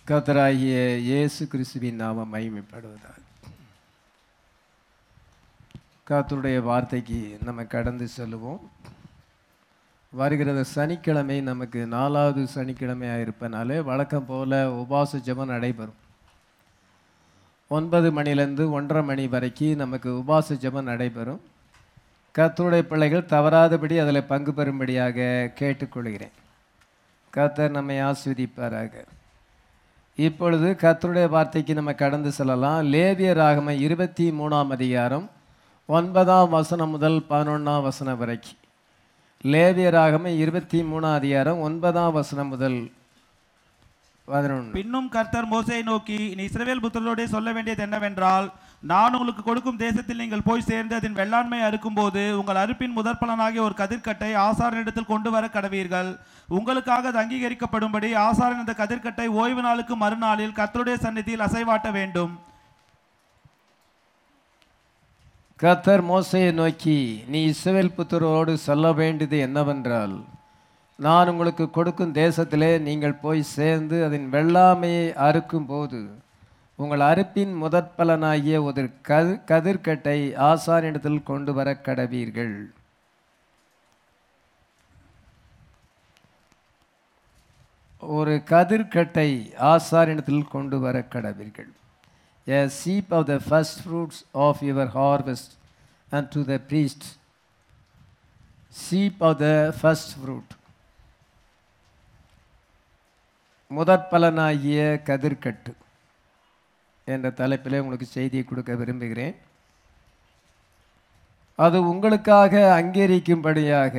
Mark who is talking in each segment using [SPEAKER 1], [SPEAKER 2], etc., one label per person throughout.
[SPEAKER 1] கர்த்தராகிய இயேசு கிறிஸ்துவின் நாமம் மகிமைப்படுவதாக கர்த்தருடைய வார்த்தைக்கு நம்ம கடந்து செல்லுவோம் வருகிறது சனிக்கிழமை நமக்கு நாலாவது சனிக்கிழமையாக இருப்பனாலே வழக்கம் போல உபாச ஜெபம் நடைபெறும் ஒன்பது மணிலேருந்து ஒன்றரை மணி வரைக்கும் நமக்கு உபாச ஜெபம் நடைபெறும் கர்த்தருடைய பிள்ளைகள் தவறாதபடி அதில் பங்கு பெறும்படியாக கேட்டுக்கொள்கிறேன் கர்த்தர் நம்மை ஆஸ்வதிப்பாராக இப்பொழுது கர்த்தருடைய வார்த்தைக்கு நம்ம கடந்து செல்லலாம் லேவிய ராகம இருபத்தி மூணாம் அதிகாரம் ஒன்பதாம் வசனம் முதல் பதினொன்றாம் வசனம் வரைக்கும் லேவிய ராகம இருபத்தி மூணாம் அதிகாரம் ஒன்பதாம் வசனம் முதல் பதினொன்று
[SPEAKER 2] பின்னும் கர்த்தர் மோசேயை நோக்கி நீ இஸ்ரவேல் புத்திரரோடே சொல்ல வேண்டியது என்னவென்றால் நான் உங்களுக்கு கொடுக்கும் தேசத்தில் நீங்கள் போய் சேர்ந்து அதன் வெள்ளாண்மை அறுக்கும்போது உங்கள் அறுப்பின் முதற் பலனாகிய ஒரு கதிர்க்கட்டை ஆசாரனிடத்தில் கொண்டு வர கடவீர்கள் உங்களுக்காக அது அங்கீகரிக்கப்படும்படி ஆசாரன் அந்த கதிர்க்கட்டை ஓய்வு நாளுக்கு மறுநாளில் கர்த்தருடைய சந்நிதியில் அசைவாட்ட வேண்டும்
[SPEAKER 1] கர்த்தர் மோசையை நோக்கி நீ இஸ்ரவேல் புத்திரோடு சொல்ல வேண்டியது என்னவென்றால் நான் உங்களுக்கு கொடுக்கும் தேசத்திலே நீங்கள் போய் சேர்ந்து அதன் வெள்ளாமையை அறுக்கும் போது உங்கள் அறுப்பின் முதற் பலனாகிய ஒரு கது கதிர்க்கட்டை ஆசாரிடத்தில் கொண்டு வர கடவீர்கள் ஒரு கதிர்க்கட்டை ஆசாரிடத்தில் கொண்டு வர கடவீர்கள் a sheep of the first fruits of your harvest unto the priest sheep of the first fruit முதற் பலனாகிய கதிர்கட்டு என்ற தலைப்பிலே உங்களுக்கு செய்தியை கொடுக்க விரும்புகிறேன் அது உங்களுக்காக அங்கீகரிக்கும்படியாக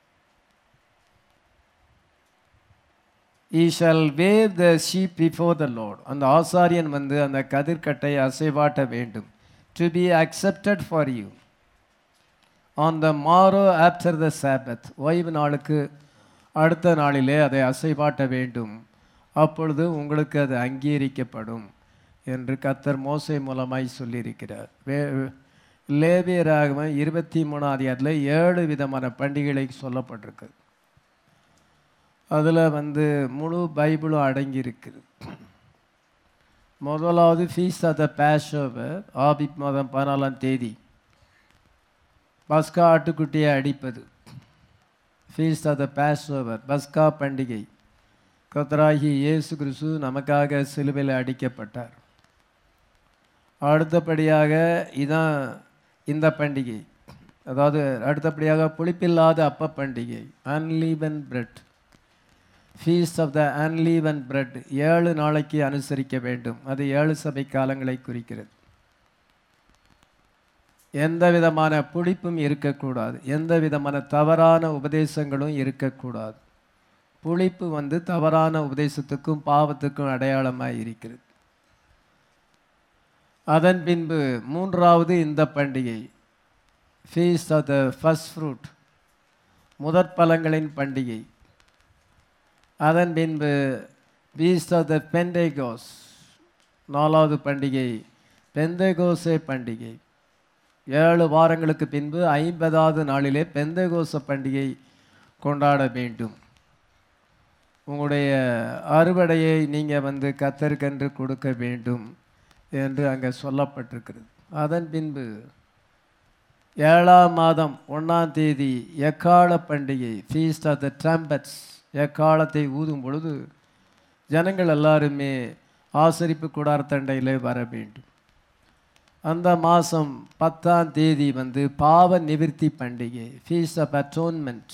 [SPEAKER 1] he shall wave the sheaf before the Lord அந்த ஆசாரியன் வந்து அந்த கதிர்க்கட்டை அசைவாட்ட வேண்டும் to be accepted for you on the morrow after the sabbath ஓய்வு நாளுக்கு அடுத்த நாளிலே அதை அசைவாட்ட வேண்டும் அப்பொழுது உங்களுக்கு அது அங்கீகரிக்கப்படும் என்று கத்தர் மோசை மூலமாய் சொல்லியிருக்கிறார் வே லேவியராகவன் இருபத்தி மூணாம் அதிகாரத்தில் ஏழு விதமான பண்டிகைகளை சொல்லப்பட்டிருக்கு அதில் வந்து முழு பைபிளும் அடங்கி இருக்குது முதலாவது feast of the Passover Abib மாதம் பதினாலாம் தேதி பஸ்கா ஆட்டுக்குட்டியை அடிப்பது ஃபீஸ் ஆஃப் த பேஷோவர் பஸ்கா பண்டிகை கத்தராகி இயேசு கிறிஸ்து நமக்காக சிலுவையில் அடிக்கப்பட்டார் அடுத்தபடியாக இதான் இந்த பண்டிகை அதாவது அடுத்தபடியாக புளிப்பில்லாத அப்ப பண்டிகை unleavened bread feast of the unleavened bread ஏழு நாளைக்கு அனுசரிக்க வேண்டும் அது ஏழு சபை காலங்களை குறிக்கிறது எந்த விதமான புளிப்பும் இருக்கக்கூடாது எந்த விதமான தவறான உபதேசங்களும் இருக்கக்கூடாது புளிப்பு வந்து தவறான உபதேசத்துக்கும் பாவத்துக்கும் அடையாளமாக இருக்கிறது அதன் பின்பு மூன்றாவது இந்த பண்டிகை feast of the first fruit முதற் பழங்களின் பண்டிகை அதன் பின்பு பீஸ்ட் ஆஃப் த பெண்டேகோஸ் நாலாவது பண்டிகை பெந்தேகோசே பண்டிகை ஏழு வாரங்களுக்கு பின்பு ஐம்பதாவது நாளிலே பெந்தேகோச பண்டிகை கொண்டாட வேண்டும் உங்களுடைய அறுவடையை நீங்கள் வந்து கத்தருக்கென்று கொடுக்க வேண்டும் என்று அங்கே சொல்லப்பட்டிருக்கிறது அதன் பின்பு ஏழாம் மாதம் ஒன்றாம் தேதி எக்கால பண்டிகை ஃபீஸ்ட் ஆஃப் த ட்ரம்பட்ஸ் எக்காலத்தை ஊதும் பொழுது ஜனங்கள் எல்லாருமே ஆசரிப்பு கூடாரத்தண்டையில் வர வேண்டும் அந்த மாதம் பத்தாம் தேதி வந்து பாவ நிவிர்த்தி பண்டிகை ஃபீஸ் ஆஃப் அட்டோன்மெண்ட்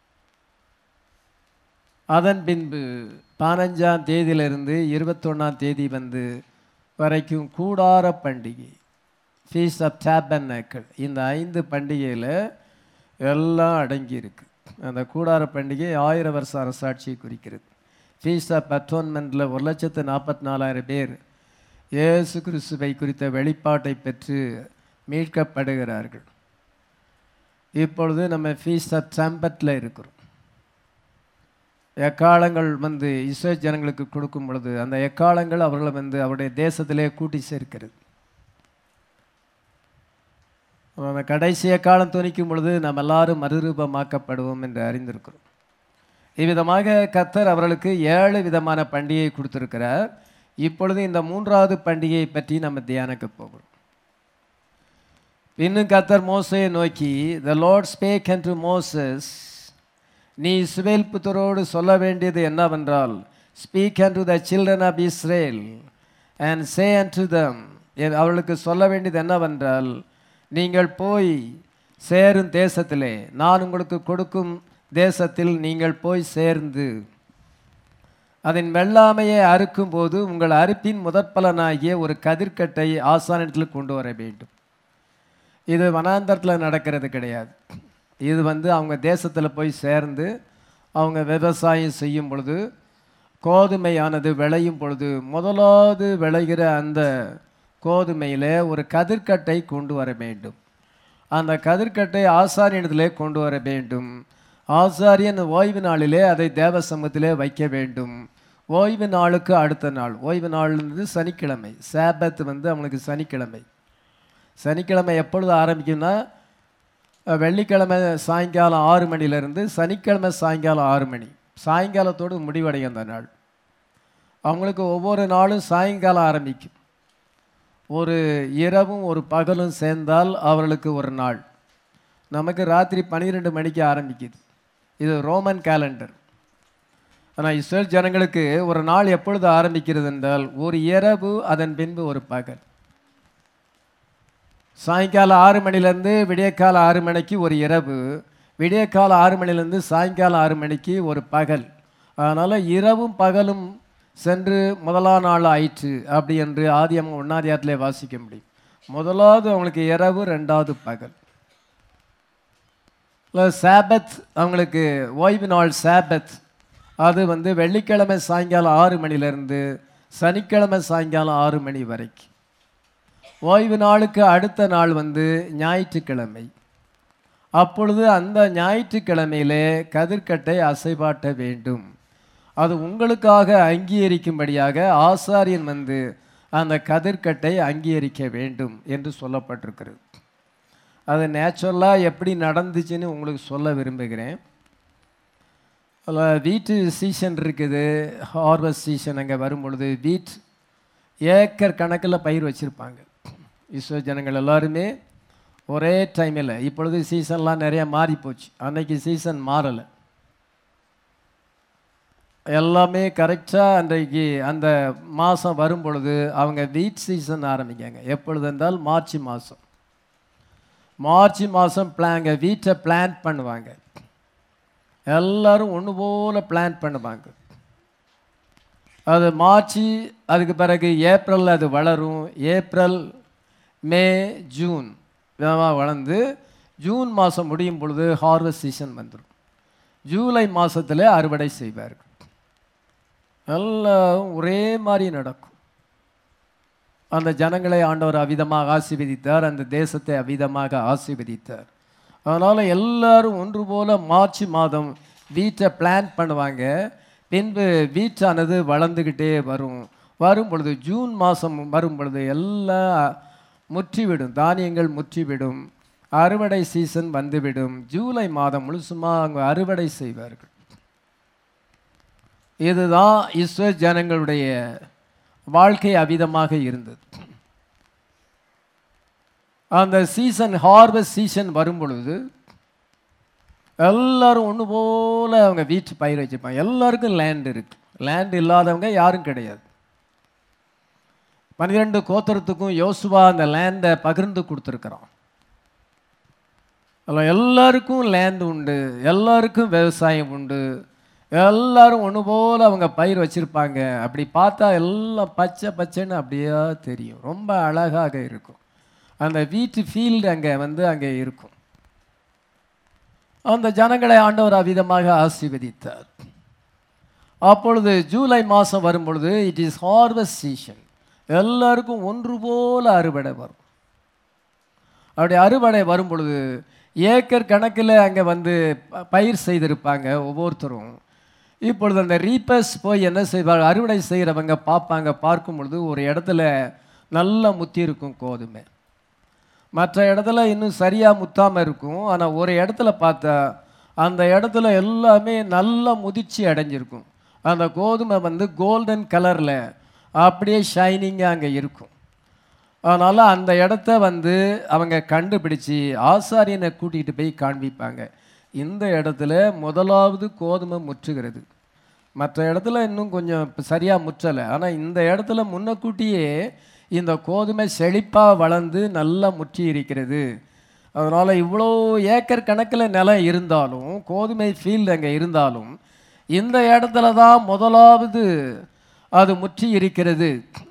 [SPEAKER 1] அதன் பின்பு பதினஞ்சாம் தேதியிலிருந்து இருபத்தொன்னாம் தேதி வந்து வரைக்கும் கூடார பண்டிகை ஃபீஸ் ஆஃப் டேபன்னேக்கள் இந்த ஐந்து பண்டிகையில் எல்லாம் அடங்கியிருக்கு அந்த கூடார பண்டிகை ஆயிரம் வருஷ அரசாட்சியை குறிக்கிறது ஃபீஸ் ஆஃப் அட்டோன்மெண்ட்டில் ஒரு லட்சத்து நாற்பத்தி நாலாயிரம் பேர் இயேசு கிறிஸ்துவை குறித்த வெளிப்பாட்டை பெற்று மீட்கப்படுகிறார்கள் இப்பொழுது நம்ம ஃபீஸ் ஆஃப் ட்ரம்பட்டில் இருக்கிறோம் எக்காலங்கள் வந்து இஸ்ரோ ஜனங்களுக்கு கொடுக்கும் பொழுது அந்த எக்காலங்கள் அவர்களை வந்து அவருடைய தேசத்திலே கூட்டி சேர்க்கிறது அந்த கடைசிய காலம் துணிக்கும் பொழுது நாம் எல்லாரும் மறுரூபமாக்கப்படுவோம் என்று அறிந்திருக்கிறோம் இவ்விதமாக கத்தர் அவர்களுக்கு ஏழு விதமான பண்டிகை கொடுத்திருக்கிறார் இப்பொழுது இந்த மூன்றாவது பண்டிகையை பற்றி நம்ம தியானிக்க போகிறோம் இன்னும் கத்தர் மோசையை நோக்கி the Lord spake unto Moses நீ இஸ்ரேல் புத்தரோடு சொல்ல வேண்டியது என்னவென்றால் speak unto the children of Israel and say unto them அவளுக்கு சொல்ல வேண்டியது என்னவென்றால் நீங்கள் போய் சேரும் தேசத்திலே நான் உங்களுக்கு கொடுக்கும் தேசத்தில் நீங்கள் போய் சேர்ந்து அதன் வெள்ளாமையை அறுக்கும்போது உங்கள் அறுப்பின் முதற்பலனாகிய ஒரு கதிர்க்கட்டை ஆசானத்தில் கொண்டு வர வேண்டும் இது வனாந்தரத்தில் நடக்கிறது கிடையாது இது வந்து அவங்க தேசத்தில் போய் சேர்ந்து அவங்க விவசாயம் செய்யும் பொழுது கோதுமையானது விளையும் பொழுது முதலாவது விளைகிற அந்த கோதுமையில் ஒரு கதிர்க்கட்டை கொண்டு வர வேண்டும் அந்த கதிர்க்கட்டை ஆசாரியனிடத்திலே கொண்டு வர வேண்டும் ஆசாரியன் ஓய்வு நாளிலே அதை தேவ சமூகத்திலே வைக்க வேண்டும் ஓய்வு நாளுக்கு அடுத்த நாள் ஓய்வு நாள் வந்து சனிக்கிழமை சேபத் வந்து அவனுக்கு சனிக்கிழமை சனிக்கிழமை எப்பொழுது ஆரம்பிக்கும்னா அஹ், வெள்ளிக்கிழமை சாயங்காலம் ஆறு மணிலேருந்து சனிக்கிழமை சாயங்காலம் ஆறு மணி சாயங்காலத்தோடு முடிவடையும் அந்த நாள் அவங்களுக்கு ஒவ்வொரு நாளும் சாயங்காலம் ஆரம்பிக்கும் ஒரு இரவும் ஒரு பகலும் சேர்ந்தால் அவர்களுக்கு ஒரு நாள் நமக்கு ராத்திரி பன்னிரெண்டு மணிக்கு ஆரம்பிக்குது இது ரோமன் கேலண்டர் ஆனால் இஸ்ரேல் ஜனங்களுக்கு ஒரு நாள் எப்பொழுது ஆரம்பிக்கிறது என்றால் ஒரு இரவு அதன் பின்பு ஒரு பகல் சாயங்காலம் ஆறு மணிலேருந்து விடியற்கால ஆறு மணிக்கு ஒரு இரவு விடியற்கால ஆறு மணிலேருந்து சாயங்காலம் ஆறு மணிக்கு ஒரு பகல் அதனால் இரவும் பகலும் சென்று முதலாம் நாள் ஆயிற்று அப்படி என்று ஆதியம் ஒன்னாதியாரத்திலே வாசிக்க முடியும் முதலாவது அவங்களுக்கு இரவு ரெண்டாவது பகல் சாபத் அவங்களுக்கு ஓய்வு நாள் சாபத் அது வந்து வெள்ளிக்கிழமை சாயங்காலம் ஆறு மணிலேருந்து சனிக்கிழமை சாயங்காலம் ஆறு மணி வரைக்கும் ஓய்வு நாளுக்கு அடுத்த நாள் வந்து ஞாயிற்றுக்கிழமை அப்பொழுது அந்த ஞாயிற்றுக்கிழமையிலே கதிர்க்கட்டை அசைபாட்ட வேண்டும் அது உங்களுக்காக அங்கீகரிக்கும்படியாக ஆசாரியன் வந்து அந்த கதிர்க்கட்டை அங்கீகரிக்க வேண்டும் என்று சொல்லப்பட்டிருக்கிறது அது நேச்சுரலாக எப்படி நடந்துச்சுன்னு உங்களுக்கு சொல்ல விரும்புகிறேன் அதில் வீட்டு சீசன் இருக்குது ஹார்வெஸ்ட் சீசன் அங்கே வரும் பொழுது வீட் ஏக்கர் கணக்கில் பயிர் வச்சுருப்பாங்க இஸ்ரோ ஜனங்கள் எல்லாருமே ஒரே டைமில் இப்பொழுது சீசன்லாம் நிறைய மாறி போச்சு அன்னைக்கு சீசன் மாறலை எல்லாமே கரெக்டாக அன்றைக்கு அந்த மாதம் வரும் பொழுது அவங்க வீட் சீசன் ஆரம்பிக்காங்க எப்பொழுது என்றால் மார்ச் மாதம் மார்ச் மாதம் பிளாங்க வீட்டை பிளான் பண்ணுவாங்க எல்லாரும் ஒன்று போல பிளான் பண்ணுவாங்க அது மார்ச் அதுக்கு பிறகு ஏப்ரல் அது வளரும் ஏப்ரல் மே ஜூன் இதெல்லாம் வளர்ந்து ஜூன் மாதம் முடியும் பொழுது ஹார்வெஸ்ட் சீசன் வந்துடும் ஜூலை மாதத்தில் அறுவடை செய்வார்கள் எல்லாம் ஒரே மாதிரி நடக்கும் அந்த ஜனங்களை ஆண்டவர் அவிதமாக ஆசீர்வதித்தார் அந்த தேசத்தை அவிதமாக ஆசீர்வதித்தார் அதனால் எல்லாரும் ஒன்று போல மார்ச் மாதம் வீட்டை பிளான் பண்ணுவாங்க பின்பு வீட்டானது வளர்ந்துக்கிட்டே வரும் வரும் பொழுது ஜூன் மாதம் வரும் பொழுது எல்லாம் முற்றிவிடும் தானியங்கள் முற்றிவிடும் அறுவடை சீசன் வந்துவிடும் ஜூலை மாதம் முழுசுமாக அவங்க அறுவடை செய்வார்கள் இதுதான் இஸ்ரோ ஜனங்களுடைய வாழ்க்கை அவிதமாக இருந்தது அந்த சீசன் ஹார்வெஸ்ட் சீசன் வரும் பொழுது எல்லாரும் ஒன்று போல அவங்க வீட்டு பயிர் வச்சுப்பாங்க எல்லாருக்கும் லேண்ட் இருக்கு லேண்ட் இல்லாதவங்க யாரும் கிடையாது பன்னிரெண்டு கோத்திரத்துக்கும் யோசுவா அந்த லேண்டை பகிர்ந்து கொடுத்துருக்குறான் அதில் எல்லாருக்கும் லேண்ட் உண்டு எல்லாருக்கும் விவசாயம் உண்டு எல்லாரும் ஒன்று போல் அவங்க பயிர் வச்சுருப்பாங்க அப்படி பார்த்தா எல்லாம் பச்சை பச்சைன்னு அப்படியே தெரியும் ரொம்ப அழகாக இருக்கும் அந்த வீட்டு ஃபீல்டு அங்கே வந்து அங்கே இருக்கும் அந்த ஜனங்களை ஆண்டவர் அவ்விதமாக ஆசீர்வதித்தார் அப்பொழுது ஜூலை மாதம் வரும் பொழுது இட் இஸ் ஹார்வெஸ்ட் சீசன் எல்லாருக்கும் ஒன்று போல அறுவடை வரும் அப்படி அறுவடை வரும் பொழுது ஏக்கர் கணக்கில் அங்கே வந்து ப- பயிர் செய்திருப்பாங்க ஒவ்வொருத்தரும் இப்பொழுது அந்த ரீப்பர்ஸ் போய் என்ன செய்வாங்க அறுவடை செய்கிறவங்க பார்ப்பாங்க பார்க்கும் பொழுது ஒரு இடத்துல நல்லா முத்தி இருக்கும் கோதுமை மற்ற இடத்துல இன்னும் சரியாக முத்தாமல் இருக்கும் ஆனால் ஒரு இடத்துல பார்த்தா அந்த இடத்துல எல்லாமே நல்லா முதிர்ச்சி அடைஞ்சிருக்கும் அந்த கோதுமை வந்து கோல்டன் கலரில் அப்படியே ஷைனிங்காக அங்கே இருக்கும் அதனால் அந்த இடத்த வந்து அவங்க கண்டுபிடிச்சி ஆசாரியனை கூட்டிகிட்டு போய் காண்பிப்பாங்க இந்த இடத்துல முதலாவது கோதுமை முற்றுகிறது மற்ற இடத்துல இன்னும் கொஞ்சம் சரியாக முற்றலை ஆனால் இந்த இடத்துல முன்னக்கூட்டியே இந்த கோதுமை செழிப்பாக வளர்ந்து நல்லா முற்றி இருக்கிறது அதனால் இவ்வளோ ஏக்கர் கணக்கில் நிலம் இருந்தாலும் கோதுமை ஃபீல்டு அங்கே இருந்தாலும் இந்த இடத்துல தான் முதலாவது அது முற்றி இருக்கிறது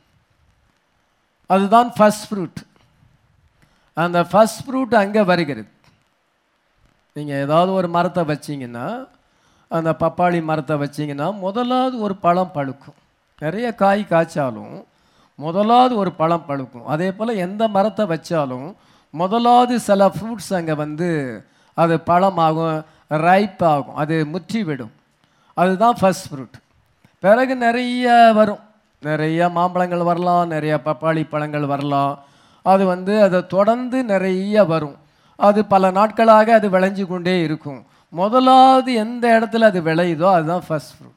[SPEAKER 1] அதுதான் ஃபர்ஸ்ட் ஃப்ரூட் அந்த ஃபர்ஸ்ட் ஃப்ரூட் அங்கே வருகிறது நீங்கள் ஏதாவது ஒரு மரத்தை வச்சீங்கன்னா அந்த பப்பாளி மரத்தை வச்சீங்கன்னா முதலாவது ஒரு பழம் பழுக்கும் நிறைய காய் காய்ச்சாலும் முதலாவது ஒரு பழம் பழுக்கும் அதே போல் எந்த மரத்தை வச்சாலும் முதலாவது சில ஃப்ரூட்ஸ் அங்கே வந்து அது பழமாகும் ரைப் ஆகும் அது முற்றி விடும் அதுதான் ஃபர்ஸ்ட் ஃப்ரூட் பிறகு நிறைய வரும் நிறைய மாம்பழங்கள் வரலாம் நிறைய பப்பாளி பழங்கள் வரலாம் அது வந்து அதை தொடர்ந்து நிறைய வரும் அது பல நாட்களாக அது விளைஞ்சு கொண்டே இருக்கும் முதலாவது எந்த இடத்துல அது விளையுதோ அதுதான் ஃபர்ஸ்ட் ஃப்ரூட்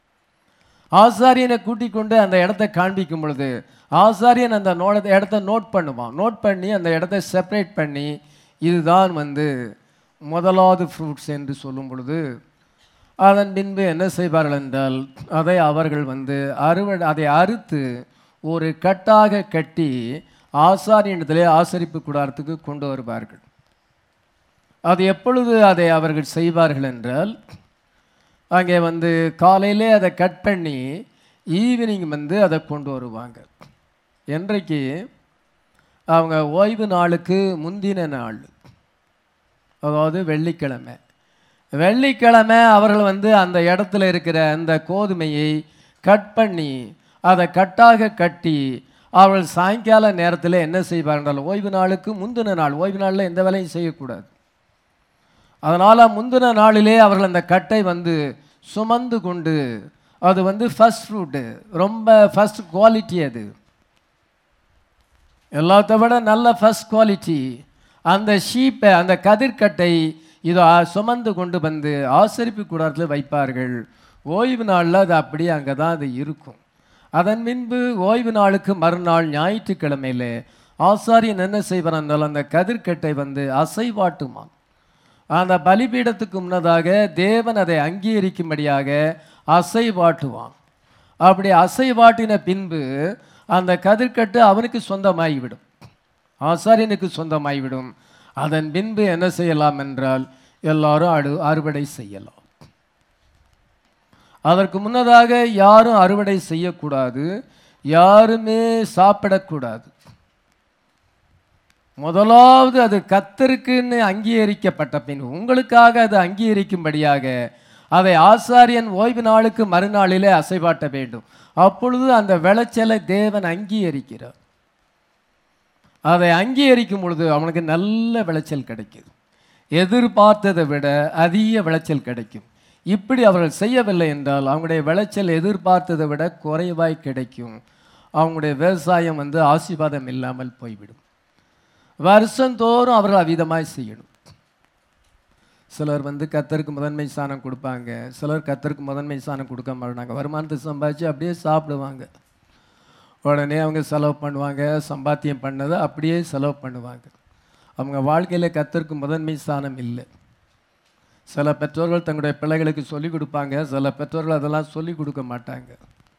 [SPEAKER 1] ஆசாரியனை கூட்டிக் கொண்டு அந்த இடத்த காண்பிக்கும் பொழுது ஆசாரியன் அந்த நோ இடத்த நோட் பண்ணுவான் நோட் பண்ணி அந்த இடத்த செப்பரேட் பண்ணி இதுதான் வந்து முதலாவது ஃப்ரூட்ஸ் என்று சொல்லும் பொழுது அதன் பின்பு என்ன செய்வார்கள் என்றால் அதை அவர்கள் வந்து அறுவடை அதை அறுத்து ஒரு கட்டாக கட்டி ஆசாரியனிடத்திலே ஆசரிப்பு கூடாரத்துக்கு கொண்டு வருவார்கள் அது எப்பொழுது அதை அவர்கள் செய்வார்கள் என்றால் அங்கே வந்து காலையிலே அதை கட் பண்ணி ஈவினிங் வந்து அதை கொண்டு வருவாங்க என்றைக்கு அவங்க ஓய்வு நாளுக்கு முந்தின நாள் அதாவது வெள்ளிக்கிழமை வெள்ளிக்கிழமை அவர்கள் வந்து அந்த இடத்துல இருக்கிற அந்த கோதுமையை கட் பண்ணி அதை கட்டாக கட்டி அவர்கள் சாயங்கால நேரத்தில் என்ன செய்வார்கள் ஓய்வு நாளுக்கு முந்தின நாள் ஓய்வு நாளில் எந்த வேலையும் செய்யக்கூடாது அதனால் முந்தின நாளிலே அவர்கள் அந்த கட்டை வந்து சுமந்து கொண்டு அது வந்து ஃபஸ்ட் ஃப்ரூட்டு ரொம்ப ஃபஸ்ட் குவாலிட்டி அது எல்லாத்த விட நல்ல ஃபஸ்ட் குவாலிட்டி அந்த ஷீப்பை அந்த கதிர்கட்டை இதை சுமந்து கொண்டு வந்து ஆசரிப்பு கூடாரத்தில் வைப்பார்கள் ஓய்வு நாளில் அது அப்படியே அங்கே தான் அது இருக்கும் அதன் பின்பு ஓய்வு நாளுக்கு மறுநாள் ஞாயிற்றுக்கிழமையில ஆசாரியன் என்ன செய்வார் என்றால் அந்த கதிர்கட்டை வந்து அசைவாட்டுமான் அந்த பலிபீடத்துக்கு முன்னதாக தேவன் அதை அங்கீகரிக்கும்படியாக அசைவாட்டுவான் அப்படி அசைவாட்டின பின்பு அந்த கதிர்கட்டு அவனுக்கு சொந்தமாகிவிடும் ஆசாரியனுக்கு சொந்தமாகிவிடும் அதன் பின்பு என்ன செய்யலாம் என்றால் எல்லாரும் அடு அறுவடை செய்யலாம் அதற்கு முன்னதாக யாரும் அறுவடை செய்யக்கூடாது யாருமே சாப்பிடக்கூடாது முதலாவது அது கத்தருக்குன்னு அங்கீகரிக்கப்பட்ட பின் உங்களுக்காக அது அங்கீகரிக்கும்படியாக அதை ஆசாரியன் ஓய்வு நாளுக்கு மறுநாளிலே அசைவாட்ட வேண்டும் அப்பொழுது அந்த விளைச்சலை தேவன் அங்கீகரிக்கிறார் அதை அங்கீகரிக்கும் பொழுது அவனுக்கு நல்ல விளைச்சல் கிடைக்குது எதிர்பார்த்ததை விட அதிக விளைச்சல் கிடைக்கும் இப்படி அவர்கள் செய்யவில்லை என்றால் அவங்களுடைய விளைச்சல் எதிர்பார்த்ததை விட குறைவாய் கிடைக்கும் அவங்களுடைய விவசாயம் வந்து ஆசீர்வாதம் இல்லாமல் போய்விடும் வருஷந்தோறும் அவர்கள் அவ்விதமாய் செய்யணும் சிலர் வந்து கத்தருக்கு முதன்மை ஸ்தானம் கொடுப்பாங்க சிலர் கத்தருக்கு முதன்மை ஸ்தானம் கொடுக்க மாட்டாங்க வருமானத்தை சம்பாதிச்சு அப்படியே சாப்பிடுவாங்க உடனே அவங்க செலவு பண்ணுவாங்க சம்பாத்தியம் பண்ணதை அப்படியே செலவு பண்ணுவாங்க அவங்க வாழ்க்கையில் கத்தருக்கு முதன்மை ஸ்தானம் இல்லை சில பெற்றோர்கள் தங்களுடைய பிள்ளைகளுக்கு சொல்லிக் கொடுப்பாங்க சில பெற்றோர்கள் அதெல்லாம் சொல்லிக் கொடுக்க மாட்டாங்க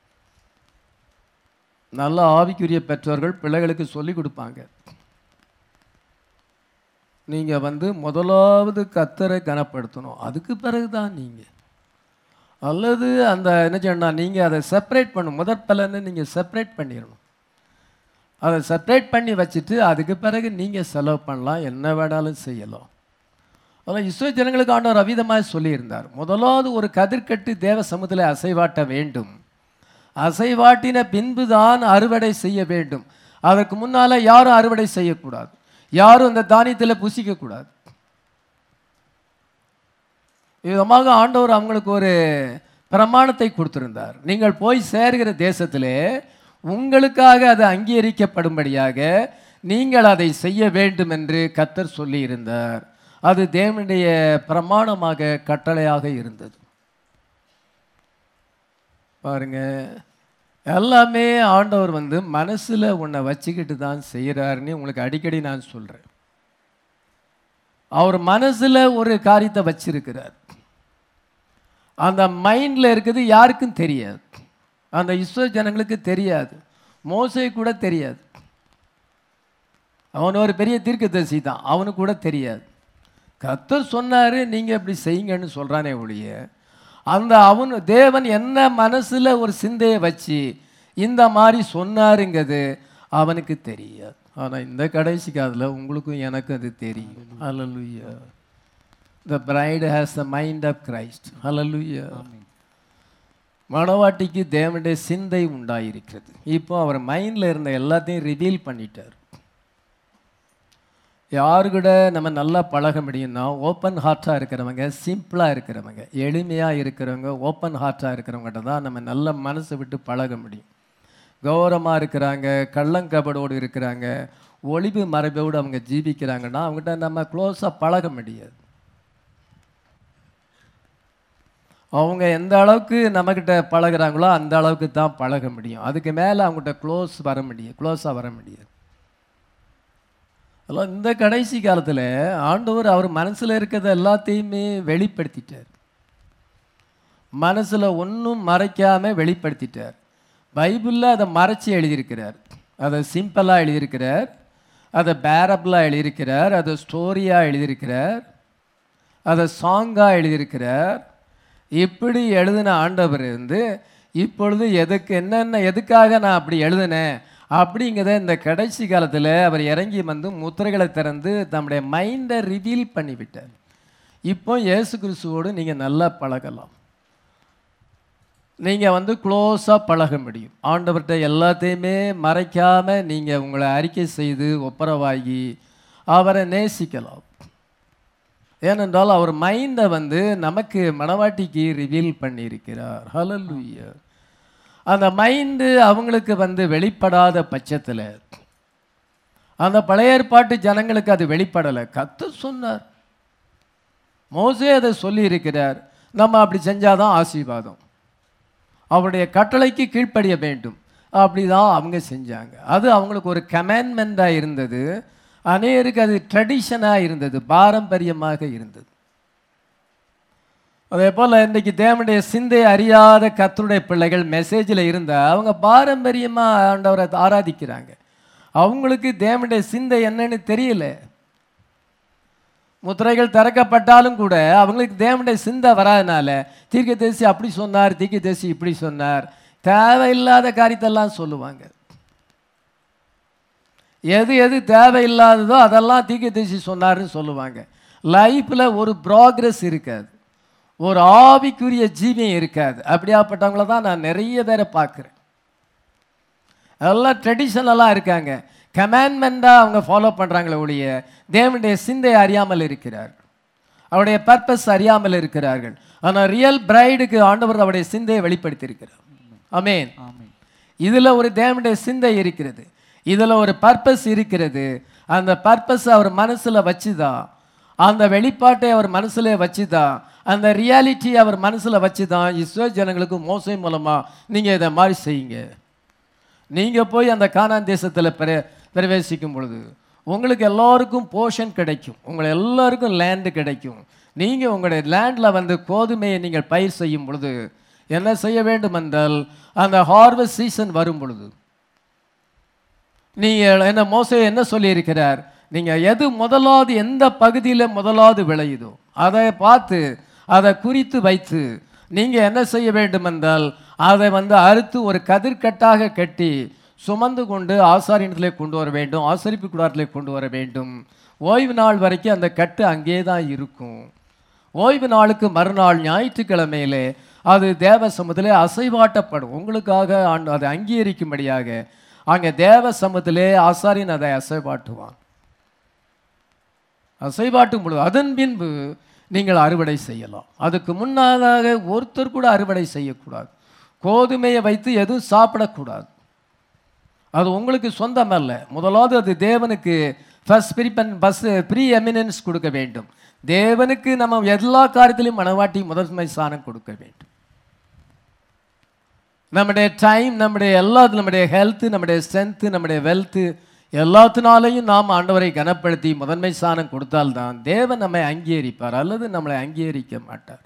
[SPEAKER 1] நல்ல ஆவிக்குரிய பெற்றோர்கள் பிள்ளைகளுக்கு சொல்லிக் கொடுப்பாங்க நீங்கள் வந்து முதலாவது கத்தரை கனப்படுத்தணும் அதுக்கு பிறகு தான் நீங்கள் அல்லது அந்த என்ன செய்யணும் நீங்கள் அதை செப்பரேட் பண்ணும் முதற் பலனை நீங்கள் செப்பரேட் பண்ணிடணும் அதை செப்பரேட் பண்ணி வச்சுட்டு அதுக்கு பிறகு நீங்கள் செலவு பண்ணலாம் என்ன வேணாலும் செய்யலாம் அதனால் இஸ்ரோ ஜனங்களுக்கு ஆண்டவர் அவிதமாக சொல்லியிருந்தார் முதலாவது ஒரு கதிர்கட்டு தேவ சமூகத்தில் அசைவாட்ட வேண்டும் அசைவாட்டின பின்பு தான் அறுவடை செய்ய வேண்டும் அதற்கு முன்னால் யாரும் அறுவடை செய்யக்கூடாது யாரும் இந்த தானியத்தில் புசிக்கக்கூடாது விதமாக ஆண்டவர் அவங்களுக்கு ஒரு பிரமாணத்தை கொடுத்திருந்தார் நீங்கள் போய் சேர்கிற தேசத்திலே உங்களுக்காக அது அங்கீகரிக்கப்படும்படியாக நீங்கள் அதை செய்ய வேண்டும் என்று கத்தர் சொல்லியிருந்தார் அது தேவனுடைய பிரமாணமாக கட்டளையாக இருந்தது பாருங்க எல்லாமே ஆண்டவர் வந்து மனசில் உன்னை வச்சுக்கிட்டு தான் செய்கிறாருன்னு உங்களுக்கு அடிக்கடி நான் சொல்கிறேன் அவர் மனசில் ஒரு காரியத்தை வச்சிருக்கிறார் அந்த மைண்டில் இருக்குது யாருக்கும் தெரியாது அந்த இஸ்ரோ ஜனங்களுக்கு தெரியாது மோசை கூட தெரியாது அவன் ஒரு பெரிய தீர்க்கதரிசி தான் அவனுக்கு கூட தெரியாது கர்த்தர் சொன்னார் நீங்கள் இப்படி செய்யுங்கன்னு சொல்கிறானே ஒழிய அந்த அவன் தேவன் என்ன மனசில் ஒரு சிந்தையை வச்சு இந்த மாதிரி சொன்னாருங்கிறது அவனுக்கு தெரியாது ஆனால் இந்த கடைசி காலத்தில் உங்களுக்கும் எனக்கும் அது தெரியும் ஹalleluya the bride has the mind of christ hallelujah மணவாட்டிக்கு தேவனுடைய சிந்தை உண்டாயிருக்கிறது இப்போ அவர் மைண்டில் இருந்த எல்லாத்தையும் ரிவீல் பண்ணிட்டார் யாரு கூட நம்ம நல்லா பழக முடியும்னா ஓப்பன் ஹார்ட்டாக இருக்கிறவங்க சிம்பிளாக இருக்கிறவங்க எளிமையாக இருக்கிறவங்க ஓப்பன் ஹார்ட்டாக இருக்கிறவங்ககிட்ட தான் நம்ம நல்ல மனசை விட்டு பழக முடியும் கௌரவமாக இருக்கிறாங்க கள்ளங்கபடோடு இருக்கிறாங்க ஒளிவு மறைவோடு அவங்க ஜீவிக்கிறாங்கன்னா அவங்ககிட்ட நம்ம க்ளோஸாக பழக முடியாது அவங்க எந்த அளவுக்கு நம்மக்கிட்ட பழகுறாங்களோ அந்த அளவுக்கு தான் பழக முடியும் அதுக்கு மேலே அவங்ககிட்ட க்ளோஸ் வர முடியும் க்ளோஸாக வர முடியாது அதெல்லாம் இந்த கடைசி காலத்தில் ஆண்டவர் அவர் மனசில் இருக்கிறத எல்லாத்தையுமே வெளிப்படுத்திட்டார் மனசில் ஒன்றும் மறைக்காமல் வெளிப்படுத்திட்டார் பைபிளில் அதை மறைச்சி எழுதியிருக்கிறார் அதை சிம்பிளாக எழுதியிருக்கிறார் அதை பேரபிளாக எழுதியிருக்கிறார் அதை ஸ்டோரியாக எழுதியிருக்கிறார் அதை சாங்காக எழுதியிருக்கிறார் இப்படி எழுதின ஆண்டவர் வந்து இப்பொழுது எதுக்கு என்னென்ன எதுக்காக நான் அப்படி எழுதினேன் அப்படிங்கிறத இந்த கடைசி காலத்தில் அவர் இறங்கி வந்து முத்திரைகளை திறந்து தம்முடைய மைண்டை ரிவீல் பண்ணிவிட்டார் இப்போ இயேசு கிறிஸ்துவோடு நீங்கள் நல்லா பழகலாம் நீங்கள் வந்து க்ளோஸாக பழக முடியும் ஆண்டவர்கிட்ட எல்லாத்தையுமே மறைக்காமல் நீங்கள் உங்களை அறிக்கை செய்து ஒப்பரவாகி அவரை நேசிக்கலாம் ஏனென்றால் அவர் மைண்டை வந்து நமக்கு மணவாட்டிக்கு ரிவீல் பண்ணியிருக்கிறார் ஹalleluya அந்த மைண்டு அவங்களுக்கு வந்து வெளிப்படாத பட்சத்தில் அந்த பழைய ஏற்பாட்டு ஜனங்களுக்கு அது வெளிப்படலை கத்து சொன்னார் மோசே அதை சொல்லியிருக்கிறார் நம்ம அப்படி செஞ்சாதான் ஆசீர்வாதம் அவருடைய கட்டளைக்கு கீழ்ப்படிய வேண்டும் அப்படி தான் அவங்க செஞ்சாங்க அது அவங்களுக்கு ஒரு கமேண்ட்மெண்ட்டாக இருந்தது அநேருக்கு அது ட்ரெடிஷனாக இருந்தது பாரம்பரியமாக இருந்தது அதே போல் இன்றைக்கு தேவனுடைய சிந்தை அறியாத கத்தருடைய பிள்ளைகள் மெசேஜில் இருந்தால் அவங்க பாரம்பரியமாக ஆண்டவரை ஆராதிக்கிறாங்க அவங்களுக்கு தேவனுடைய சிந்தை என்னன்னு தெரியல முத்திரைகள் திறக்கப்பட்டாலும் கூட அவங்களுக்கு தேவனுடைய சிந்தை வராதனால தீர்க்கதரிசி அப்படி சொன்னார் தீர்க்கதரிசி இப்படி சொன்னார் தேவையில்லாத காரியத்தெல்லாம் சொல்லுவாங்க எது எது தேவையில்லாததோ அதெல்லாம் தீர்க்கதரிசி சொன்னார்னு சொல்லுவாங்க லைஃப்பில் ஒரு ப்ராக்ரஸ் இருக்காது ஒரு ஆவிக்குரிய ஜீவியம் இருக்காது அப்படியாப்பட்டவங்கள தான் நான் நிறைய பேரை பார்க்குறேன் எல்லாம் ட்ரெடிஷ்னலாக இருக்காங்க கமாண்ட்மெண்ட்டாக அவங்க ஃபாலோ பண்ணுறாங்களே ஒழிய தேவனுடைய சிந்தை அறியாமல் இருக்கிறார்கள் அவருடைய பர்பஸ் அறியாமல் இருக்கிறார்கள் ஆனால் ரியல் பிரைடுக்கு ஆண்டவர் அவருடைய சிந்தையை வெளிப்படுத்தியிருக்கிறார் அமேன்
[SPEAKER 2] ஆமென்
[SPEAKER 1] இதில் ஒரு தேவனுடைய சிந்தை இருக்கிறது இதில் ஒரு பர்பஸ் இருக்கிறது அந்த பர்பஸ் அவர் மனசில் வச்சுதான் அந்த வெளிப்பாட்டை அவர் மனசில் வச்சுதான் அந்த ரியாலிட்டி அவர் மனசில் வச்சு தான் இஸ்ரோ ஜனங்களுக்கு மோசை மூலமாக நீங்கள் இதை மாதிரி செய்யுங்க நீங்கள் போய் அந்த கானான் தேசத்தில் பிர பிரவேசிக்கும் பொழுது உங்களுக்கு எல்லாருக்கும் போர்ஷன் கிடைக்கும் உங்களை எல்லாருக்கும் லேண்டு கிடைக்கும் நீங்கள் உங்களுடைய லேண்டில் வந்து கோதுமையை நீங்கள் பயிர் செய்யும் பொழுது என்ன செய்ய வேண்டும் என்றால் அந்த ஹார்வெஸ்ட் சீசன் வரும் பொழுது நீங்கள் என்ன மோசே என்ன சொல்லியிருக்கிறார் நீங்கள் எது முதலாவது எந்த பகுதியில் முதலாவது விளையுதோ அதை பார்த்து அதை குறித்து வைத்து நீங்கள் என்ன செய்ய வேண்டும் என்றால் அதை வந்து அறுத்து ஒரு கதிர்கட்டாக கட்டி சுமந்து கொண்டு ஆசாரியத்திலே கொண்டு வர வேண்டும் ஆசரிப்பு கூடாரத்திலே கொண்டு வர வேண்டும் ஓய்வு நாள் வரைக்கும் அந்த கட்டு அங்கே தான் இருக்கும் ஓய்வு நாளுக்கு மறுநாள் ஞாயிற்றுக்கிழமையிலே அது தேவ சமூகத்திலே அசைவாட்டப்படும் உங்களுக்காக ஆண்டு அதை அங்கீகரிக்கும்படியாக அங்கே தேவ சமூகத்திலே ஆசாரியன் அதை அசைவாட்டுவான் அசைவாட்டும் பொழுது அதன் பின்பு நீங்கள் அறுவடை செய்யலாம் அதுக்கு முன்னாக ஒருத்தர் கூட அறுவடை செய்யக்கூடாது கோதுமையை வைத்து எதுவும் சாப்பிடக்கூடாது அது உங்களுக்கு சொந்தம் அல்ல முதலாவது அது தேவனுக்கு ஃபர்ஸ்ட் ப்ரீபன் பஸ் ப்ரீ எமினன்ஸ் கொடுக்க வேண்டும் தேவனுக்கு நம்ம எல்லா காரியத்திலையும் மனவாட்டி முதன்மை ஸ்தானம் கொடுக்க வேண்டும் நம்முடைய டைம் நம்முடைய எல்லா நம்முடைய ஹெல்த்து நம்முடைய ஸ்ட்ரென்த்து நம்முடைய வெல்த்து எல்லாத்தினாலையும் நாம் ஆண்டவரை கனப்படுத்தி முதன்மை ஸ்தானம் கொடுத்தால்தான் தேவன் நம்மை அங்கீகரிப்பார் அல்லது நம்மளை அங்கீகரிக்க மாட்டார்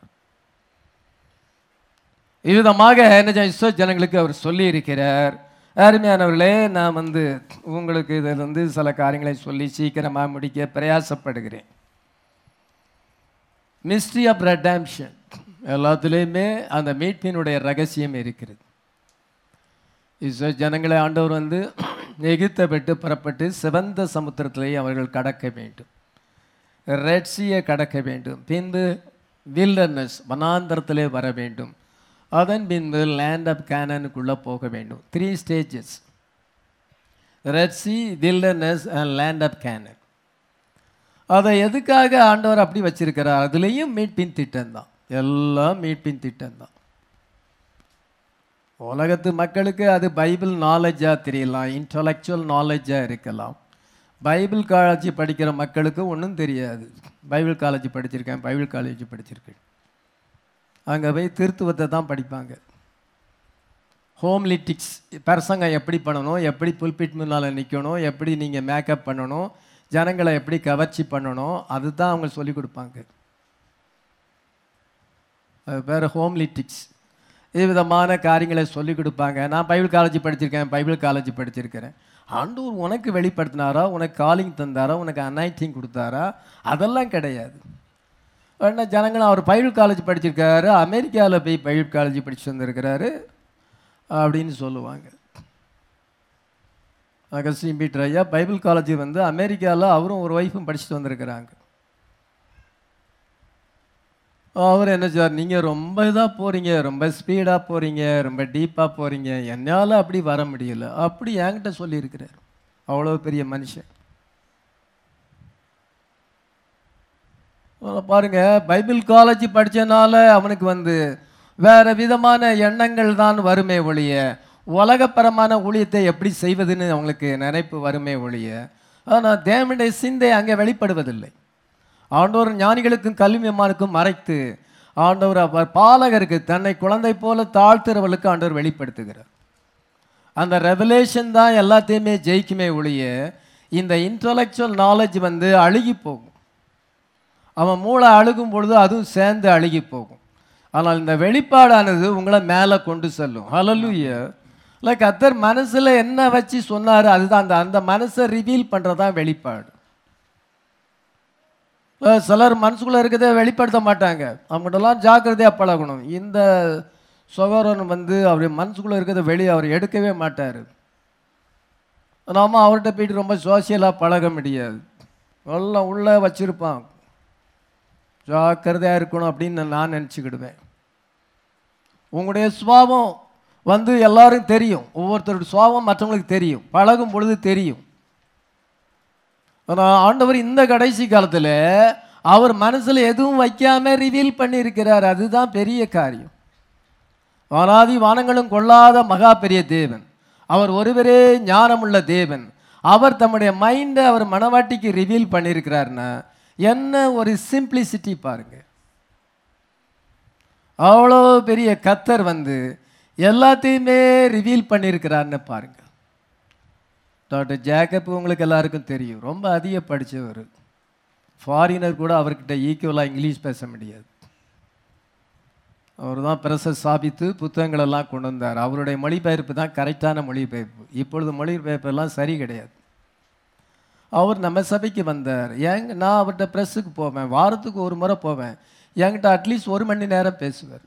[SPEAKER 1] இவ்விதமாக என்ன இஸ்ரோ ஜனங்களுக்கு அவர் சொல்லியிருக்கிறார் அருமையானவர்களே நான் வந்து உங்களுக்கு இதில் வந்து சில காரியங்களை சொல்லி சீக்கிரமாக முடிக்க பிரயாசப்படுகிறேன் மிஸ்ட்ரி ஆஃப் ரெடாம்ஷன் எல்லாத்துலேயுமே அந்த மீட்பினுடைய ரகசியம் இருக்கிறது இஸ்ரோ ஜனங்களை ஆண்டவர் வந்து எகிப்தை விட்டு புறப்பட்டு சிவந்த சமுத்திரத்திலேயே அவர்கள் கடக்க வேண்டும் ரெட்சியை கடக்க வேண்டும் பின்பு வில்டர்னஸ் வனாந்தரத்திலே வர வேண்டும் அதன் பின்பு லேண்ட் ஆஃப் கேனனுக்குள்ளே போக வேண்டும் three stages red sea wilderness and land of Canaan அதை எதுக்காக ஆண்டவர் அப்படி வச்சிருக்கிறார் அதுலேயும் மீட்பின் திட்டம் தான் எல்லாம் மீட்பின் திட்டம் தான் உலகத்து மக்களுக்கு அது பைபிள் நாலேஜாக தெரியலாம் இன்டலெக்சுவல் நாலேஜாக இருக்கலாம் பைபிள் காலேஜ் படிக்கிற மக்களுக்கு ஒன்றும் தெரியாது பைபிள் காலேஜ் படிச்சிருக்கேன் பைபிள் காலேஜ் படிச்சிருக்கேன் அங்கே போய் திருத்துவத்தை தான் படிப்பாங்க ஹோம்லிட்டிக்ஸ் பர்சங்க எப்படி பண்ணணும் எப்படி புல்பிட் முன்னால் நிற்கணும் எப்படி நீங்கள் மேக்கப் பண்ணணும் ஜனங்களை எப்படி கவர்ச்சி பண்ணணும் அதுதான் அவங்க சொல்லிக் கொடுப்பாங்க அது பேர் ஹோம்லிட்டிக்ஸ் விதமான காரியங்களை சொல்லிக் கொடுப்பாங்க நான் பைபிள் காலேஜ் படிச்சிருக்கேன் பைபிள் காலேஜ் படிச்சிருக்கிறேன் ஆண்டூர் உனக்கு வெளிப்படுத்தினாரா உனக்கு காலிங் தந்தாரா உனக்கு அனைட்டிங் கொடுத்தாரா அதெல்லாம் கிடையாது என்ன ஜனங்கள் அவர் பைபிள் காலேஜ் படிச்சிருக்காரு அமெரிக்காவில் போய் பைபிள் காலேஜ் படிச்சு வந்திருக்கிறாரு அப்படின்னு சொல்லுவாங்க அகஸ்டின் பீட்டர் ஐயா பைபிள் காலேஜ் வந்து அமெரிக்காவில் அவரும் ஒரு ஒய்ஃபும் படிச்சுட்டு வந்திருக்கிறாங்க அவர் என்ன சார் நீங்கள் ரொம்ப இதாக போகிறீங்க ரொம்ப ஸ்பீடாக போகிறீங்க ரொம்ப டீப்பாக போகிறீங்க என்னால் அப்படி வர முடியல அப்படி என்கிட்ட சொல்லியிருக்கிறார் அவ்வளோ பெரிய மனுஷன் அவனை பாருங்க பைபிள் காலேஜ் படித்தனால அவனுக்கு வந்து வேற விதமான எண்ணங்கள் தான் வருமே ஒழிய உலகப்பரமான ஊழியத்தை எப்படி செய்வதுன்னு அவங்களுக்கு நினைப்பு வருமே ஒழிய ஆனால் தேவனுடைய சிந்தை அங்கே வெளிப்படுவதில்லை ஆண்டவர் ஞானிகளுக்கும் கல்விமானுக்கும் மறைத்து ஆண்டவர் அவர் பாலகருக்கு தன்னை குழந்தை போல தாழ்த்துறவர்களுக்கு ஆண்டவர் வெளிப்படுத்துகிறார் அந்த ரெவலேஷன் தான் எல்லாத்தையுமே ஜெயிக்குமே ஒழிய இந்த இன்டலெக்சுவல் நாலேஜ் வந்து அழுகி போகும் அவன் மூளை அழுகும் பொழுது அதுவும் சேர்ந்து அழுகி போகும் ஆனால் இந்த வெளிப்பாடானது உங்களை மேலே கொண்டு செல்லும் ஹலலுய லைக் கத்தர் மனசில் என்ன வச்சு சொன்னார் அதுதான் அந்த அந்த மனசை ரிவீல் பண்ணுறது தான் வெளிப்பாடு அஹ் சிலர் மனசுக்குள்ளே இருக்கிறத வெளிப்படுத்த மாட்டாங்க அவங்ககிட்டலாம் ஜாக்கிரதையாக பழகணும் இந்த சகோதரன் வந்து அவர் மனசுக்குள்ளே இருக்கிறத வெளியே அவர் எடுக்கவே மாட்டார் நாம அவர்கிட்ட போயிட்டு ரொம்ப சோசியலாக பழக முடியாது எல்லாம் உள்ளே வச்சுருப்பான் ஜாக்கிரதையாக இருக்கணும் அப்படின்னு நான் நினச்சிக்கிடுவேன் உங்களுடைய சுபாவம் வந்து எல்லாரும் தெரியும் ஒவ்வொருத்தருடைய சுபாவம் மற்றவங்களுக்கு தெரியும் பழகும் பொழுது தெரியும் ஆனால் ஆண்டவர் இந்த கடைசி காலத்தில் அவர் மனசில் எதுவும் வைக்காம ரிவீல் பண்ணியிருக்கிறார் அதுதான் பெரிய காரியம் வானாதி வானங்களும் கொள்ளாத மகா பெரிய தேவன் அவர் ஒருவரே ஞானமுள்ள தேவன் அவர் தம்முடைய மைண்டை அவர் மனவாட்டிக்கு ரிவீல் பண்ணியிருக்கிறாருன்னா என்ன ஒரு சிம்பிளிசிட்டி பாருங்க அவ்வளோ பெரிய கத்தர் வந்து எல்லாத்தையுமே ரிவீல் பண்ணியிருக்கிறாருன்னு பாருங்க டாக்டர் ஜேக்கப் உங்களுக்கு எல்லாருக்கும் தெரியும் ரொம்ப அதிக படித்தவர் ஃபாரினர் கூட அவர்கிட்ட ஈக்குவலாக இங்கிலீஷ் பேச முடியாது அவர் தான் பிரச ஸ்தாபித்து புத்தகங்களெல்லாம் கொண்டு வந்தார் அவருடைய மொழிபெயர்ப்பு தான் கரெக்டான மொழிபெயர்ப்பு இப்பொழுது மொழிபெயர்ப்பெல்லாம் சரி கிடையாது அவர் நம்ம சபைக்கு வந்தார் ஏங்க நான் அவர்கிட்ட ப்ரெஸ்ஸுக்கு போவேன் வாரத்துக்கு ஒரு முறை போவேன் என்கிட்ட அட்லீஸ்ட் ஒரு மணி நேரம் பேசுவார்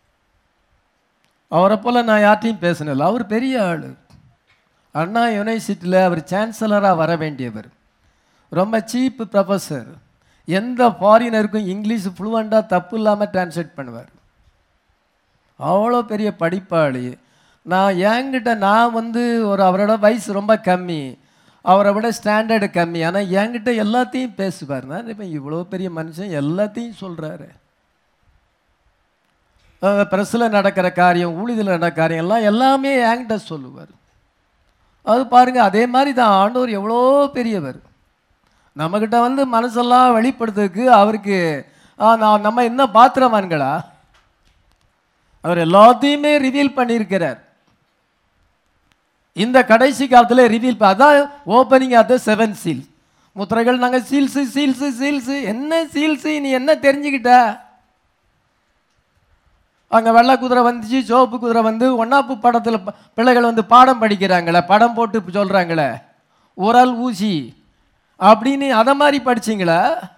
[SPEAKER 1] அவரை போல் நான் யார்ட்டையும் பேசினதில்ல அவர் பெரிய ஆள் அண்ணா யூனிவர்சிட்டியில் அவர் சான்சலராக வர வேண்டியவர் ரொம்ப சீப் ப்ரொஃபஸர் எந்த ஃபாரினருக்கும் இங்கிலீஷ் ஃப்ளூவெண்ட்டாக தப்பு இல்லாமல் டிரான்ஸ்லேட் பண்ணுவார் அவ்வளோ பெரிய படிப்பாளி நான் என்கிட்ட நான் வந்து ஒரு அவரோட வயசு ரொம்ப கம்மி அவரை விட ஸ்டாண்டர்டு கம்மி ஆனால் என்கிட்ட எல்லாத்தையும் பேசுவார் நான் இப்போ இவ்வளோ பெரிய மனுஷன் எல்லாத்தையும் சொல்கிறாரு ப்ரெஸ்ஸில் நடக்கிற காரியம் ஊழியத்தில் நடக்கிற காரியம் எல்லாம் எல்லாமே என்கிட்ட சொல்லுவார் அது பாருங்க அதே மாதிரி தான் ஆண்டவர் எவ்வளோ பெரியவர் நம்மக்கிட்ட வந்து மனசெல்லாம் வெளிப்படுத்துறதுக்கு அவருக்கு ஆ, நான் நம்ம என்ன பாத்திரவான்களா அவர் எல்லாத்தையுமே ரிவீல் பண்ணியிருக்கிறார் இந்த கடைசி காலத்தில் ரிவீல் அதான் opening of the seven seal முத்திரைகள் நாங்கள் சீல்ஸு சீல்ஸு சீல்ஸு என்ன சீல்ஸு நீ என்ன தெரிஞ்சுக்கிட்ட அங்கே வெள்ளை குதிரை வந்துச்சு சிவப்பு குதிரை வந்து ஒன்னாப்பு படத்தில் ப- பிள்ளைகள் வந்து பாடம் படிக்கிறாங்களே படம் போட்டு சொல்கிறாங்களே உரல் ஊசி அப்படின்னு அதை மாதிரி படிச்சிங்களா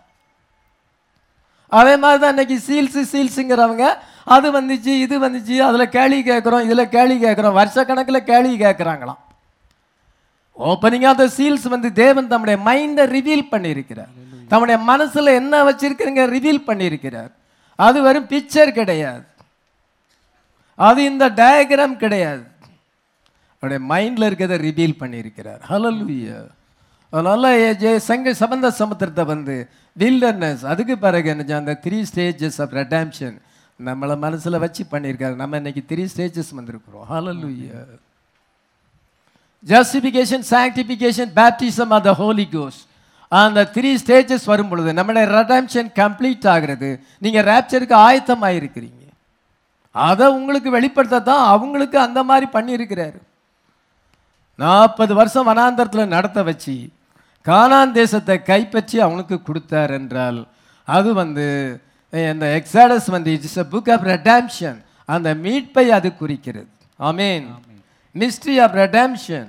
[SPEAKER 1] அதே மாதிரி தான் இன்னைக்கு சீல்ஸு சீல்ஸுங்கிறவங்க அது வந்துச்சு இது வந்துச்சு அதில் கேள்வி கேட்குறோம் இதில் கேள்வி கேட்குறோம் வருஷக்கணக்கில் கேள்வி கேட்குறாங்களாம் ஓப்பனிங் ஆஃப் த சீல்ஸ் வந்து தேவன் தம்முடைய மைண்டை ரிவீல் பண்ணியிருக்கிறார் தம்முடைய மனசில் என்ன வச்சிருக்கிறீங்க ரிவீல் பண்ணியிருக்கிறார் அது வெறும் பிக்சர் கிடையாது அது இந்த டயக்ராம் கிடையாது அவருடைய மைண்டில் இருக்கிறத ரிவீல் பண்ணியிருக்கிறார் ஹலலுயா அதனால ஏ- ஜே- சங்க சம்பந்த சமுத்திரத்தை வந்து வில்டர்னஸ் அதுக்கு பிறகு என்ன அந்த த்ரீ ஸ்டேஜஸ் ஆஃப் ரெடாம்ஷன் நம்மளை மனசில் வச்சு பண்ணியிருக்காரு நம்ம இன்னைக்கு த்ரீ ஸ்டேஜஸ் வந்திருக்கிறோம் ஹalleluya justification sanctification baptism of the holy கோஸ் அந்த த்ரீ ஸ்டேஜஸ் வரும் பொழுது நம்மளுடைய ரெடாம்ஷன் கம்ப்ளீட் ஆகிறது நீங்கள் ரேப்சருக்கு ஆயத்தமாக இருக்கிறீங்க அதை உங்களுக்கு வெளிப்படுத்த தான் அவங்களுக்கு அந்த மாதிரி பண்ணியிருக்கிறாரு நாற்பது வருஷம் வனாந்தரத்தில் நடத்த வச்சு கானான் தேசத்தை கைப்பற்றி அவனுக்கு கொடுத்தார் என்றால் அது வந்து இந்த எக்ஸாடஸ் வந்து it's a book of redemption அந்த மீட்பை அது குறிக்கிறது ஆமீன் mystery of redemption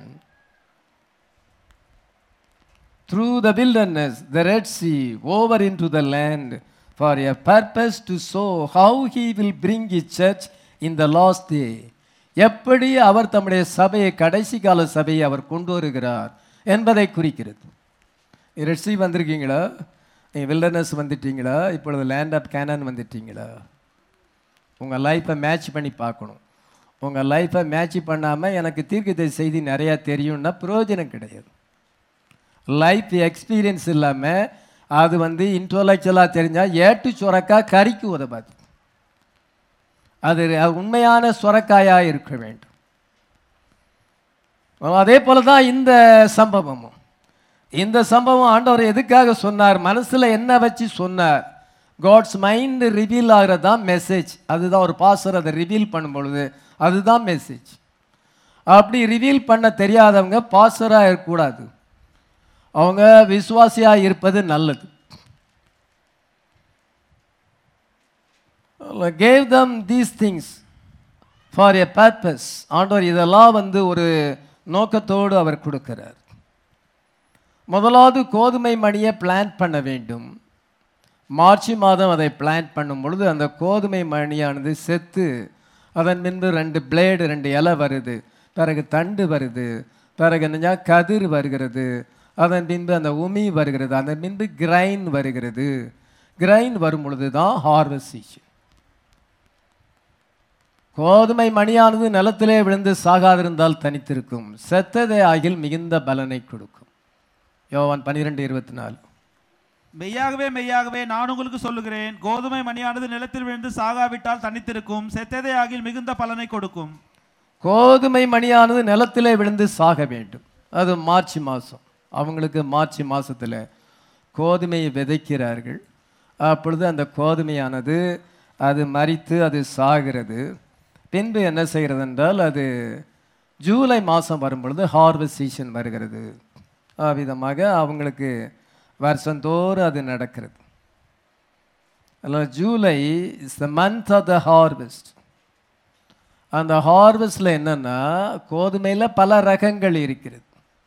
[SPEAKER 1] through the wilderness, the Red Sea, over into the land, for a purpose to show how he will bring his church in the last day. எப்படி அவர் தம்முடைய சபையை கடைசி கால சபையை அவர் கொண்டு வருகிறார் என்பதை குறிக்கிறது ரெட் சி வந்திருக்கீங்களா நீங்கள் வில்டர்னஸ் வந்துட்டீங்களா இப்பொழுது லேண்ட் ஆஃப் கேனன் வந்துட்டீங்களா உங்கள் லைஃப்பை மேட்ச் பண்ணி பார்க்கணும் உங்கள் லைஃப்பை மேட்ச் பண்ணாமல் எனக்கு தீர்க்கதை செய்தி நிறையா தெரியும்னா பிரயோஜனம் கிடையாது லைஃப் எக்ஸ்பீரியன்ஸ் இல்லாமல் அது வந்து இன்டோலெக்சுவலாக தெரிஞ்சால் ஏட்டு சுரக்கா கறிக்கு உதவாது அது அது உண்மையான சுரக்காயாக இருக்க வேண்டும் அதே போல தான் இந்த சம்பவமும் இந்த சம்பவம் ஆண்டவர் எதுக்காக சொன்னார் மனசில் என்ன வச்சு சொன்னார் காட்ஸ் மைண்ட் ரிவீல் ஆகிறது தான் மெசேஜ் அதுதான் ஒரு பாஸ்டர் அதை ரிவீல் பண்ணும் பொழுது அதுதான் மெசேஜ் அப்படி ரிவீல் பண்ண தெரியாதவங்க பாஸ்டராக இருக்கக்கூடாது அவங்க விசுவாசியாக இருப்பது நல்லது gave them these things for a purpose ஆண்டவர் இதெல்லாம் வந்து ஒரு நோக்கத்தோடு அவர் கொடுக்கிறார் முதலாவது கோதுமை மணியை பிளான் பண்ண வேண்டும் மார்ச் மாதம் அதை பிளான் பண்ணும் பொழுது அந்த கோதுமை மணியானது செத்து அதன் பின்பு ரெண்டு பிளேடு ரெண்டு இலை வருது பிறகு தண்டு வருது பிறகு என்னஞ்சா கதிர் வருகிறது அதன் பின்பு அந்த உமி வருகிறது அதன் பின்பு கிரைன் வருகிறது கிரைன் வரும் பொழுது தான் ஹார்வெஸ்ட் சீசன் கோதுமை மணியானது நிலத்திலே விழுந்து சாகாதிருந்தால் தனித்திருக்கும் செத்ததே ஆகில் மிகுந்த பலனை கொடுக்கும் யோவான் பன்னிரெண்டு இருபத்தி நாலு
[SPEAKER 2] மெய்யாகவே மெய்யாகவே நான் உங்களுக்கு சொல்லுகிறேன் கோதுமை மணியானது நிலத்தில் விழுந்து சாகாவிட்டால் தனித்திருக்கும் செத்ததே ஆகில் மிகுந்த பலனை கொடுக்கும்
[SPEAKER 1] கோதுமை மணியானது நிலத்திலே விழுந்து சாக வேண்டும் அது மார்ச் மாதம் அவங்களுக்கு மார்ச் மாதத்தில் கோதுமையை விதைக்கிறார்கள் அப்பொழுது அந்த கோதுமையானது அது மரித்து அது சாகிறது பின்பு என்ன செய்கிறது என்றால் அது ஜூலை மாதம் வரும் பொழுது ஹார்வெஸ்ட் சீசன் வருகிறது விதமாக அவங்களுக்கு வருஷந்தோறும் அது நடக்கிறது அதில் July is the month of the harvest அந்த ஹார்வெஸ்டில் என்னென்னா கோதுமையில் பல ரகங்கள் இருக்கிறது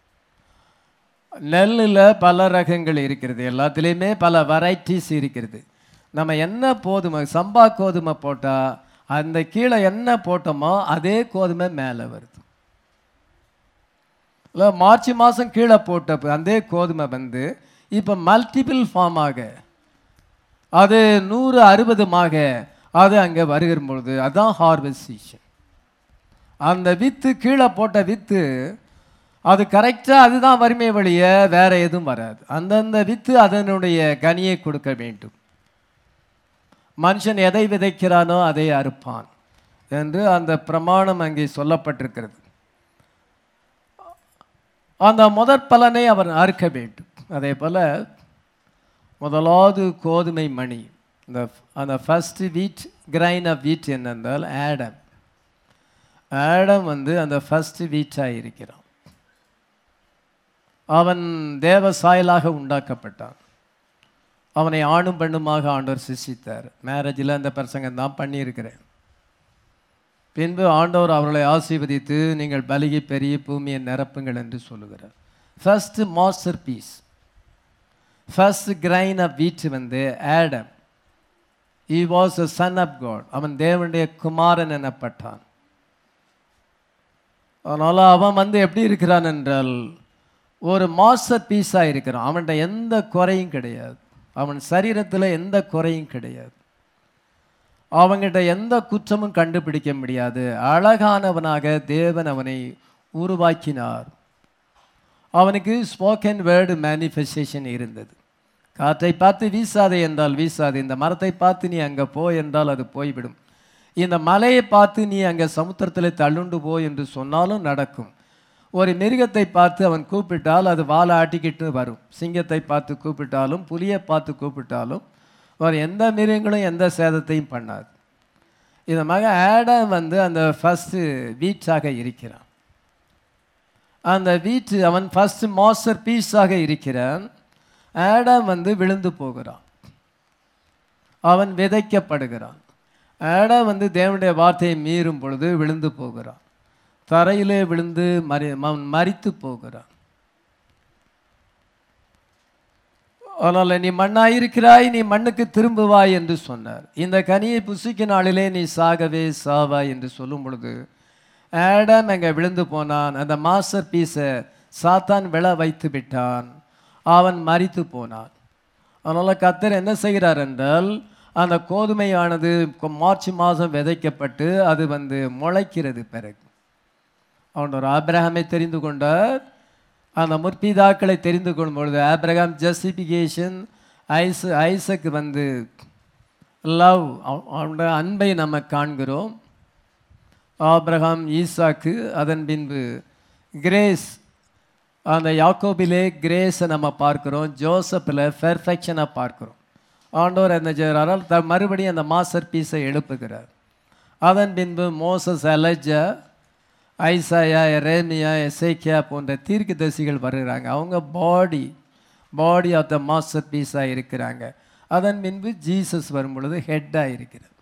[SPEAKER 1] நெல்லில் பல ரகங்கள் இருக்கிறது எல்லாத்துலேயுமே பல வெரைட்டிஸ் இருக்கிறது நம்ம என்ன கோதுமை சம்பா கோதுமை போட்டால் அந்த கீழே என்ன போட்டோமோ அதே கோதுமை மேலே வருது இல்லை மார்ச் மாதம் கீழே போட்ட அதே கோதுமை வந்து இப்போ மல்டிபிள் ஃபார்மாக அது நூறு அறுபதுமாக அது அங்கே வருகிற பொழுது அதுதான் ஹார்வெஸ்ட் சீசன் அந்த வித்து கீழே போட்ட வித்து அது கரெக்டாக அதுதான் வறுமை வழிய வேற எதுவும் வராது அந்தந்த வித்து அதனுடைய கனியை கொடுக்க வேண்டும் மனுஷன் எதை விதைக்கிறானோ அதை அறுப்பான் என்று அந்த பிரமாணம் அங்கே சொல்லப்பட்டிருக்கிறது அந்த முதற் பலனை அவர் அறுக்க வேண்டும் அதே போல் முதலாவது கோதுமை மணி இந்த அந்த ஃபஸ்ட்டு வீட் கிரைன் ஆஃப் வீட் என்னென்றால் ஆடம் ஆடம் வந்து அந்த ஃபர்ஸ்ட் வீச்சாக இருக்கிறான் அவன் தேவ சாயலாக உண்டாக்கப்பட்டான் அவனை ஆணும் பெண்ணுமாக ஆண்டவர் சிருஷ்டித்தார் மேரேஜில் அந்த பிரசங்கம் தான் பண்ணியிருக்கிறேன் பின்பு ஆண்டவர் அவர்களை ஆசீர்வதித்து நீங்கள் பலிகி பெரிய பூமியை நிரப்புங்கள் என்று சொல்லுகிறார் first masterpiece first grain of wheat வந்து Adam he was a son of God அவன் தேவனுடைய குமாரன் எனப்பட்டான் அதனால் அவன் வந்து எப்படி இருக்கிறான் என்றால் ஒரு மாஸ்டர் பீஸாக இருக்கிறான் அவன்கிட்ட எந்த குறையும் கிடையாது அவன் சரீரத்தில் எந்த குறையும் கிடையாது அவங்கிட்ட எந்த குற்றமும் கண்டுபிடிக்க முடியாது அழகானவனாக தேவன் அவனை உருவாக்கினார் அவனுக்கு ஸ்போக்கன் வேர்டு மேனிஃபெஸ்டேஷன் இருந்தது காற்றை பார்த்து வீசாதே என்றால் வீசாது இந்த மரத்தை பார்த்து நீ அங்கே போ என்றால் அது போய்விடும் இந்த மலையை பார்த்து நீ அங்கே சமுத்திரத்தில் தள்ளுண்டு போ என்று சொன்னாலும் நடக்கும் ஒரு மிருகத்தை பார்த்து அவன் கூப்பிட்டால் அது வாழை ஆட்டிக்கிட்டு வரும் சிங்கத்தை பார்த்து கூப்பிட்டாலும் புலியை பார்த்து கூப்பிட்டாலும் வேறு எந்த மிருகங்களும் எந்த சேதத்தையும் பண்ணாது இந்த மக ஆடம் வந்து அந்த ஃபஸ்ட்டு வீச்சாக இருக்கிறான் அந்த வீட்டு அவன் ஃபஸ்ட்டு மாஸ்டர் பீஸாக இருக்கிறான் ஆடம் வந்து விழுந்து போகிறான் அவன் விதைக்கப்படுகிறான் ஆடம் வந்து தேவனுடைய வார்த்தையை மீறும் பொழுது விழுந்து போகிறான் தரையிலே விழுந்து மறி அவன் மறித்து போகிறான் அதனால் நீ மண்ணாயிருக்கிறாய் நீ மண்ணுக்கு திரும்புவாய் என்று சொன்னார் இந்த கனியை புசிக்க நாளிலே நீ சாகவே சாவாய் என்று சொல்லும் பொழுது ஆடம் அங்கே விழுந்து போனான் அந்த மாஸ்டர் பீஸை சாத்தான் விழ வைத்து விட்டான் அவன் மறித்து போனான் அதனால் கத்தர் என்ன செய்கிறார் என்றால் அந்த கோதுமையானது கொ- மார்ச் மாதம் விதைக்கப்பட்டு அது வந்து முளைக்கிறது பிறகு அவன் ஒரு ஆபிரகாமை தெரிந்து கொண்டார் அந்த முற்பிதாக்களை தெரிந்து கொள்ளும் பொழுது ஆபிரகாம் ஜஸ்டிஃபிகேஷன் ஐஸ் ஐசக் வந்து லவ் அவனுடைய அன்பை நம்ம காண்கிறோம் ஆபிரகாம் ஈசாக்கு அதன் பின்பு கிரேஸ் அந்த யாக்கோபிலே கிரேஸை நம்ம பார்க்கிறோம் ஜோசப்பில் பெர்ஃபெக்ஷனை பார்க்கிறோம் ஆண்டவர் என்ன செய்கிறாரால் த மறுபடியும் அந்த மாஸ்டர் பீஸை எழுப்புகிறார் அதன் பின்பு மோசஸ் அலஜா ஐசாயா எரேமியா எசேக்கியா போன்ற தீர்க்கதரிசிகள் வருகிறாங்க அவங்க பாடி பாடி ஆஃப் த மாஸ்டர் பீஸாக இருக்கிறாங்க அதன் பின்பு ஜீசஸ் வரும் பொழுது ஹெட்டாக இருக்கிறார்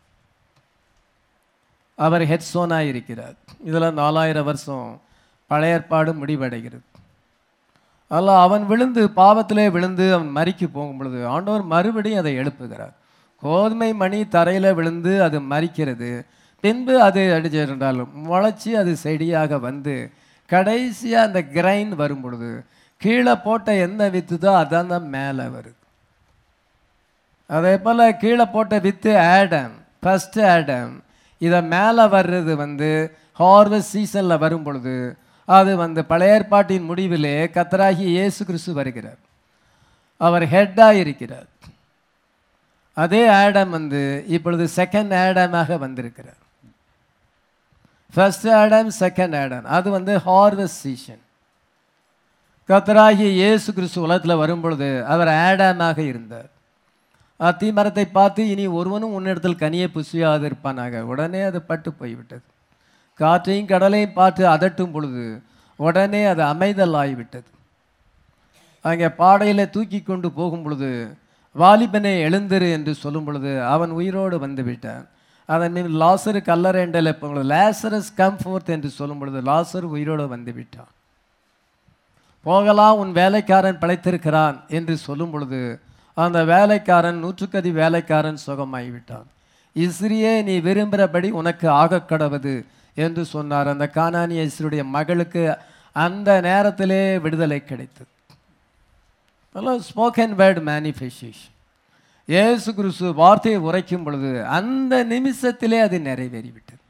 [SPEAKER 1] அவர் ஹெட்ஸோனாக இருக்கிறார் இதில் நாலாயிரம் வருஷம் பழைய ஏற்பாடு முடிவடைகிறது அல்ல அவன் விழுந்து பாவத்திலே விழுந்து அவன் மறிக்கு போகும் பொழுது ஆண்டவர் மறுபடியும் அதை எழுப்புகிறார் கோதுமை மணி தரையில் விழுந்து அது மறிக்கிறது பின்பு அது அடிச்சிருந்தாலும் முளைச்சி அது செடியாக வந்து கடைசியாக அந்த கிரைன் வரும் பொழுது கீழே போட்ட என்ன வித்துதோ அதான் தான் மேலே வருது அதே போல் கீழே போட்ட வித்து ஆடம் ஃபஸ்ட்டு ஆடம் இதை மேலே வர்றது வந்து ஹார்வெஸ்ட் சீசனில் வரும் பொழுது அது வந்து பழைய ஏற்பாட்டின் முடிவிலே கத்தராகி இயேசு கிறிஸ்து வருகிறார் அவர் ஹெட்டாக இருக்கிறார் அதே ஆடம் வந்து இப்பொழுது செகண்ட் ஆடமாக வந்திருக்கிறார் ஃபர்ஸ்ட் ஆடம் செகண்ட் ஆடம் அது வந்து ஹார்வெஸ்ட் சீசன் கத்தராகிய இயேசு கிறிஸ்து உலகத்தில் வரும்பொழுது அவர் ஆடாமாக இருந்தார் அத்தி மரத்தை பார்த்து இனி ஒருவனும் உன்னிடத்தில் கனியை புசியாது இருப்பானாக உடனே அது பட்டு போய்விட்டது காற்றையும் கடலையும் பார்த்து அதட்டும் பொழுது உடனே அது அமைதல் ஆகிவிட்டது அங்கே பாடையில் தூக்கி கொண்டு போகும் பொழுது வாலிபனை எழுந்திரு என்று சொல்லும் பொழுது அவன் உயிரோடு வந்து விட்டான் அதன் மீது லாசரு கல்லறைண்டல் இப்போ லேசரஸ் கம் ஃபோர்த் என்று சொல்லும் பொழுது லாசர் உயிரோடு வந்து விட்டான் போகலாம் உன் வேலைக்காரன் பிழைத்திருக்கிறான் என்று சொல்லும் பொழுது அந்த வேலைக்காரன் நூற்றுக்கதி வேலைக்காரன் சுகமாகிவிட்டான் இஸ்ரியே நீ விரும்புகிறபடி உனக்கு ஆகக் கடவது என்று சொன்னார் அந்த கானானிய இஸ்ருடைய மகளுக்கு அந்த நேரத்திலே விடுதலை கிடைத்தது அதெல்லாம் ஸ்போக்கன் வேர்டு மேனிஃபெஸ்டேஷன் இயேசு கிறிஸ்து வார்த்தையை உரைக்கும் பொழுது அந்த நிமிஷத்திலே அது நிறைவேறிவிட்டது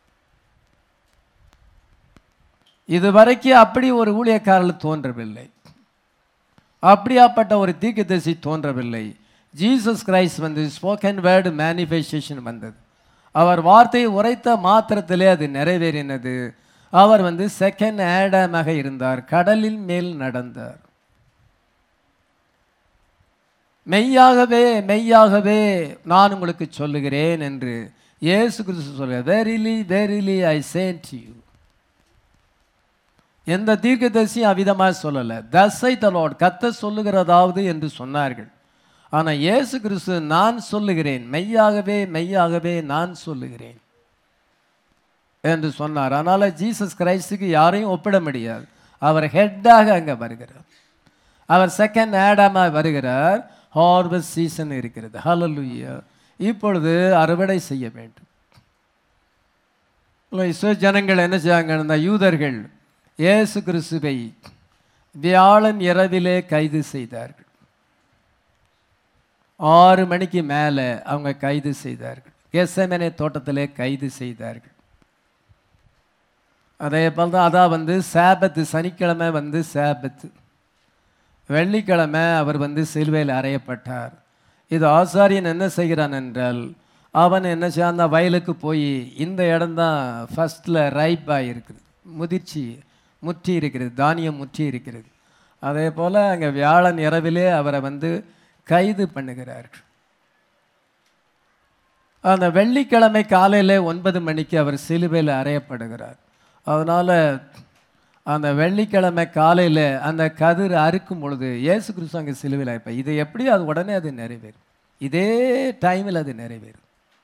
[SPEAKER 1] இதுவரைக்கும் அப்படி ஒரு ஊழியக்காரர்கள் தோன்றவில்லை அப்படியாப்பட்ட ஒரு தீர்க்கதரிசி தோன்றவில்லை ஜீசஸ் கிரைஸ்ட் வந்து ஸ்போக்கன் வேர்டு மேனிஃபெஸ்டேஷன் வந்தது அவர் வார்த்தையை உரைத்த மாத்திரத்திலே அது நிறைவேறினது அவர் வந்து செகண்ட் ஆடமாக இருந்தார் கடலின் மேல் நடந்தார் மெய்யாகவே மெய்யாகவே நான் உங்களுக்கு சொல்லுகிறேன் என்று இயேசு கிறிஸ்து சொல்ல verily verily I say to you எந்த தீர்க்கதரிசியும் அவ்விதமாக சொல்லலை தசை தலோட் கத்த சொல்லுகிறதாவது என்று சொன்னார்கள் ஆனால் இயேசு கிறிஸ்து நான் சொல்லுகிறேன் மெய்யாகவே மெய்யாகவே நான் சொல்லுகிறேன் என்று சொன்னார் அதனால் ஜீசஸ் கிரைஸ்டுக்கு யாரையும் ஒப்பிட முடியாது அவர் ஹெட்டாக அங்கே வருகிறார் அவர் செகண்ட் ஆடாமாக வருகிறார் ஹார்வெஸ்ட் சீசன் இருக்கிறது ஹalleluya இப்பொழுது அறுவடை செய்ய வேண்டும் இஸ்ரேல் ஜனங்கள் என்ன செய்யாங்கன்னா யூதர்கள் இயேசு கிறிஸ்துவை வியாழன் இரவிலே கைது செய்தார்கள் ஆறு மணிக்கு மேலே அவங்க கைது செய்தார்கள் கெசமனே தோட்டத்திலே கைது செய்தார்கள் அதே போல் தான் அதான் வந்து சாபத்து சனிக்கிழமை வந்து சாபத்து வெள்ளிக்கிழமை அவர் வந்து சிலுவையில் அறையப்பட்டார் இது ஆசாரியன் என்ன செய்கிறான் என்றால் அவன் என்ன செய்ய அந்த வயலுக்கு போய் இந்த இடம்தான் ஃபஸ்ட்டில் ரைப்பாக இருக்குது முதிர்ச்சி முற்றி இருக்கிறது தானியம் முற்றி இருக்கிறது அதே போல் அங்கே வியாழன் இரவிலே அவரை வந்து கைது பண்ணுகிறார்கள் அந்த வெள்ளிக்கிழமை காலையில் ஒன்பது மணிக்கு அவர் சிலுவையில் அறையப்படுகிறார் அதனால் அந்த வெள்ளிக்கிழமை காலையில் அந்த கதிர் அறுக்கும் பொழுது இயேசு கிறிஸ்து அங்கே சிலுவையில் இருப்பார் இது எப்படி அது உடனே அது நிறைவேறும் இதே டைமில் அது நிறைவேறும்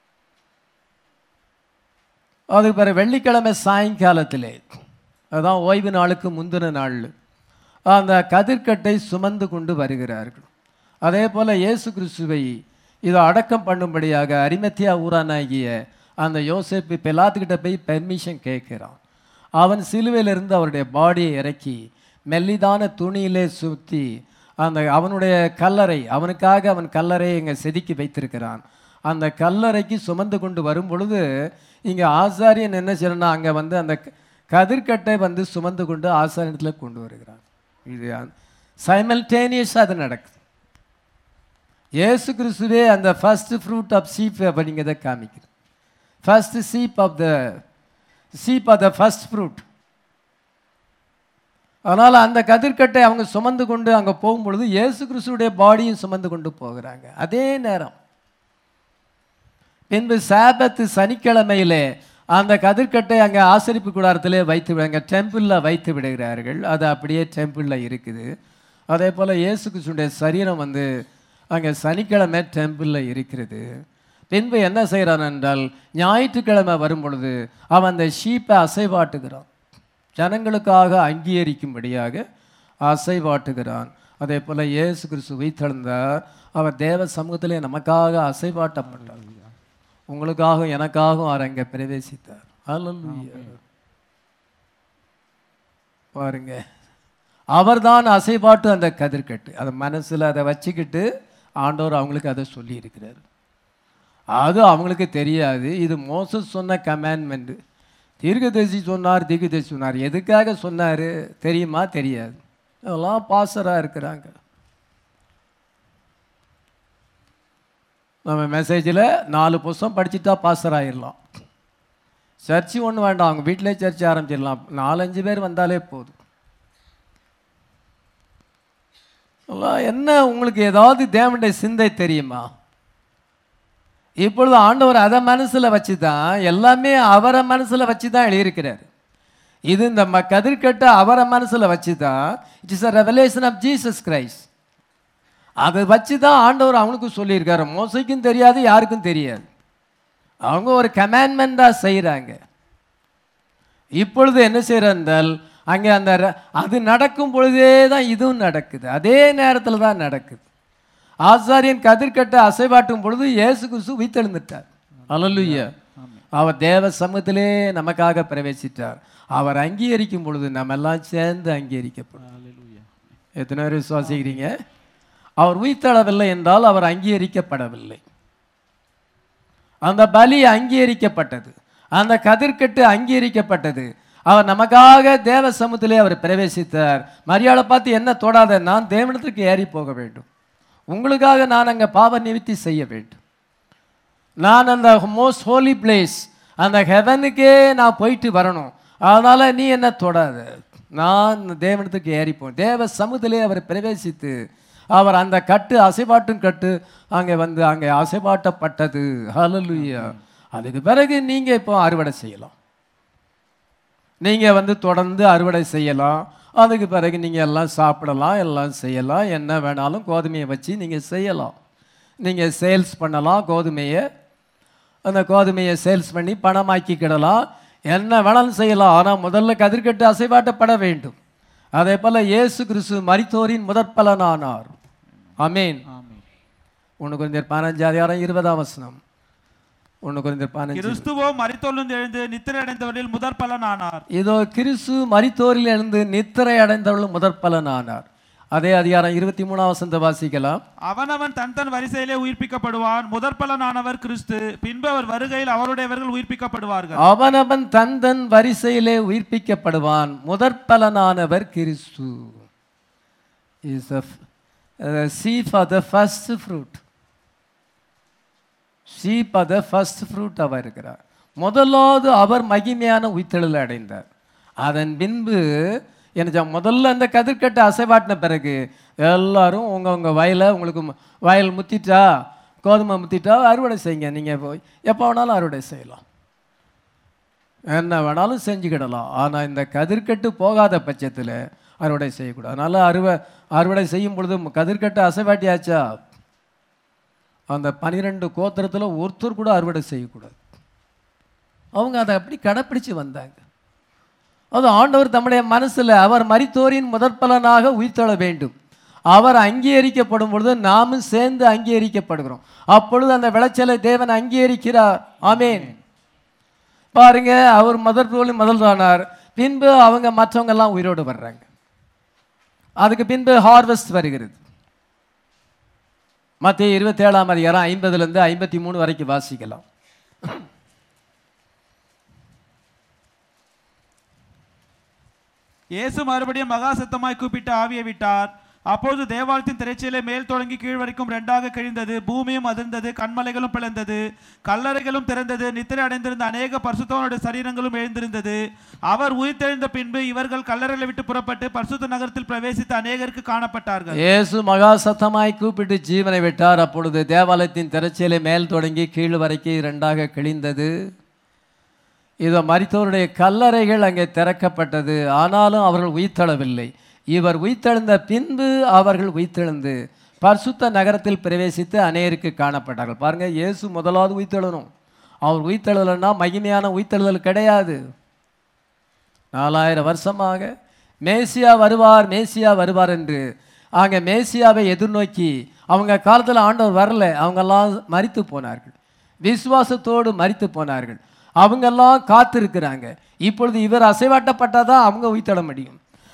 [SPEAKER 1] அதுக்கு பிறகு வெள்ளிக்கிழமை சாயங்காலத்திலே அதான் ஓய்வு நாளுக்கு முந்தின நாள் அந்த கதிர்க்கட்டை சுமந்து கொண்டு வருகிறார்கள் அதே போல் இயேசு கிறிஸ்துவை இதை அடக்கம் பண்ணும்படியாக அரிமத்தியா ஊரானாகிய அந்த யோசேப்பு பெலாத்துக்கிட்ட போய் பெர்மிஷன் கேட்கிறான் அவன் சிலுவையிலிருந்து அவருடைய பாடியை இறக்கி மெல்லிதான துணியிலே சுற்றி அந்த அவனுடைய கல்லறை அவனுக்காக அவன் கல்லறையை இங்கே செதுக்கி வைத்திருக்கிறான் அந்த கல்லறைக்கு சுமந்து கொண்டு வரும் பொழுது இங்கே ஆசாரியன் என்ன செய்யணும்னா அங்கே வந்து அந்த க- கதிர்க்கட்டை வந்து சுமந்து கொண்டு ஆசாரியத்தில் கொண்டு வருகிறான் இது சைமல்டேனியஸாக அது நடக்குது இயேசு கிறிஸ்துவே அந்த ஃபர்ஸ்ட் ஃப்ரூட் ஆஃப் சீப் அப்படிங்கிறத காமிக்குது first sheaf of the sheaf of the first fruit அதனால் அந்த கதிர்க்கட்டை அவங்க சுமந்து கொண்டு அங்கே போகும்பொழுது இயேசு கிறிஸ்துடைய பாடியும் சுமந்து கொண்டு போகிறாங்க அதே நேரம் பின்பு சாபத்து சனிக்கிழமையிலே அந்த கதிர்க்கட்டை அங்கே ஆசரிப்பு கூடாரத்திலே வைத்து விட- அங்கே டெம்பிளில் வைத்து விடுகிறார்கள் அது அப்படியே டெம்பிளில் இருக்குது அதே போல் இயேசு கிறிஸ்துடைய சரீரம் வந்து அங்கே சனிக்கிழமை டெம்பிளில் இருக்கிறது பின்பு என்ன செய்கிறான் என்றால் ஞாயிற்றுக்கிழமை வரும் பொழுது அவன் அந்த ஷீப்பை அசைவாட்டுகிறான் ஜனங்களுக்காக அங்கீகரிக்கும்படியாக அசைவாட்டுகிறான் அதே போல் இயேசு கிறிஸ்து உயிர்த்தெழுந்தார் அவர் தேவ சமூகத்திலே நமக்காக அசைவாட்டப்பட்டார் உங்களுக்காகவும் எனக்காகவும் அவர் அங்கே பிரவேசித்தார் அல்லேலூயா பாருங்க அவர்தான் அசைபாட்டு அந்த கதிர்க்கட்டு அதை மனசில் அதை வச்சுக்கிட்டு ஆண்டவர் அவங்களுக்கு அதை சொல்லி இருக்கிறார் அது அவங்களுக்கு தெரியாது இது மோசஸ் சொன்ன கமாண்ட்மெண்ட்டு தீர்க்கதரிசி சொன்னார் தீர்க்கதரிசி சொன்னார் எதுக்காக சொன்னார் தெரியுமா தெரியாது அதெல்லாம் பாசராக இருக்கிறாங்க நம்ம மெசேஜில் நாலு புஸ்தகம் படிச்சுட்டா பாஸ்டர் ஆயிடலாம் சர்ச்சு ஒன்று வேண்டாம் அவங்க வீட்டிலே சர்ச் ஆரம்பிச்சிடலாம் நாலஞ்சு பேர் வந்தாலே போதும் எல்லாம் என்ன உங்களுக்கு ஏதாவது தேவனுடைய சிந்தை தெரியுமா இப்பொழுது ஆண்டவர் அதை மனசில் வச்சு தான் எல்லாமே அவரை மனசில் வச்சு தான் எழுதியிருக்கிறார் இது இந்த ம கதிர்கட்டை அவரை மனசில் வச்சு தான் it is a revelation of Jesus Christ அதை வச்சு தான் ஆண்டவர் அவனுக்கு சொல்லியிருக்காரு மோசைக்கும் தெரியாது யாருக்கும் தெரியாது அவங்க ஒரு கமாண்ட்மெண்ட்டாக செய்கிறாங்க இப்பொழுது என்ன செய்கிறால் அங்கே அந்த ர- அது நடக்கும் பொழுதே தான் இதுவும் நடக்குது அதே நேரத்தில் தான் நடக்குது ஆசாரியன் கதிர்கட்டை அசைவாட்டும் பொழுது இயேசு கிறிஸ்து உயிர்த்தெழுந்துட்டார் அல்லலுய்யா அவர் தேவ சமூகத்திலே நமக்காக பிரவேசித்தார் அவர் அங்கீகரிக்கும் பொழுது நம்ம எல்லாம் சேர்ந்து அங்கீகரிக்கப்படும் எத்தனை பேர் விசுவாசிக்கிறீங்க அவர் உயிர்த்தெழவில்லை என்றால் அவர் அங்கீகரிக்கப்படவில்லை அந்த பலி அங்கீகரிக்கப்பட்டது அந்த கதிர்க்கட்டு அங்கீகரிக்கப்பட்டது அவர் நமக்காக தேவ சமூகத்திலே அவர் பிரவேசித்தார் மரியாதை பார்த்து என்ன தொடாத நான் தேவனத்திற்கு ஏறி போக வேண்டும் உங்களுக்காக நான் அங்கே பாவ நிவர்த்தி செய்ய வேண்டும் நான் அந்த மோஸ்ட் ஹோலி பிளேஸ் அந்த ஹெவனுக்கே நான் போயிட்டு வரணும் அதனால் நீ என்ன தொடாத நான் தேவனத்துக்கு ஏறிப்போம் தேவ சமூகத்திலே அவர் பிரவேசித்து அவர் அந்த கட்டு அசைபாட்டும் கட்டு அங்கே வந்து அங்கே அசைபாட்டப்பட்டது ஹalleluya அதுக்கு பிறகு நீங்கள் இப்போ அறுவடை செய்யலாம் நீங்கள் வந்து தொடர்ந்து அறுவடை செய்யலாம் அதுக்கு பிறகு நீங்கள் எல்லாம் சாப்பிடலாம் எல்லாம் செய்யலாம் என்ன வேணாலும் கோதுமையை வச்சு நீங்கள் செய்யலாம் நீங்கள் சேல்ஸ் பண்ணலாம் கோதுமையை அந்த கோதுமையை சேல்ஸ் பண்ணி பணமாக்கிக்கிடலாம் என்ன வேணாலும் செய்யலாம் ஆனால் முதல்ல கதிர்கட்டு அசைவாட்டப்பட வேண்டும் அதே போல் இயேசு கிறிஸ்து மரித்தோரின் முதற் பலனானார் அமேன் ஒன்று கொஞ்சம் பதினஞ்சு அதிகாரம் இருபதாம் வசனம் ஒன்று கொஞ்சம் பதினஞ்சு
[SPEAKER 2] கிறிஸ்துவோ மரித்தொழுந்து எழுந்து நித்திரை அடைந்தவரில் முதற் பலனானார்
[SPEAKER 1] இதோ கிறிஸ்து மரித்தோரில் இருந்து நித்திரை அடைந்தவர்கள் முதற் பலனானார் அதே அதிகாரம் இருபத்தி மூணாம் வசந்த வாசிக்கலாம்
[SPEAKER 2] அவனவன் தன் தன் வரிசையிலே உயிர்ப்பிக்கப்படுவான் முதற் பலனானவர் கிறிஸ்து பின்பு அவர் வருகையில் அவருடையவர்கள் உயிர்ப்பிக்கப்படுவார்கள்
[SPEAKER 1] அவனவன் தன் தன் வரிசையிலே உயிர்ப்பிக்கப்படுவான் முதற் பலனானவர் கிறிஸ்து is chief of the first fruit chief of the first fruit அவர் இருக்கிறார் முதலாவது அவர் மகிமையான உயிர்த்தெழுதல் அடைந்தார் அதன் பின்பு என்ன முதல்ல அந்த கதிர்கட்டை அசைவாட்டின பிறகு எல்லாரும் உங்கள் உங்கள் வயலை உங்களுக்கு மு- வயல் முத்திட்டா கோதுமை முத்திட்டா அறுவடை செய்யுங்க நீங்கள் போய் எப்போ வேணாலும் அறுவடை செய்யலாம் என்ன வேணாலும் செஞ்சுக்கிடலாம் ஆனால் இந்த கதிர்கட்டு போகாத பட்சத்தில் அறுவடை செய்யக்கூடாது அதனால் அறுவடை அறுவடை செய்யும் பொழுது கதிர்கட்டு அசைவாட்டியாச்சா அந்த பனிரெண்டு கோத்திரத்தில் ஒருத்தர் கூட அறுவடை செய்யக்கூடாது அவங்க அதை அப்படி கடைப்பிடிச்சு வந்தாங்க அது ஆண்டவர் தம்முடைய மனசில் அவர் மரித்தோரின் முதற்பலனாக உயிர்த்தெழ வேண்டும் அவர் அங்கீகரிக்கப்படும் பொழுது நாமும் சேர்ந்து அங்கீகரிக்கப்படுகிறோம் அப்பொழுது அந்த விளைச்சலை தேவன் அங்கீகரிக்கிறார் ஆமேன் பாருங்க அவர் முதற் போலும் முதல் தானார் பின்பு அவங்க மற்றவங்க எல்லாம் உயிரோடு வர்றாங்க அதுக்கு பின்பு ஹார்வெஸ்ட் வருகிறது மத்திய இருபத்தி ஏழாம் அதிகாரம் ஐம்பதுலேருந்து ஐம்பத்தி மூணு வரைக்கும் வாசிக்கலாம்
[SPEAKER 2] இயேசு மறுபடியும் மகா சத்தமாய் கூப்பிட்டு ஆவியை விட்டார் அப்பொழுது தேவாலயத்தின் திரைச்சீலை மேல் தொடங்கி கீழ் வரைக்கும் ரெண்டாக கிழிந்தது பூமியும் அதிர்ந்தது கண்மலைகளும் பிளந்தது கல்லறைகளும் திறந்தது நித்திரை அடைந்திருந்த அநேக பரிசுத்தவனுடைய சரீரங்களும் எழுந்திருந்தது அவர் உயிர்த்தெழுந்த பின்பு இவர்கள் கல்லறைகளை விட்டு புறப்பட்டு பரிசுத்த நகரத்தில் பிரவேசித்து அநேகருக்கு காணப்பட்டார்கள்
[SPEAKER 1] இயேசு மகா சத்தமாய் கூப்பிட்டு ஜீவனை விட்டார் அப்பொழுது தேவாலயத்தின் திரைச்சீலை மேல் தொடங்கி கீழ் வரைக்கும் இரண்டாக கிழிந்தது இதோ மரித்தோருடைய கல்லறைகள் அங்கே திறக்கப்பட்டது ஆனாலும் அவர்கள் உயிர்த்தெழவில்லை இவர் உயிர்த்தெழுந்த பின்பு அவர்கள் உயிர்த்தெழுந்து பரிசுத்த நகரத்தில் பிரவேசித்து அநேருக்கு காணப்பட்டார்கள் பாருங்க இயேசு முதலாவது உயிர்த்தெழணும் அவர் உயிர்த்தெழலைன்னா மகிமையான உயிர்த்தெழுதல் கிடையாது நாலாயிரம் வருஷமாக மேசியா வருவார் மேசியா வருவார் என்று அங்கே மேசியாவை எதிர்நோக்கி அவங்க காலத்தில் ஆண்டவர் வரல அவங்கெல்லாம் மரித்து போனார்கள் விசுவாசத்தோடு மரித்து போனார்கள் அவங்கெல்லாம் காத்திருக்கிறாங்க இப்பொழுது இவர் அசைவாட்டப்பட்டாதான் அவங்க உயிர்த்தெழ முடியும்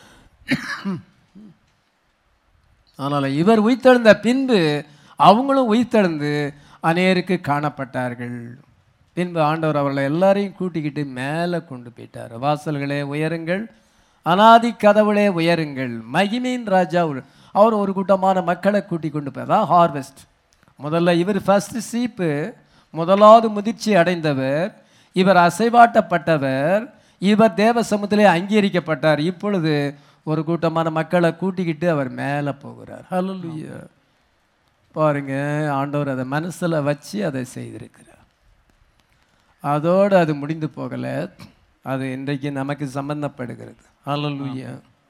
[SPEAKER 1] ஆனால் இவர் உயிர்த்தெழுந்த பின்பு அவங்களும் உயிர்த்தெழுந்து அநேருக்கு காணப்பட்டார்கள் பின்பு ஆண்டவர் அவர்களை எல்லாரையும் கூட்டிக்கிட்டு மேலே கொண்டு போயிட்டார் வாசல்களே உயருங்கள் அனாதி கதவுளே உயருங்கள் மகிமையின் ராஜா ஒரு- அவர் ஒரு கூட்டமான மக்களை கூட்டி கொண்டு போய் அதான் ஹார்வெஸ்ட் முதல்ல இவர் ஃபர்ஸ்ட் சீப்பு முதலாவது முதிர்ச்சி அடைந்தவர் இவர் அசைவாட்டப்பட்டவர் இவர் தேவ சமூகத்திலே அங்கீகரிக்கப்பட்டார் இப்பொழுது ஒரு கூட்டமான மக்களை கூட்டிக்கிட்டு அவர் மேலே போகிறார் ஹalleluya பாருங்க ஆண்டவர் அதை மனசுல வச்சு அதை செய்திருக்கிறார் அதோடு அது முடிந்து போகல அது இன்றைக்கு நமக்கு சம்பந்தப்படுகிறது ஹalleluya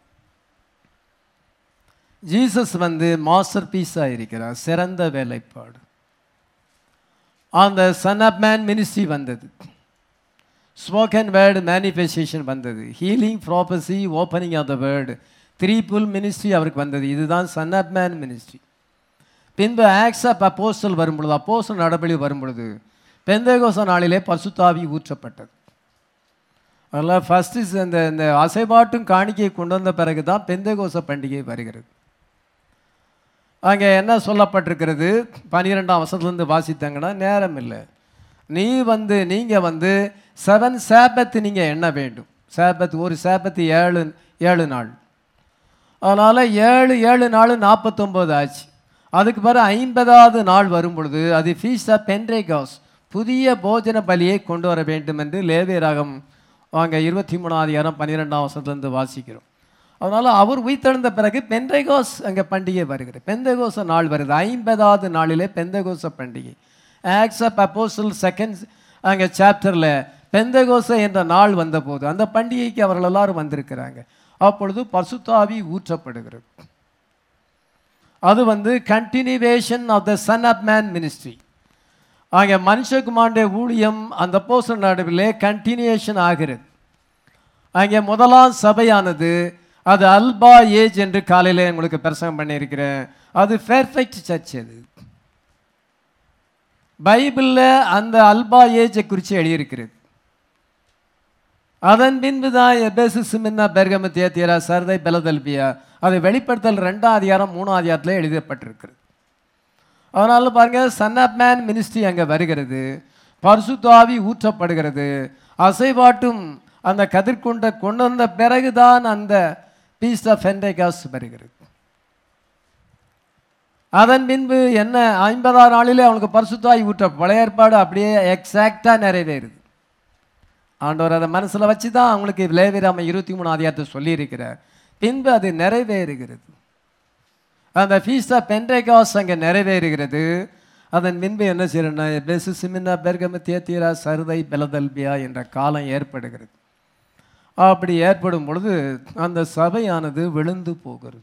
[SPEAKER 1] ஜீசஸ் வந்து மாஸ்டர் பீஸாக இருக்கிறார் சிறந்த வேலைப்பாடு அந்த சன் ஆஃப் மேன் மினிஸ்ட்ரி வந்தது ஸ்போக்கன் வேர்டு மேனிஃபெஸ்டேஷன் வந்தது healing prophecy opening of the word three full ministry அவருக்கு வந்தது இதுதான் சன் ஆஃப் மேன் மினிஸ்ட்ரி பின்பு ஆக்ஸ் ஆஃப் அப்போஸ்டல் வரும்பொழுது அப்போஸ்டல் நடபடி வரும்பொழுது பெந்தகோச நாளிலே பசுத்தாவி ஊற்றப்பட்டது அதெல்லாம் ஃபஸ்ட்டு இந்த இந்த அசைபாட்டும் காணிக்கையை கொண்டு வந்த பிறகு தான் பெந்தகோச பண்டிகை வருகிறது அங்கே என்ன சொல்லப்பட்டிருக்கிறது பன்னிரெண்டாம் வசத்துலேருந்து வாசித்தாங்கன்னா நேரம் இல்லை நீ வந்து நீங்கள் வந்து செவன் சேபத்து நீங்கள் எண்ண வேண்டும் சேபத்து ஒரு சேபத்து ஏழு ஏழு நாள் அதனால் ஏழு ஏழு நாள் நாற்பத்தொம்போது ஆச்சு அதுக்கு பிறகு ஐம்பதாவது நாள் வரும் பொழுது அது ஃபீஸ் ஆஃப் பென்ரேகாஸ் புதிய போஜன பலியை கொண்டு வர வேண்டும் என்று லேவியராகம் வாங்க இருபத்தி மூணாவது அதிகாரம் பன்னிரெண்டாம் வருஷத்துலேருந்து வாசிக்கிறோம் அதனால் அவர் உயிர்த்தெழுந்த பிறகு பெந்தைகோஸ் அங்கே பண்டிகை வருகிறது பெந்தகோச நாள் வருது ஐம்பதாவது நாளிலே பெந்தகோச பண்டிகை ஆக்ஸ் ஆஃப் அப்போசல் செகண்ட் அங்கே சாப்டரில் பெந்தகோசை என்ற நாள் வந்தபோது அந்த பண்டிகைக்கு அவர்கள் எல்லாரும் வந்திருக்கிறாங்க அப்பொழுது பசுத்தாவி ஊற்றப்படுகிறது அது வந்து continuation of the son of man ministry ஆகிய மனுஷகுமாருடைய ஊழியம் அந்த போச நடுவிலே கண்டினியூஷன் ஆகிறது அங்கே முதலாம் சபையானது அது அல்பா ஏஜ் என்று காலையில் உங்களுக்கு பிரசங்கம் பண்ணியிருக்கிறேன் அது பெர்ஃபெக்ட் சர்ச் அது பைபிளில் அந்த அல்பா ஏஜை குறித்து எழுதியிருக்கிறது அதன் பின்பு தான் எபேசு சிமின்னா பெர்கம தேத்தியரா சர்தை பெலதல்பியா அது வெளிப்படுத்தல் ரெண்டாம் அதிகாரம் மூணாம் அதிகாரத்தில் எழுதப்பட்டிருக்கிறது அதனால பாருங்க சன் ஆஃப் மேன் மினிஸ்ட்ரி அங்கே வருகிறது பரிசுத்தாவி ஊற்றப்படுகிறது அசைவாட்டும் அந்த கதிர்கொண்ட கொண்டு வந்த பிறகுதான் அந்த பீஸ் ஆஃப் என்டைகாஸ் வருகிறது அதன் பின்பு என்ன ஐம்பதாம் நாளிலே அவனுக்கு பரிசுத்தாய் ஊற்ற பழைய ஏற்பாடு அப்படியே எக்ஸாக்டாக நிறைவேறுது ஆண்டவர் அதை மனசில் வச்சு தான் அவங்களுக்கு லேவிராம இருபத்தி மூணு அதிகாரத்தை சொல்லியிருக்கிறார் பின்பு அது நிறைவேறுகிறது அந்த ஃபீஸ் ஆஃப் பென்டேகாஸ் அங்கே நிறைவேறுகிறது அதன் பின்பு என்ன செய்யணும்னா பெசு சிமின்னா பெர்கம தேத்தியரா சருதை பெலதல்பியா என்ற காலம் ஏற்படுகிறது அப்படி ஏற்படும் பொழுது அந்த சபையானது விழுந்து போகிறது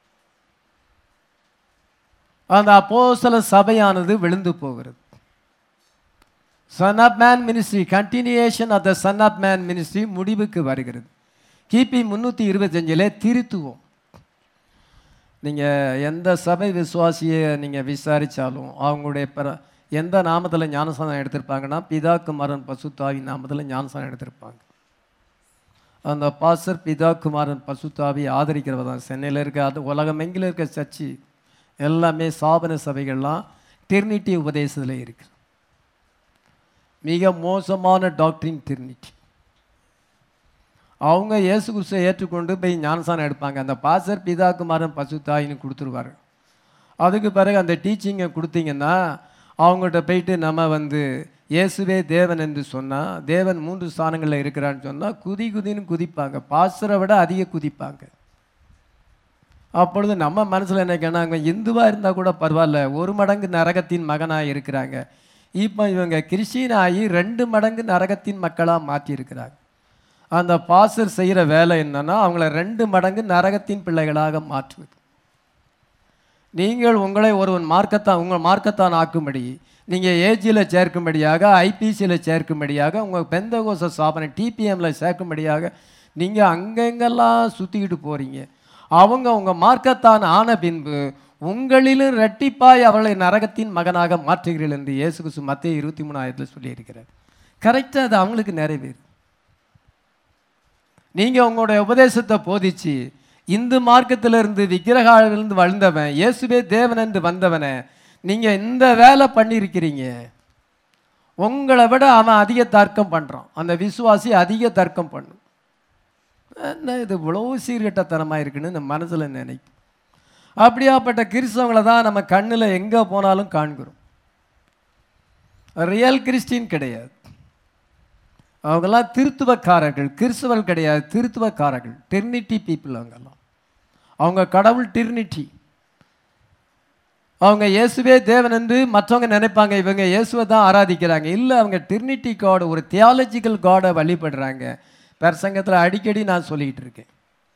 [SPEAKER 1] அந்த அப்போஸ்தல சபையானது விழுந்து போகிறது son of man ministry continuation of the son of man ministry முடிவுக்கு வருகிறது கிபி முந்நூற்றி இருபத்தஞ்சில் திருத்துவோம் நீங்கள் எந்த சபை விசுவாசியை நீங்கள் விசாரித்தாலும் அவங்களுடைய பிற எந்த நாமத்தில் ஞானசானம் எடுத்திருப்பாங்கன்னா பிதா குமாரன் பசுத்தாவி நாமத்தில் ஞானசானம் எடுத்திருப்பாங்க அந்த பாசர் பிதா குமாரன் பசுத்தாவி ஆதரிக்கிறவ தான் சென்னையில் இருக்க அது உலகமெங்கிலும் இருக்க சர்ச்சு எல்லாமே சாபன சபைகள்லாம் டெர்னிட்டி உபதேசத்தில் இருக்கு மிக மோசமான டாக்டரின் டெர்னிட்டி அவங்க இயேசு கிறிஸ்துவை ஏற்றுக்கொண்டு போய் ஞானசானம் எடுப்பாங்க அந்த பாசர் பிதா குமாரன் பசுத்தாயின்னு கொடுத்துருவாரு அதுக்கு பிறகு அந்த டீச்சிங்கை கொடுத்தீங்கன்னா அவங்கள்ட்ட போயிட்டு நம்ம வந்து இயேசுவே தேவன் என்று சொன்னால் தேவன் மூன்று ஸ்தானங்களில் இருக்கிறான்னு சொன்னால் குதி குதின்னு குதிப்பாங்க பாசரை விட அதிக குதிப்பாங்க அப்பொழுது நம்ம மனசில் என்ன கேட்டாங்க இந்துவாக இருந்தால் கூட பரவாயில்ல ஒரு மடங்கு நரகத்தின் மகனாக இருக்கிறாங்க இப்போ இவங்க கிறிஸ்டின் ஆகி ரெண்டு மடங்கு நரகத்தின் மக்களாக மாற்றியிருக்கிறாங்க அந்த பாசர் செய்கிற வேலை என்னன்னா அவங்கள ரெண்டு மடங்கு நரகத்தின் பிள்ளைகளாக மாற்றுவது நீங்கள் உங்களை ஒருவன் மார்க்கத்தான் உங்கள் மார்க்கத்தான் ஆக்கும்படி நீங்கள் ஏஜியில் சேர்க்கும்படியாக ஐபிசியில் சேர்க்கும்படியாக உங்கள் பெந்தகோச ஸ்தாபனை டிபிஎம்மில் சேர்க்கும்படியாக நீங்கள் அங்கெங்கெல்லாம் சுற்றிக்கிட்டு போகிறீங்க அவங்க உங்கள் மார்க்கத்தான் ஆன பின்பு உங்களிலும் ரெட்டிப்பாய் அவளை நரகத்தின் மகனாக மாற்றுகிறீர்கள் என்று இயேசு கிறிஸ்து மத்திய இருபத்தி மூணாயிரத்தில் சொல்லியிருக்கிறார் கரெக்டாக அது அவங்களுக்கு நிறைவேறு நீங்கள் உங்களுடைய உபதேசத்தை போதிச்சு இந்து மார்க்கத்திலிருந்து விக்கிரகாலிருந்து வளர்ந்தவன் இயேசுவே தேவன் என்று வந்தவனை நீங்கள் இந்த வேலை பண்ணியிருக்கிறீங்க உங்களை விட அவன் அதிக தர்க்கம் பண்ணுறான் அந்த விசுவாசி அதிக தர்க்கம் பண்ணும் என்ன இது இவ்வளோ சீர்கட்டத்தனமாக இருக்குன்னு நம்ம மனசில் நினைக்கும் அப்படியாப்பட்ட கிறிஸ்தவங்களை தான் நம்ம கண்ணில் எங்கே போனாலும் காண்கிறோம் ரியல் கிறிஸ்டின் கிடையாது அவங்கெல்லாம் திருத்துவக்காரர்கள் கிறிஸ்தவர்கள் கிடையாது திருத்துவக்காரர்கள் டெர்னிட்டி பீப்புள் அவங்கெல்லாம் அவங்க கடவுள் டிர்னிட்டி அவங்க இயேசுவே தேவன் என்று மற்றவங்க நினைப்பாங்க இவங்க இயேசுவை தான் ஆராதிக்கிறாங்க இல்லை அவங்க டிர்னிட்டி காட் ஒரு தியாலஜிக்கல் காடை வழிபடுறாங்க பிரசங்கத்தில் அடிக்கடி நான் சொல்லிக்கிட்டு இருக்கேன்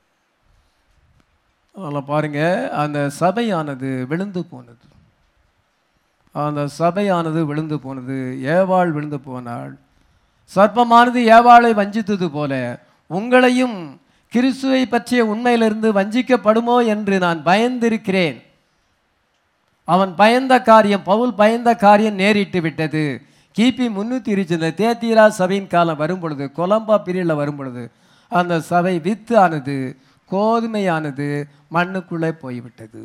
[SPEAKER 1] அதில் பாருங்க அந்த சபையானது விழுந்து போனது அந்த சபையானது விழுந்து போனது ஏவாள் விழுந்து போனாள் சர்ப்பமானது ஏவாளை வஞ்சித்தது போல உங்களையும் கிறிஸ்துவை பற்றிய உண்மையிலிருந்து வஞ்சிக்கப்படுமோ என்று நான் பயந்திருக்கிறேன் அவன் பயந்த காரியம் பவுல் பயந்த காரியம் நேரிட்டு விட்டது கிபி முன்னூற்றி இருபது தேத்தீரா சபையின் காலம் வரும் பொழுது கொலம்பா பிரிவில் வரும் பொழுது அந்த சபை வித்து ஆனது கோதுமையானது மண்ணுக்குள்ளே போய்விட்டது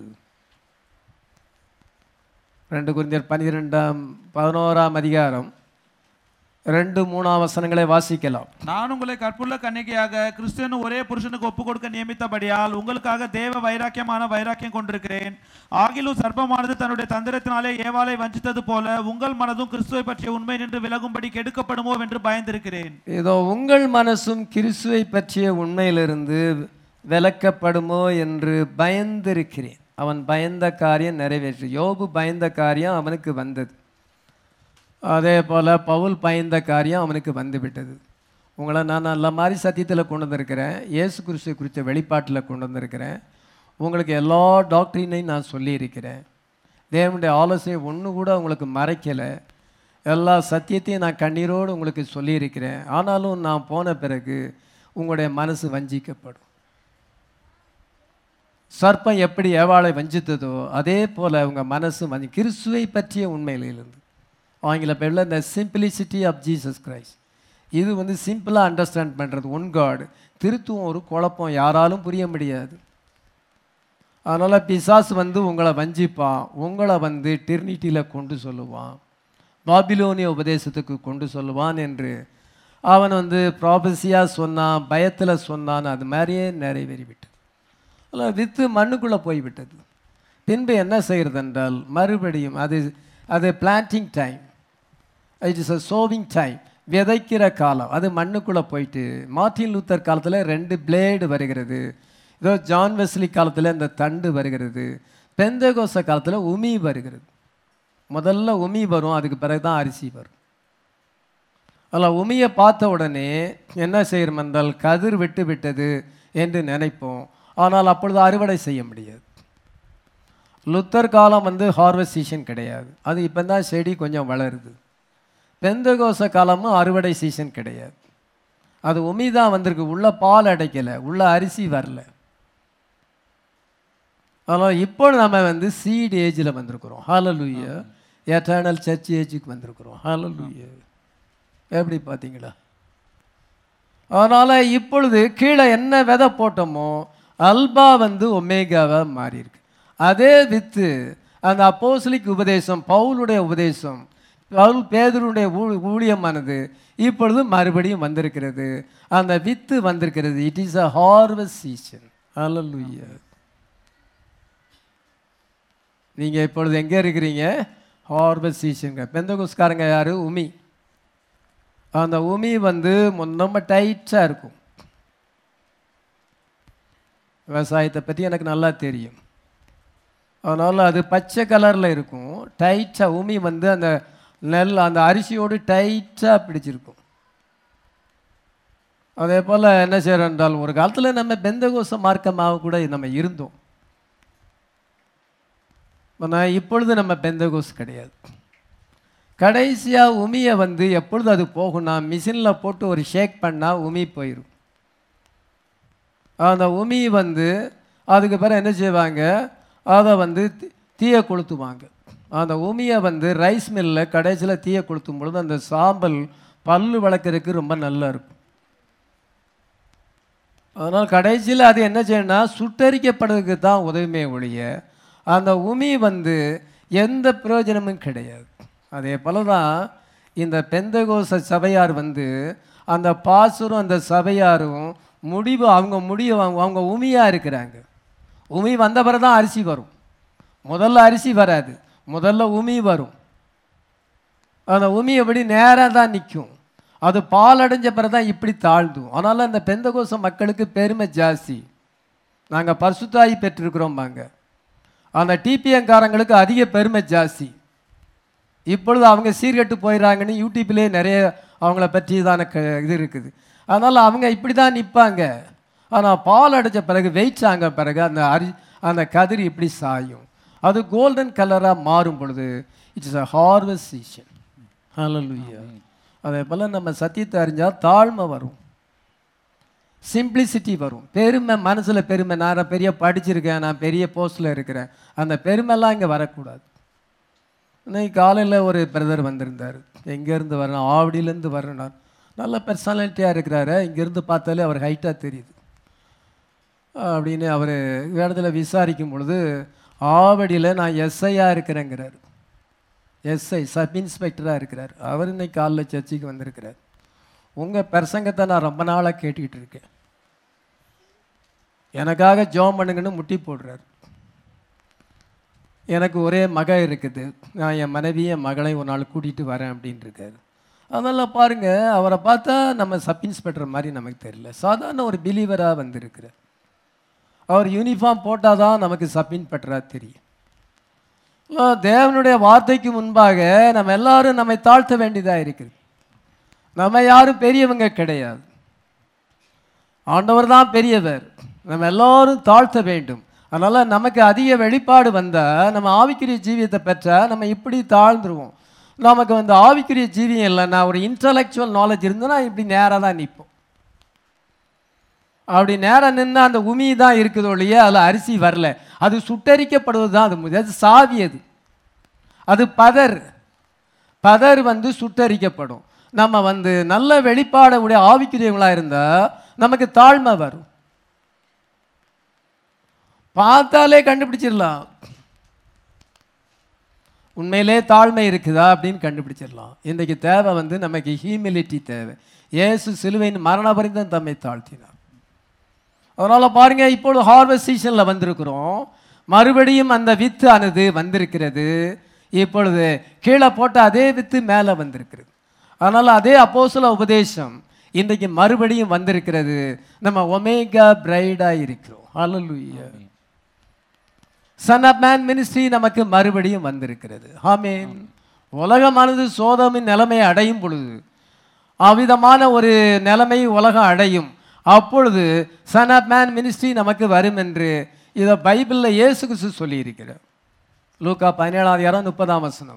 [SPEAKER 1] ரெண்டு குறிந்தர் பன்னிரெண்டாம் பதினோராம் அதிகாரம் ரெண்டு மூணாம் வசனங்களை வாசிக்கலாம்
[SPEAKER 2] நான் உங்களை கற்புள்ள கன்னிகையாக கிறிஸ்துவனு ஒரே புருஷனுக்கு ஒப்பு கொடுக்க நியமித்தபடியால் உங்களுக்காக தேவ வைராக்கியமான வைராக்கியம் கொண்டிருக்கிறேன் ஆகிலும் சர்ப்பமானது தன்னுடைய தந்திரத்தினாலே ஏவாளை வஞ்சித்தது போல உங்கள் மனதும் கிறிஸ்துவை பற்றிய உண்மை நின்று விலகும்படி கெடுக்கப்படுமோ என்று பயந்திருக்கிறேன்
[SPEAKER 1] இதோ உங்கள் மனசும் கிறிஸ்துவை பற்றிய உண்மையிலிருந்து விலக்கப்படுமோ என்று பயந்திருக்கிறேன் அவன் பயந்த காரியம் நிறைவேற்று யோபு பயந்த காரியம் அவனுக்கு வந்தது அதே போல் பவுல் பயந்த காரியம் அவனுக்கு வந்து விட்டது உங்களை நான் நல்ல மாதிரி சத்தியத்தில் கொண்டு வந்திருக்கிறேன் இயேசு கிறிஸ்து குறித்த வெளிப்பாட்டில் கொண்டு வந்திருக்கிறேன் உங்களுக்கு எல்லா டாக்டரினையும் நான் சொல்லியிருக்கிறேன் தேவனுடைய ஆலோசனை ஒன்று கூட உங்களுக்கு மறைக்கலை எல்லா சத்தியத்தையும் நான் கண்ணீரோடு உங்களுக்கு சொல்லியிருக்கிறேன் ஆனாலும் நான் போன பிறகு உங்களுடைய மனசு வஞ்சிக்கப்படும் சர்ப்பம் எப்படி ஏவாளை வஞ்சித்ததோ அதே போல் உங்கள் மனசு வஞ்சி கிறிஸ்துவை பற்றிய உண்மையிலிருந்து ஆங்கில பேரில் இந்த சிம்பிளிசிட்டி ஆஃப் ஜீசஸ் கிரைஸ்ட் இது வந்து சிம்பிளாக அண்டர்ஸ்டாண்ட் பண்ணுறது ஒன் காட் திருத்துவம் ஒரு குழப்பம் யாராலும் புரிய முடியாது அதனால் பிசாசு வந்து உங்களை வஞ்சிப்பான் உங்களை வந்து டெர்னிட்டியில் கொண்டு சொல்லுவான் பாபிலோனிய உபதேசத்துக்கு கொண்டு சொல்லுவான் என்று அவன் வந்து ப்ராபஸியாக சொன்னான் பயத்தில் சொன்னான் அது மாதிரியே நிறைவேறிவிட்டது அதில் வித்து மண்ணுக்குள்ளே போய்விட்டது பின்பு என்ன செய்கிறது என்றால் மறுபடியும் அது அது planting time it is a sowing time விதைக்கிற காலம் அது மண்ணுக்குள்ளே போயிட்டு மார்ட்டின் லூத்தர் காலத்தில் ரெண்டு பிளேடு வருகிறது இதோ ஜான் வெஸ்லி காலத்தில் இந்த தண்டு வருகிறது பெந்தகோச காலத்தில் உமி வருகிறது முதல்ல உமி வரும் அதுக்கு பிறகு தான் அரிசி வரும் அதில் உமியை பார்த்த உடனே என்ன செய்கிறோம் என்றால் கதிர் விட்டு விட்டது என்று நினைப்போம் ஆனால் அப்பொழுது அறுவடை செய்ய முடியாது லுத்தர் காலம் வந்து ஹார்வெஸ்ட் சீசன் கிடையாது அது இப்போ தான் செடி கொஞ்சம் வளருது பெந்தகோச காலமும் அறுவடை சீசன் கிடையாது அது உமி தான் வந்திருக்கு உள்ள பால் அடைக்கலை உள்ள அரிசி வரல அதனால் இப்போ நம்ம வந்து சீட் ஏஜில் வந்திருக்கிறோம் ஹாலலூயா எட்டர்னல் சர்ச் ஏஜுக்கு வந்திருக்கிறோம் ஹாலலூயா எப்படி பார்த்தீங்களா அதனால் இப்பொழுது கீழே என்ன விதை போட்டோமோ அல்பா வந்து ஒமேகாவாக மாறியிருக்கு அதே வித்து அந்த அப்போஸ்லிக் உபதேசம் பவுலுடைய உபதேசம் பவுல் பேதருடைய ஊ ஊழியமானது இப்பொழுது மறுபடியும் வந்திருக்கிறது அந்த வித்து வந்திருக்கிறது it is a harvest season ஹalleluya நீங்கள் இப்பொழுது எங்கே இருக்கிறீங்க ஹார்வெஸ்ட் சீசனுங்க பெந்தகுஸ்காரங்க யார் உமி அந்த உமி வந்து மொ- ரொம்ப டைட்டாக இருக்கும் விவசாயத்தை பற்றி எனக்கு நல்லா தெரியும் அதனால் அது பச்சை கலரில் இருக்கும் டைட்டாக உமி வந்து அந்த நெல் அந்த அரிசியோடு டைட்டாக பிடிச்சிருக்கும் அதே போல் என்ன செய்கிறோம் என்றால் ஒரு காலத்தில் நம்ம பெந்தகோச மார்க்கமாக கூட நம்ம இருந்தோம் ஆனால் இப்பொழுது நம்ம பெந்தகோஸ் கிடையாது கடைசியாக உமியை வந்து எப்பொழுது அது போகும்னா மிஷினில் போட்டு ஒரு ஷேக் பண்ணால் உமி போயிடும் அந்த உமி வந்து அதுக்கு பிறகு என்ன செய்வாங்க அதை வந்து தீ- தீயை கொளுத்துவாங்க அந்த உமியை வந்து ரைஸ் மில்லில் கடைசியில் தீயை கொளுத்தும் பொழுது அந்த சாம்பல் பல்லு வளர்க்குறதுக்கு ரொம்ப நல்லா இருக்கும் அதனால் கடைசியில் அது என்ன செய்யணும்னா சுட்டரிக்கப்படுறதுக்கு தான் உதவுமே ஒழிய அந்த உமி வந்து எந்த பிரயோஜனமும் கிடையாது அதே போல தான் இந்த பெந்தகோச சபையார் வந்து அந்த பாசுரும் அந்த சபையாரும் முடிவு அவங்க முடிவு அவங்க அவங்க உமியாக இருக்கிறாங்க உமி வந்த பிறகு தான் அரிசி வரும் முதல்ல அரிசி வராது முதல்ல உமி வரும் அந்த உமி எப்படி நேராக தான் நிற்கும் அது பால் அடைஞ்ச பிறகு தான் இப்படி தாழ்ந்தும் அதனால் அந்த பெந்தகோச மக்களுக்கு பெருமை ஜாஸ்தி நாங்கள் பரிசுத்தாயி பெற்றிருக்கிறோம்பாங்க அந்த டிபிஎங்காரங்களுக்கு அதிக பெருமை ஜாஸ்தி இப்பொழுது அவங்க சீர்கெட்டு போயிடறாங்கன்னு யூடியூப்லேயே நிறைய அவங்கள பற்றியதான க இது இருக்குது அதனால் அவங்க இப்படி தான் நிற்பாங்க ஆனால் பால் அடைச்ச பிறகு வெயிச்சாங்க பிறகு அந்த அரி அந்த கதிர் இப்படி சாயும் அது கோல்டன் கலராக மாறும் பொழுது இட்ஸ் அ ஹார்வெஸ்ட் சீசன் ஹalleluya அதே போல் நம்ம சத்தியத்தை அறிஞ்சால் தாழ்மை வரும் சிம்பிளிசிட்டி வரும் பெருமை மனசில் பெருமை நான் பெரிய படிச்சிருக்கேன் நான் பெரிய போஸ்டில் இருக்கிறேன் அந்த பெருமைலாம் இங்கே வரக்கூடாது இன்னைக்கு காலையில் ஒரு பிரதர் வந்திருந்தார் எங்கேருந்து வரணும் ஆவடியிலேருந்து வரணும் நல்ல பர்சனாலிட்டியாக இருக்கிறாரு இங்கேருந்து பார்த்தாலே அவர் ஹைட்டாக தெரியுது அப்படின்னு அவர் இடத்துல விசாரிக்கும் பொழுது ஆவடியில் நான் எஸ்ஐயாக இருக்கிறேங்கிறார் எஸ்ஐ சப் இன்ஸ்பெக்டராக இருக்கிறார் அவர் இன்னைக்கு காலைல சர்ச்சுக்கு வந்திருக்கிறார் உங்கள் பிரசங்கத்தை நான் ரொம்ப நாளாக கேட்டுக்கிட்டு இருக்கேன் எனக்காக ஜோம் பண்ணுங்கன்னு முட்டி போடுறார் எனக்கு ஒரே மக இருக்குது நான் என் மனைவி என் மகளை ஒரு நாள் கூட்டிகிட்டு வரேன் அப்படின்னு இருக்காரு அதனால் பாருங்கள் அவரை பார்த்தா நம்ம சப் இன்ஸ்பெக்டர் மாதிரி நமக்கு தெரியல சாதாரண ஒரு பிலீவராக வந்திருக்கிறார் அவர் யூனிஃபார்ம் போட்டால் தான் நமக்கு சப் இன்ஸ்பெக்டராக தெரியும் இல்ல, தேவனுடைய வார்த்தைக்கு முன்பாக நம்ம எல்லாரும் நம்மை தாழ்த்த வேண்டியதாக இருக்குது நம்ம யாரும் பெரியவங்க கிடையாது ஆண்டவர் தான் பெரியவர் நம்ம எல்லாரும் தாழ்த்த வேண்டும் அதனால் நமக்கு அதிக வெளிப்பாடு வந்தால் நம்ம ஆவிக்குரிய ஜீவியத்தை பெற்றால் நம்ம இப்படி தாழ்ந்துருவோம் நமக்கு வந்து ஆவிக்குரிய ஜீவியம் இல்லைன்னா ஒரு இன்டலெக்சுவல் நாலேஜ் இருந்ததுன்னா இப்படி நேராக தான் நிற்போம் அப்படி நேரம் நின்று அந்த உமி தான் இருக்குது ஒழிய அதில் அரிசி வரல அது சுட்டரிக்கப்படுவது தான் அது முடி- அது சாவி அது அது பதர் பதர் வந்து சுட்டரிக்கப்படும் நம்ம வந்து நல்ல வெளிப்பாட உடைய ஆவிக்குரியவங்களாக இருந்தால் நமக்கு தாழ்மை வரும் பார்த்தாலே கண்டுபிடிச்சிடலாம் உண்மையிலே தாழ்மை இருக்குதா அப்படின்னு கண்டுபிடிச்சிடலாம் இன்றைக்கு தேவை வந்து நமக்கு ஹியூமிலிட்டி தேவை இயேசு சிலுவையின் மரண பரிந்தம் தம்மை தாழ்த்தினார் அதனால் பாருங்க இப்பொழுது ஹார்வெஸ்ட் சீசனில் வந்திருக்கிறோம் மறுபடியும் அந்த வித்து ஆனது வந்திருக்கிறது இப்பொழுது கீழே போட்ட அதே வித்து மேலே வந்திருக்கிறது அதனால் அதே அப்போஸ்தல உபதேசம் இன்றைக்கு மறுபடியும் வந்திருக்கிறது நம்ம ஒமேகா பிரைடாக இருக்கிறோம் ஹalleluya சன் ஆஃப் மேன் மினிஸ்ட்ரி நமக்கு மறுபடியும் வந்திருக்கிறது ஆமேன் உலகமானது சோதமின் நிலைமையை அடையும் பொழுது அவ்விதமான ஒரு நிலைமை உலகம் அடையும் அப்பொழுது சன் ஆஃப் மேன் மினிஸ்ட்ரி நமக்கு வரும் என்று இதை பைபிளில் இயேசு கிறிஸ்து சொல்லியிருக்கிறார் லூக்கா பதினேழாம் அதிகாரம் முப்பதாம் வசனம்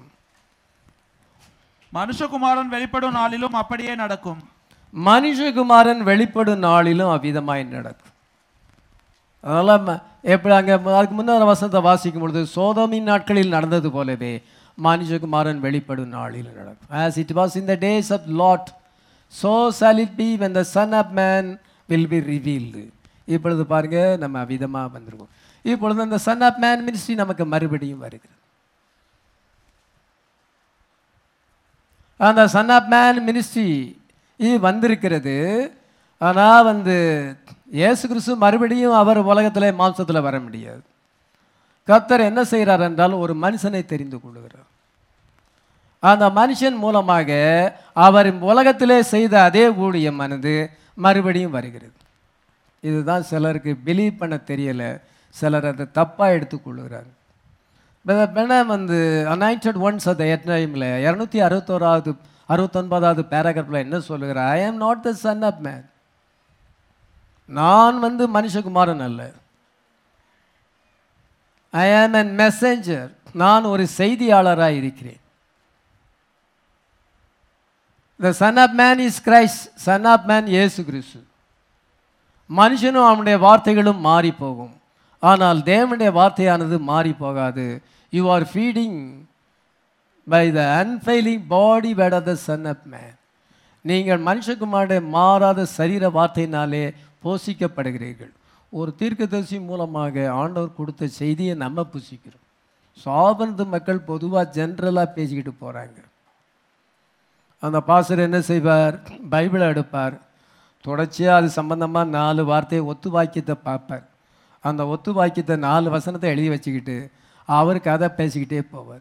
[SPEAKER 2] மனுஷகுமாரன் வெளிப்படும் நாளிலும் அப்படியே நடக்கும்
[SPEAKER 1] மனுஷகுமாரன் வெளிப்படும் நாளிலும் அவ்விதமாய் நடக்கும் அதனால் ம- எப்படி அங்கே அதுக்கு முன்னாடி வசனத்தை வாசிக்கும் பொழுது சோதமின் நாட்களில் நடந்தது போலவே மனுஷகுமாரன் வெளிப்படும் நாளில் நடக்கும் as it was in the days of Lot so shall it be when the son of man will be revealed இப்பொழுது பாருங்க நம்ம அவ்விதமாக வந்திருக்கோம் இப்பொழுது அந்த சன் ஆஃப் மேன் மினிஸ்ட்ரி நமக்கு மறுபடியும் வருகிறது அந்த சன் ஆஃப் மேன் மினிஸ்ட்ரி இது வந்திருக்கிறது ஆனால் வந்து இயேசு கிறிஸ்து மறுபடியும் அவர் உலகத்தில் மாம்சத்தில் வர முடியாது கர்த்தர் என்ன செய்கிறார் என்றால் ஒரு மனுஷனை தெரிந்து கொள்ளுகிறார் அந்த மனுஷன் மூலமாக அவர் உலகத்திலே செய்த அதே ஊழியமானது மறுபடியும் வருகிறது இதுதான் சிலருக்கு பிலீவ் பண்ண தெரியலை சிலர் அதை தப்பாக எடுத்துக்கொள்ளுகிறாங்க பெணம் வந்து அனாயிண்டட் ஒன்ஸ் அந்த டைமில் இரநூத்தி அறுபத்தோராவது அறுபத்தொன்பதாவது பேராகிராஃபில் என்ன சொல்லுகிறார் I am not the son of man நான் வந்து மனுஷகுமாரன் அல்ல ஐ ஆம் அன் மெசஞ்சர் நான் ஒரு செய்தியாளராக இருக்கிறேன் the son of man is Christ son of man இயேசு கிறிஸ்து மனுஷனும் அவனுடைய வார்த்தைகளும் மாறி போகும் ஆனால் தேவனுடைய வார்த்தையானது மாறி போகாது you are feeding by the unfailing body word of the son of man நீங்கள் மனுஷகுமாருடைய மாறாத சரீர வார்த்தையினாலே போஷிக்கப்படுகிறீர்கள் ஒரு தீர்க்கதரிசி மூலமாக ஆண்டவர் கொடுத்த செய்தியை நம்ம புசிக்கிறோம் சாபனத்து மக்கள் பொதுவாக ஜென்ரலாக பேசிக்கிட்டு போகிறாங்க அந்த பாசர் என்ன செய்வார் பைபிளை எடுப்பார் தொடர்ச்சியாக அது சம்பந்தமாக நாலு வார்த்தையை ஒத்து வாக்கியத்தை பார்ப்பார் அந்த ஒத்து வாக்கியத்தை நாலு வசனத்தை எழுதி வச்சுக்கிட்டு அவர் கதை பேசிக்கிட்டே போவார்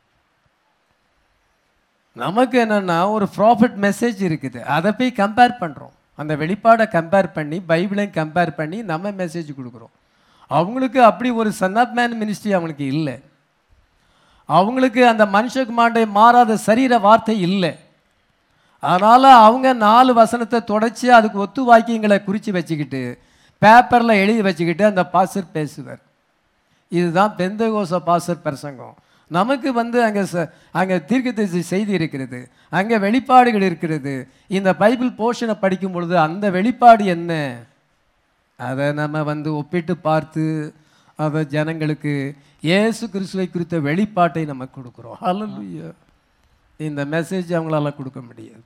[SPEAKER 1] நமக்கு என்னன்னா ஒரு ப்ராஃபிட் மெசேஜ் இருக்குது அதை போய் கம்பேர் பண்ணுறோம் அந்த வெளிப்பாடை கம்பேர் பண்ணி பைபிளையும் கம்பேர் பண்ணி நம்ம மெசேஜ் கொடுக்குறோம் அவங்களுக்கு அப்படி ஒரு சன் ஆஃப் மேன் மினிஸ்ட்ரி அவங்களுக்கு இல்லை அவங்களுக்கு அந்த மனுஷகுமாருடைய மாறாத சரீர வார்த்தை இல்லை அதனால் அவங்க நாலு வசனத்தை தொடச்சி அதுக்கு ஒத்து வாக்கியங்களை குறித்து வச்சுக்கிட்டு பேப்பரில் எழுதி வச்சுக்கிட்டு அந்த பாசர் பேசுவார் இதுதான் பெந்தகோச பாசர் பிரசங்கம் நமக்கு வந்து அங்கே ச அங்கே தீர்க்கதரிசி செய்தி இருக்கிறது அங்கே வெளிப்பாடுகள் இருக்கிறது இந்த பைபிள் போர்ஷனை படிக்கும் பொழுது அந்த வெளிப்பாடு என்ன அதை நம்ம வந்து ஒப்பிட்டு பார்த்து அதை ஜனங்களுக்கு இயேசு கிறிஸ்துவை குறித்த வெளிப்பாட்டை நம்ம கொடுக்குறோம் ஹalleluya இந்த மெசேஜ் அவங்களால கொடுக்க முடியாது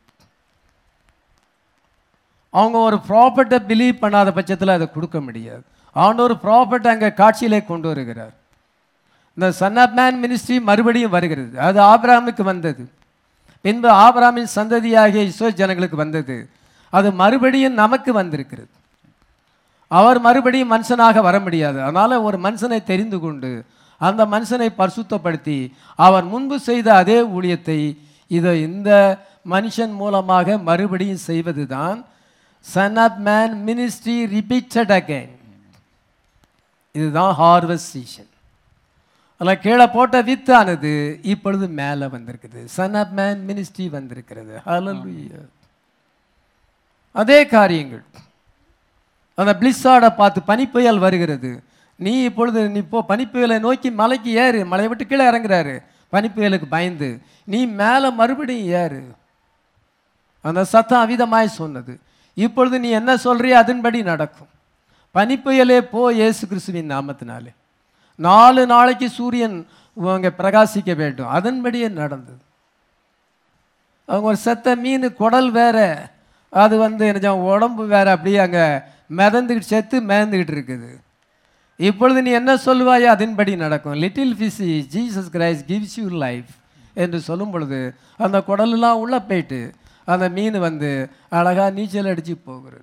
[SPEAKER 1] அவங்க ஒரு ப்ராப்பர்ட்டை பிலீவ் பண்ணாத பட்சத்தில் அதை கொடுக்க முடியாது அவன் ஒரு ப்ராப்பர்ட் அங்கே காட்சியிலே கொண்டு வருகிறார் இந்த சன் ஆஃப் மேன் மினிஸ்ட்ரி மறுபடியும் வருகிறது அது ஆபிரகாமுக்கு வந்தது பின்பு ஆபிரகாமின் சந்ததியாகிய இஸ்ரோ ஜனங்களுக்கு வந்தது அது மறுபடியும் நமக்கு வந்திருக்கிறது அவர் மறுபடியும் மனுஷனாக வர முடியாது அதனால் ஒரு மனுஷனை தெரிந்து கொண்டு அந்த மனுஷனை பரிசுத்தப்படுத்தி அவர் முன்பு செய்த அதே ஊழியத்தை இதை இந்த மனுஷன் மூலமாக மறுபடியும் செய்வது தான் son of man ministry repeated again இதுதான் ஹார்வெஸ்ட் சீசன் அதில் கீழே போட்ட வித்தானது இப்பொழுது மேலே வந்திருக்குது சன் ஆஃப் மேன் மினிஸ்ட்ரி வந்திருக்கிறது ஹalleluya அதே காரியங்கள் அந்த பிளிஸ்ஸாடை பார்த்து பனிப்புயல் வருகிறது நீ இப்பொழுது நீ போ பனிப்புயலை நோக்கி மலைக்கு ஏறு மலையை விட்டு கீழே இறங்குறாரு பனிப்புயலுக்கு பயந்து நீ மேலே மறுபடியும் ஏறு அந்த சத்தம் அவிதமாய் சொன்னது இப்பொழுது நீ என்ன சொல்றியோ அதன்படி நடக்கும் பனிப்புயலே போ இயேசு கிறிஸ்துவின் நாமத்தினாலே நாலு நாளைக்கு சூரியன் அங்கே பிரகாசிக்க வேண்டும் அதன்படியே நடந்தது அவங்க ஒரு செத்த மீன் குடல் வேற அது வந்து என்ன உடம்பு வேற அப்படியே அங்கே மிதந்துக்கிட்டு செத்து மிதந்துக்கிட்டு இருக்குது இப்பொழுது நீ என்ன சொல்லுவாயோ அதன்படி நடக்கும் little fishy Jesus Christ gives you life என்று சொல்லும் பொழுது அந்த குடலெல்லாம் உள்ளே போயிட்டு அந்த மீன் வந்து அழகாக நீச்சல் அடித்து போகிறது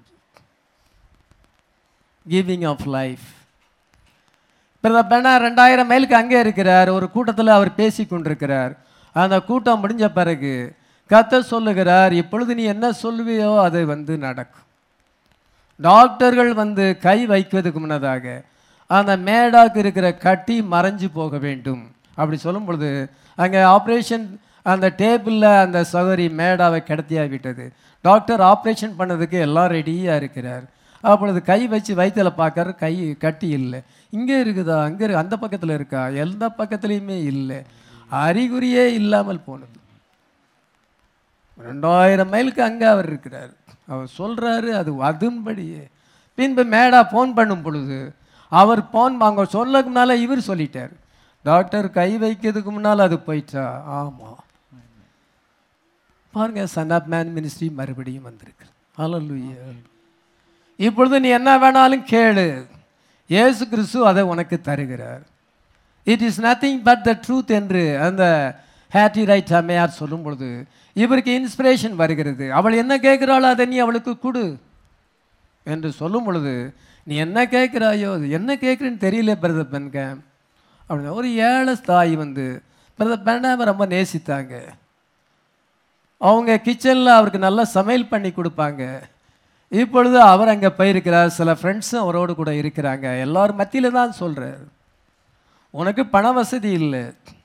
[SPEAKER 1] கிவிங் ஆஃப் லைஃப் பிரதர் பெண்ணா ரெண்டாயிரம் மைலுக்கு அங்கே இருக்கிறார் ஒரு கூட்டத்தில் அவர் பேசி கொண்டிருக்கிறார் அந்த கூட்டம் முடிஞ்ச பிறகு கத்த சொல்லுகிறார் இப்பொழுது நீ என்ன சொல்லுவியோ அது வந்து நடக்கும் டாக்டர்கள் வந்து கை வைக்கிறதுக்கு முன்னதாக அந்த மேடாக்கு இருக்கிற கட்டி மறைஞ்சு போக வேண்டும் அப்படி சொல்லும் பொழுது அங்கே ஆப்ரேஷன் அந்த டேபிளில் அந்த சகோதரி மேடாவை கிடத்தியா விட்டது டாக்டர் ஆப்ரேஷன் பண்ணதுக்கு எல்லாம் ரெடியாக இருக்கிறார் அப்பொழுது கை வச்சு வயிற்றுல பார்க்கற கை கட்டி இல்லை இங்கே இருக்குதா அங்கே இருக்கு அந்த பக்கத்தில் இருக்கா எந்த பக்கத்துலேயுமே இல்லை அறிகுறியே இல்லாமல் போனது ரெண்டாயிரம் மைலுக்கு அங்கே அவர் இருக்கிறார் அவர் சொல்கிறாரு அது அதன்படியே பின்பு மேடா ஃபோன் பண்ணும் பொழுது அவர் ஃபோன் அவங்க சொல்லக்கு முன்னால் இவர் சொல்லிட்டார் டாக்டர் கை வைக்கிறதுக்கு முன்னால் அது போயிட்டா ஆமாம் பாருங்க சன் ஆஃப் மேன் மினிஸ்ட்ரி மறுபடியும் வந்திருக்கு ஹalleluya இப்பொழுது நீ என்ன வேணாலும் கேளு இயேசு கிறிஸ்து அதை உனக்கு தருகிறார் it is nothing but the truth என்று அந்த ஹேட்டி ரைட் அம்மையார் சொல்லும் பொழுது இவருக்கு இன்ஸ்பிரேஷன் வருகிறது அவள் என்ன கேட்கிறாளோ அதை நீ அவளுக்கு கொடு என்று சொல்லும் பொழுது நீ என்ன கேட்குறாயோ அது என்ன கேட்குறேன்னு தெரியல பிரதர் பெண்க அப்படின்னு ஒரு ஏழை தாய் வந்து பிரதர் பெண்ணாவை ரொம்ப நேசித்தாங்க அவங்க கிச்சனில் அவருக்கு நல்லா சமையல் பண்ணி கொடுப்பாங்க இப்பொழுது அவர் அங்கே போயிருக்கிறார் சில ஃப்ரெண்ட்ஸும் அவரோடு கூட இருக்கிறாங்க எல்லாரும் மத்தியில் தான் சொல்கிறார் உனக்கு பண வசதி இல்லை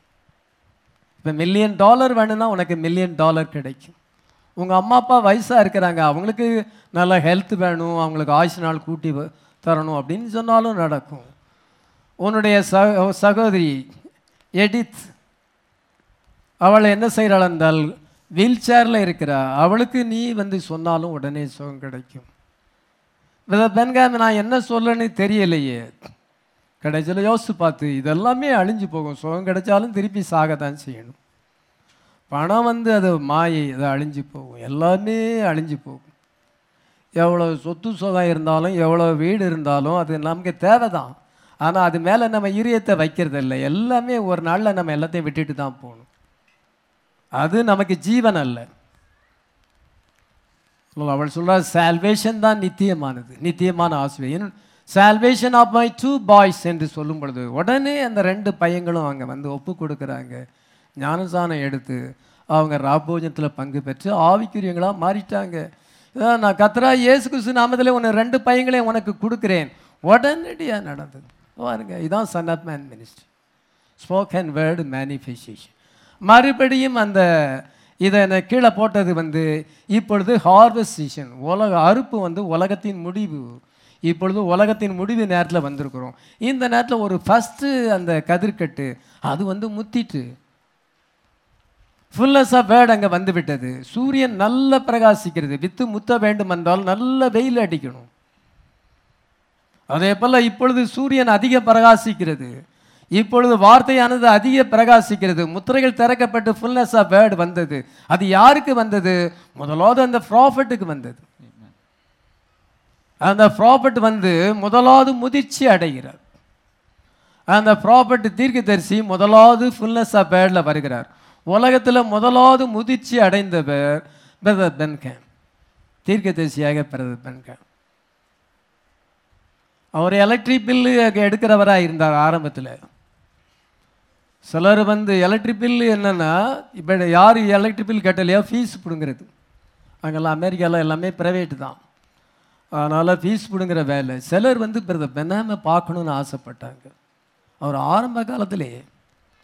[SPEAKER 1] இப்போ மில்லியன் டாலர் வேணும்னா உனக்கு மில்லியன் டாலர் கிடைக்கும் உங்கள் அம்மா அப்பா வயசாக இருக்கிறாங்க அவங்களுக்கு நல்ல ஹெல்த் வேணும் அவங்களுக்கு ஆயுசு நாள் கூட்டி வ- தரணும் அப்படின்னு சொன்னாலும் நடக்கும் உன்னுடைய சக சகோதரி எடித் அவள் என்ன செய்கிறாள் என்றால் வீல் சேரில் இருக்கிறா அவளுக்கு நீ வந்து சொன்னாலும் உடனே சுகம் கிடைக்கும் பெண்காமி நான் என்ன சொல்லன்னு தெரியலையே கடைசியில் யோசிச்சு பார்த்து இதெல்லாமே அழிஞ்சு போகும் சுகம் கிடைச்சாலும் திருப்பி சாக தான் செய்யணும் பணம் வந்து அது மாயை அது அழிஞ்சு போகும் எல்லாமே அழிஞ்சு போகும் எவ்வளோ சொத்து சுகம் இருந்தாலும் எவ்வளோ வீடு இருந்தாலும் அது நமக்கு தேவை தான் ஆனால் அது மேலே நம்ம ஈரியத்தை வைக்கிறது இல்லை எல்லாமே ஒரு நாளில் நம்ம எல்லாத்தையும் விட்டுட்டு தான் போகணும் அது நமக்கு ஜீவன் அல்ல அவள் சொல்றாள் சால்வேஷன் தான் நித்தியமானது நித்தியமான ஆசிரியர் salvation of my two boys என்று சொல்லும் பொழுது உடனே அந்த ரெண்டு பையங்களும் அங்கே வந்து ஒப்பு கொடுக்குறாங்க ஞானசானம் எடுத்து அவங்க ராபோஜனத்தில் பங்கு பெற்று ஆவிக்குரியவங்களாக மாறிட்டாங்க இதான் நான் கத்ரா இயேசு கிறிஸ்து நாமத்தில் உன்னை ரெண்டு பையங்களையும் உனக்கு கொடுக்குறேன் உடனடியாக நடந்தது பாருங்க இதான் son of man ministry spoken word manifestation மறுபடியும் அந்த இதை நான் கீழே போட்டது வந்து இப்பொழுது ஹார்வெஸ்ட் சீசன் உலக அறுப்பு வந்து உலகத்தின் முடிவு இப்பொழுது உலகத்தின் முடிவு நேரத்தில் வந்திருக்கிறோம் இந்த நேரத்தில் ஒரு ஃபஸ்ட்டு அந்த கதிர்கட்டு அது வந்து முத்திட்டு ஃபுல்னஸ் ஆஃப் வேர்ட் அங்கே வந்து விட்டது சூரியன் நல்ல பிரகாசிக்கிறது வித்து முத்த வேண்டும் என்றால் நல்ல வெயில் அடிக்கணும் அதே போல் இப்பொழுது சூரியன் அதிக பிரகாசிக்கிறது இப்பொழுது வார்த்தையானது அதிக பிரகாசிக்கிறது முத்திரைகள் திறக்கப்பட்டு ஃபுல்னஸ் ஆஃப் வேர்டு வந்தது அது யாருக்கு வந்தது முதலாவது அந்த ப்ராஃபட்டுக்கு வந்தது அந்த ப்ராஃபட் வந்து முதலாவது முதிர்ச்சி அடைகிறார் அந்த ப்ராப்பர்ட் தீர்க்கதரிசி முதலாவது ஃபுல்னஸ் ஆஃப் வேர்டில் வருகிறார் உலகத்தில் முதலாவது முதிர்ச்சி அடைந்தவர் பிரதர் பென்கேம் தீர்க்கதரிசியாக பிரதர் பென்கேம் அவர் எலக்ட்ரிக் பில்லு எடுக்கிறவராக இருந்தார் ஆரம்பத்தில் சிலர் வந்து எலக்ட்ரிக் பில்லு என்னென்னா இப்போ யார் எலக்ட்ரிக் பில் கட்டலையோ ஃபீஸ் பிடுங்கிறது அங்கெல்லாம் அமெரிக்காவில் எல்லாமே ப்ரைவேட்டு தான் அதனால் ஃபீஸ் பிடுங்குற வேலை சிலர் வந்து பிரதர் பெனாமை பார்க்கணுன்னு ஆசைப்பட்டாங்க அவர் ஆரம்ப காலத்திலே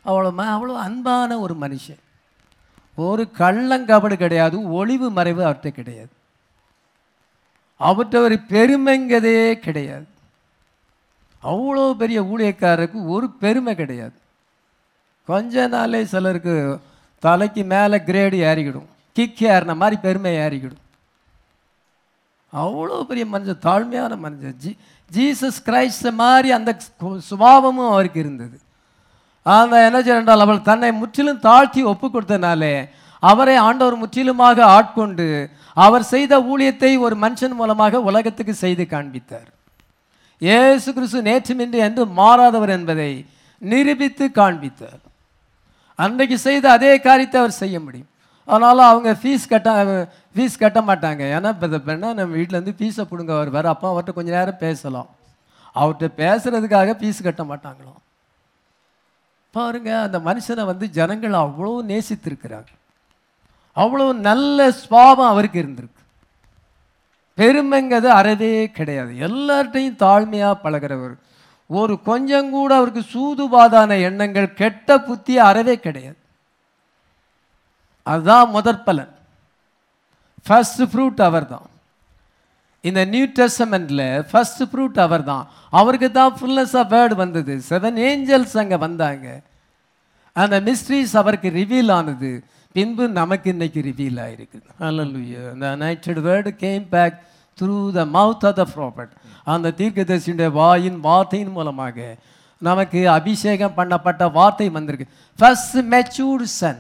[SPEAKER 1] அவ்வளோ ம அவ்வளோ அன்பான ஒரு மனுஷன் ஒரு கள்ளங்கபடு கிடையாது ஒளிவு மறைவு அவர்கிட்ட கிடையாது அவர்கிட்ட ஒரு பெருமைங்கிறதே கிடையாது அவ்வளோ பெரிய ஊழியக்காரருக்கு ஒரு பெருமை கிடையாது கொஞ்ச நாளே சிலருக்கு தலைக்கு மேலே கிரேடு ஏறிக்கிடும் கிக் ஏறின மாதிரி பெருமை ஏறிக்கிடும் அவ்வளோ பெரிய மனுஷன் தாழ்மையான மனுஷன் ஜீ ஜீசஸ் கிரைஸ்ட மாதிரி அந்த கு- சுபாவமும் அவருக்கு இருந்தது அந்த என்ன செய்யறால் அவள் தன்னை முற்றிலும் தாழ்த்தி ஒப்பு கொடுத்தனாலே அவரை ஆண்டவர் முற்றிலுமாக ஆட்கொண்டு அவர் செய்த ஊழியத்தை ஒரு மனுஷன் மூலமாக உலகத்துக்கு செய்து காண்பித்தார் இயேசு கிறிஸ்து நேற்றுமின்றி என்று மாறாதவர் என்பதை நிரூபித்து காண்பித்தார் அன்றைக்கு செய்த அதே காரியத்தை அவர் செய்ய முடியும் அதனால அவங்க ஃபீஸ் கட்ட ஃபீஸ் கட்ட மாட்டாங்க ஏன்னா இப்போ பெண்ணா நம்ம வீட்டிலேருந்து ஃபீஸை பிடுங்க அவர் வேறு அப்போ அவர்கிட்ட கொஞ்ச நேரம் பேசலாம் அவர்கிட்ட பேசுறதுக்காக ஃபீஸ் கட்ட மாட்டாங்களாம் பாருங்க அந்த மனுஷனை வந்து ஜனங்கள் அவ்வளோ நேசித்திருக்கிறாங்க அவ்வளோ நல்ல சுவாபம் அவருக்கு இருந்திருக்கு பெருமைங்கிறது அறவே கிடையாது எல்லார்ட்டையும் தாழ்மையாக பழகிறவர் ஒரு கொஞ்சம் கூட அவருக்கு சூதுவாதான எண்ணங்கள் கெட்ட புத்தி அறவே கிடையாது அதுதான் முதற் பலன் ஃபர்ஸ்ட் ஃப்ரூட் அவர் தான் இந்த நியூ டெஸ்டமெண்ட்ல ஃபர்ஸ்ட் ஃப்ரூட் அவர் தான் அவருக்கு தான் ஃபுல்னஸ் ஆஃப் வேர்டு வந்தது செவன் ஏஞ்சல்ஸ் அங்கே வந்தாங்க அந்த மிஸ்ட்ரீஸ் அவருக்கு ரிவீல் ஆனது பின்பு நமக்கு இன்னைக்கு ரிவீல் ஆயிருக்கு அல்லலுயா இந்த நைட்டட் word came back through the mouth of the prophet அந்த தீர்க்கதரிசியுடைய வாயின் வார்த்தையின் மூலமாக நமக்கு அபிஷேகம் பண்ணப்பட்ட வார்த்தை வந்திருக்கு ஃபர்ஸ்ட் மெச்சூர்டு சன்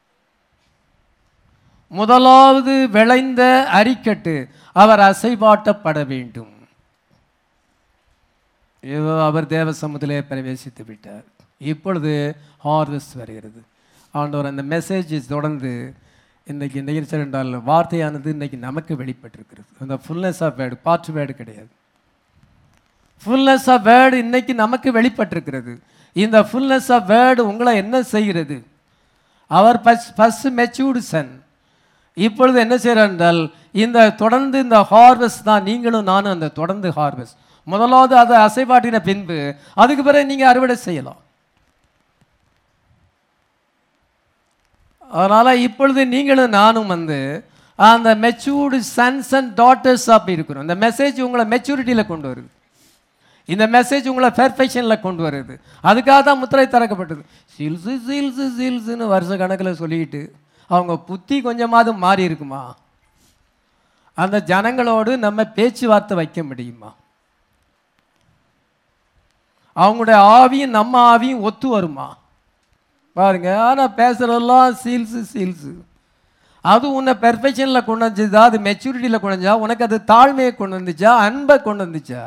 [SPEAKER 1] முதலாவது விளைந்த அரிக்கட்டு அவர் அசைவாட்டப்பட வேண்டும் இதோ அவர் தேவ சமூகத்திலே பிரவேசித்து விட்டார் இப்பொழுது ஹார்வெஸ்ட் வருகிறது ஆண்டவர் அந்த மெசேஜ் தொடர்ந்து இன்னைக்கு நிகழ்ச்சி என்றால் வார்த்தையானது இன்னைக்கு நமக்கு வெளிப்பட்டிருக்கிறது அந்த fullness of word part word கிடையாது ஃபுல்னஸ் ஆஃப் வேர்டு இன்னைக்கு நமக்கு வெளிப்பட்டிருக்கிறது இந்த ஃபுல்னஸ் ஆஃப் வேர்டு உங்களை என்ன செய்கிறது அவர் ஃபஸ்ட் மெச்சூர்டு சன் இப்பொழுது என்ன செய்கிறார் என்றால் இந்த தொடர்ந்து இந்த ஹார்வெஸ்ட் தான் நீங்களும் நானும் அந்த தொடர்ந்து ஹார்வெஸ்ட் முதலாவது அதை அசைவாட்டின பின்பு அதுக்கு பிறகு நீங்கள் அறுவடை செய்யலாம் அதனால் இப்பொழுது நீங்களும் நானும் வந்து அந்த மெச்சூர்டு சன்ஸ் அண்ட் டாட்டர்ஸ் அப்படி இருக்கிறோம் இந்த மெசேஜ் உங்களை மெச்சூரிட்டியில் கொண்டு வருது இந்த மெசேஜ் உங்களை பெர்ஃபெக்ஷனில் கொண்டு வருது அதுக்காக தான் முத்திரை திறக்கப்பட்டது சீல்ஸு சீல்ஸு சீல்ஸுன்னு வருஷ கணக்கில் சொல்லிக்கிட்டு அவங்க புத்தி கொஞ்சமாவது மாறி இருக்குமா அந்த ஜனங்களோடு நம்ம பேச்சுவார்த்தை வைக்க முடியுமா அவங்களுடைய ஆவியும் நம்ம ஆவியும் ஒத்து வருமா பாருங்க ஆனால் பேசுகிறதெல்லாம் சீல்ஸு சீல்ஸு அது உன்னை பெர்ஃபெக்ஷனில் கொண்டு வந்துச்சா அது மெச்சூரிட்டியில் கொண்டு வந்துச்சா உனக்கு அது தாழ்மையை கொண்டு வந்துச்சா அன்பை கொண்டு வந்துச்சா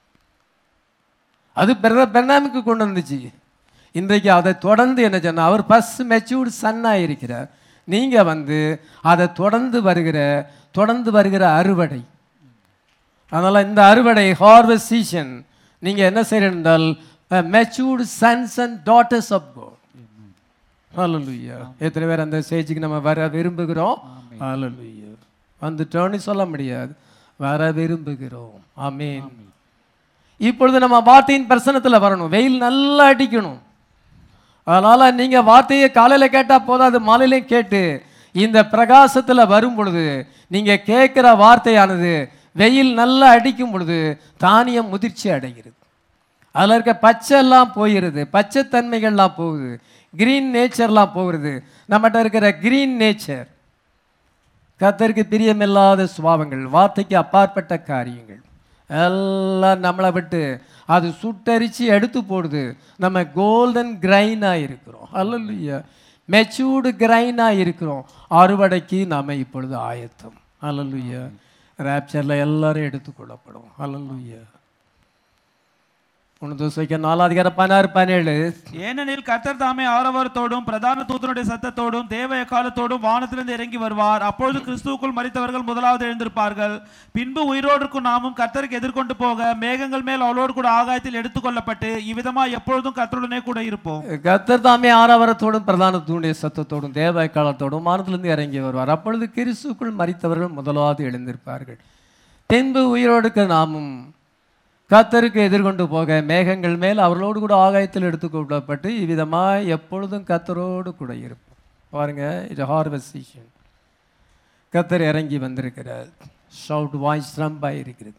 [SPEAKER 1] அது பெர பெர்னாமிக்கு கொண்டு வந்துச்சு இன்றைக்கு அதை தொடர்ந்து என்ன சொன்னா அவர் ஃபஸ்ட் மெச்சூர்டு சன்னாக இருக்கிறார் நீங்கள் வந்து அதை தொடர்ந்து வருகிற தொடர்ந்து வருகிற அறுவடை அதனால் இந்த அறுவடை ஹார்வெஸ்ட் சீசன் நீங்கள் என்ன செய்யணும் என்றால் matured sons and daughters of God ஹalleluya எத்தனை பேர் அந்த ஸ்டேஜுக்கு நம்ம வர விரும்புகிறோம் ஹalleluya வந்துட்டோன்னு சொல்ல முடியாது வர விரும்புகிறோம் ஆமென் இப்பொழுது நம்ம வார்த்தையின் பிரசனத்தில் வரணும் வெயில் நல்லா அடிக்கணும் அதனால் நீங்கள் வார்த்தையை காலையில் கேட்டால் போதாது மாலையிலையும் கேட்டு இந்த பிரகாசத்தில் வரும் பொழுது நீங்கள் கேட்குற வார்த்தையானது வெயில் நல்லா அடிக்கும் பொழுது தானியம் முதிர்ச்சி அடைகிறது அதில் இருக்க பச்சை எல்லாம் போயிடுது பச்சை தன்மைகள்லாம் போகுது கிரீன் நேச்சர்லாம் போகிறது நம்மகிட்ட இருக்கிற கிரீன் நேச்சர் கத்தருக்கு பிரியமில்லாத சுபாவங்கள் வார்த்தைக்கு அப்பாற்பட்ட காரியங்கள் எல்லாம் நம்மளை விட்டு அது சுட்டரிச்சு எடுத்து போடுது நம்ம கோல்டன் கிரைனாக இருக்கிறோம் அல்லல்லையா மெச்சூர்டு கிரைனாக இருக்கிறோம் அறுவடைக்கு நாம் இப்பொழுது ஆயத்தம் அல்லல்லையா ரேப்சரில் எல்லாரும் எடுத்துக்கொள்ளப்படும் அல்லல்லையா ஒன்று தோசைக்க நாலாதிகார பதினாறு பதினேழு
[SPEAKER 2] ஏனெனில் கர்த்தர் தாமே ஆரவாரத்தோடும் பிரதான தூதனுடைய சத்தத்தோடும் தேவ எக்காலத்தோடும் வானத்திலிருந்து இறங்கி வருவார் அப்பொழுது கிறிஸ்துவுக்குள் மரித்தவர்கள் முதலாவது எழுந்திருப்பார்கள் பின்பு உயிரோடு இருக்கும் நாமும் கர்த்தருக்கு எதிர்கொண்டு போக மேகங்கள் மேல் அவளோடு கூட ஆகாயத்தில் எடுத்துக்கொள்ளப்பட்டு இவ்விதமா எப்பொழுதும் கர்த்தருடனே கூட இருப்போம்
[SPEAKER 1] கர்த்தர் தாமே ஆரவாரத்தோடும் பிரதான தூணுடைய சத்தத்தோடும் தேவ காலத்தோடும் வானத்திலிருந்து இறங்கி வருவார் அப்பொழுது கிறிஸ்துக்குள் மரித்தவர்கள் முதலாவது எழுந்திருப்பார்கள் பின்பு உயிரோடுக்க நாமும் கத்தருக்கு எதிர்கொண்டு போக மேகங்கள் மேல் அவர்களோடு கூட ஆகாயத்தில் எடுத்துக்கொள்ளப்பட்டு இவ்விதமாய் எப்பொழுதும் கத்தரோடு கூட இருப்போம் பாருங்க இது ஹார்வெஸ்ட் சீசன் கத்தர் இறங்கி வந்திருக்கிறார் ஷவுட் வாய்ஸ் ரம்பாய் இருக்கிறது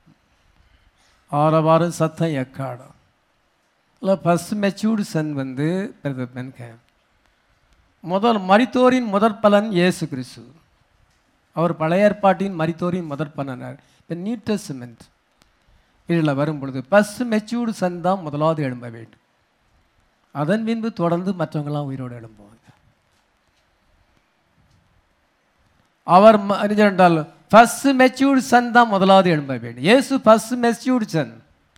[SPEAKER 1] ஆரவாரம் சத்தம் எக்காடம் இல்லை ஃபஸ்ட் மெச்சூர்டு சன் வந்து பிரதர் பென்கேம் முதல் மரித்தோரின் முதற் பலன் இயேசு கிறிஸ்து அவர் பழைய ஏற்பாட்டின் மரித்தோரின் முதற் பலனார் இப்போ நியூ டெஸ்ட்மெண்ட் இதில் வரும் பொழுது ஃபஸ்ட் மெச்சூர்டு சன் தான் முதலாவது எழும்ப வேண்டும் அதன் பின்பு தொடர்ந்து மற்றவங்களாம் உயிரோடு எழும்புவாங்க அவர் ம- என்றால் ஃபர்ஸ்ட் மெச்சூர்டு சன் தான் முதலாவது எழும்ப வேண்டும் இயேசு ஃபர்ஸ்ட் மெச்சூர்டு சன்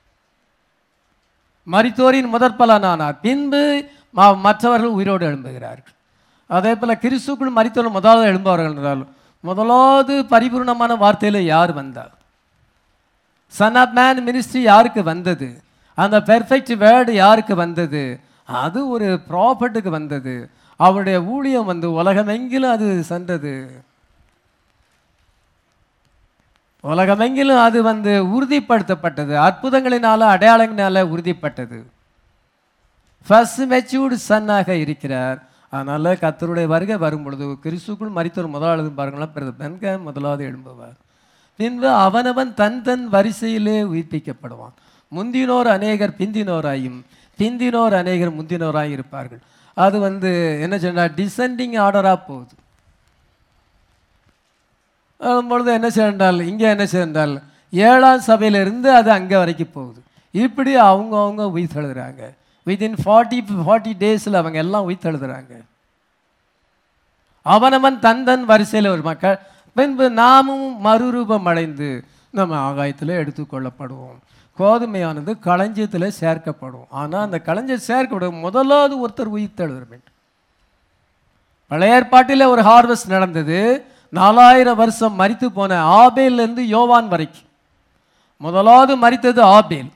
[SPEAKER 1] மரித்தோரின் முதற் பலனானார் பின்பு ம- மற்றவர்கள் உயிரோடு எழும்புகிறார்கள் அதே போல கிறிஸ்துக்குள் மரித்தோர் முதலாவது எழும்புவார்கள் என்றால் முதலாவது பரிபூர்ணமான வார்த்தையில் யார் வந்தார் சன் ஆஃப் மேன் மினிஸ்ட்ரி யாருக்கு வந்தது அந்த பெர்ஃபெக்ட் வேர்டு யாருக்கு வந்தது அது ஒரு ப்ராஃபட்டுக்கு வந்தது அவருடைய ஊழியம் வந்து உலகமெங்கிலும் அது சென்றது உலகமெங்கிலும் அது வந்து உறுதிப்படுத்தப்பட்டது அற்புதங்களினால அடையாளங்களினால உறுதிப்பட்டது ஃபர்ஸ்ட் மெச்சூர்டு சன்னாக இருக்கிறார் அதனால கத்தருடைய வருகை வரும் பொழுது கிறிஸ்துக்குள் மரித்தோர் முதலாவது பாருங்களா பிறகு பெண்க முதலாவது எழும்புவார் பின்பு அவனவன் தன் தன் வரிசையிலே உயிர்ப்பிக்கப்படுவான் முந்தினோர் அநேகர் பிந்தினோராயும் பிந்தினோர் அநேகர் முந்தினோராயும் இருப்பார்கள் அது வந்து என்ன சொன்னால் டிசெண்டிங் ஆர்டராக போகுது பொழுது என்ன செய்யண்டால் இங்கே என்ன செய்யண்டால் ஏழாம் சபையிலிருந்து அது அங்கே வரைக்கும் போகுது இப்படி அவங்க அவங்க உயிர் தழுதுறாங்க வித்தின் ஃபார்ட்டி ஃபார்ட்டி டேஸில் அவங்க எல்லாம் உயிர் தழுதுறாங்க அவனவன் தன் தன் வரிசையில் ஒரு மக்கள் பின்பு நாமும் மறுரூபம் அடைந்து நம்ம ஆகாயத்தில் எடுத்துக்கொள்ளப்படுவோம் கோதுமையானது களஞ்சியத்தில் சேர்க்கப்படும் ஆனால் அந்த களஞ்சியம் சேர்க்கப்படும் முதலாவது ஒருத்தர் உயிர் தழுத வேண்டும் பழைய ஏற்பாட்டில் ஒரு ஹார்வெஸ்ட் நடந்தது நாலாயிரம் வருஷம் மரித்து போன ஆபேல்லேருந்து யோவான் வரைக்கும் முதலாவது மரித்தது ஆபேல்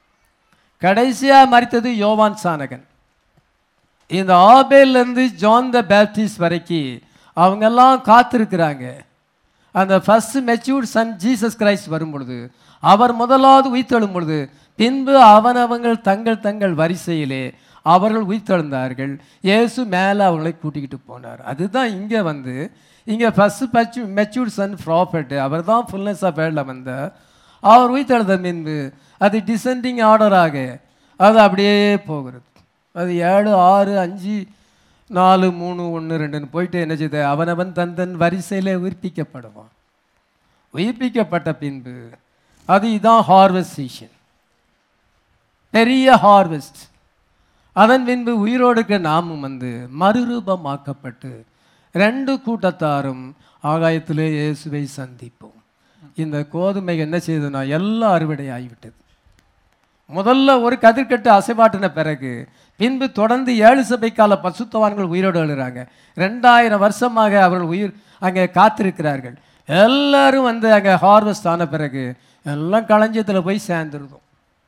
[SPEAKER 1] கடைசியாக மரித்தது யோவான் சானகன் இந்த ஆபேல்லேருந்து ஜான் த பேப்டிஸ்ட் வரைக்கும் அவங்கெல்லாம் காத்திருக்கிறாங்க அந்த first matured son Jesus Christ வரும் பொழுது அவர் முதலாவது உயிர்த்தெழும் பொழுது பின்பு அவனவங்கள் தங்கள் தங்கள் வரிசையிலே அவர்கள் உயிர்த்தெழுந்தார்கள் இயேசு மேலே அவங்களை கூட்டிக்கிட்டு போனார் அதுதான் இங்கே வந்து இங்கே ஃபஸ்ட்டு பச்சு மெச்சூர்ட் சன் ப்ராஃபட் அவர் தான் ஃபுல்னஸ் ஆஃப் வேர்ல்டில் வந்தார் அவர் உயிர்த்தெழுந்த பின்பு அது டிசெண்டிங் ஆர்டராக அது அப்படியே போகிறது அது ஏழு ஆறு அஞ்சு நாலு மூணு ஒன்று ரெண்டுன்னு போயிட்டு என்ன செய்யுது அவனவன் தன் தன் வரிசையிலே உயிர்ப்பிக்கப்படுவான் உயிர்ப்பிக்கப்பட்ட பின்பு அது இதான் ஹார்வெஸ்ட் சீசன் பெரிய ஹார்வெஸ்ட் அதன் பின்பு உயிரோடுக்கு நாமும் வந்து மறுரூபமாக்கப்பட்டு ரெண்டு கூட்டத்தாரும் ஆகாயத்திலே இயேசுவை சந்திப்போம் இந்த கோதுமை என்ன செய்ததுன்னா எல்லாம் அறுவடை ஆகிவிட்டது முதல்ல ஒரு கதிர்கட்டு அசைவாட்டின பிறகு பின்பு தொடர்ந்து ஏழு சபை கால பசுத்தவான்கள் உயிரோடு எழுறாங்க ரெண்டாயிரம் வருஷமாக அவர்கள் உயிர் அங்கே காத்திருக்கிறார்கள் எல்லாரும் வந்து அங்கே ஹார்வெஸ்ட் ஆன பிறகு எல்லாம் களஞ்சியத்தில் போய் சேர்ந்துருந்தோம்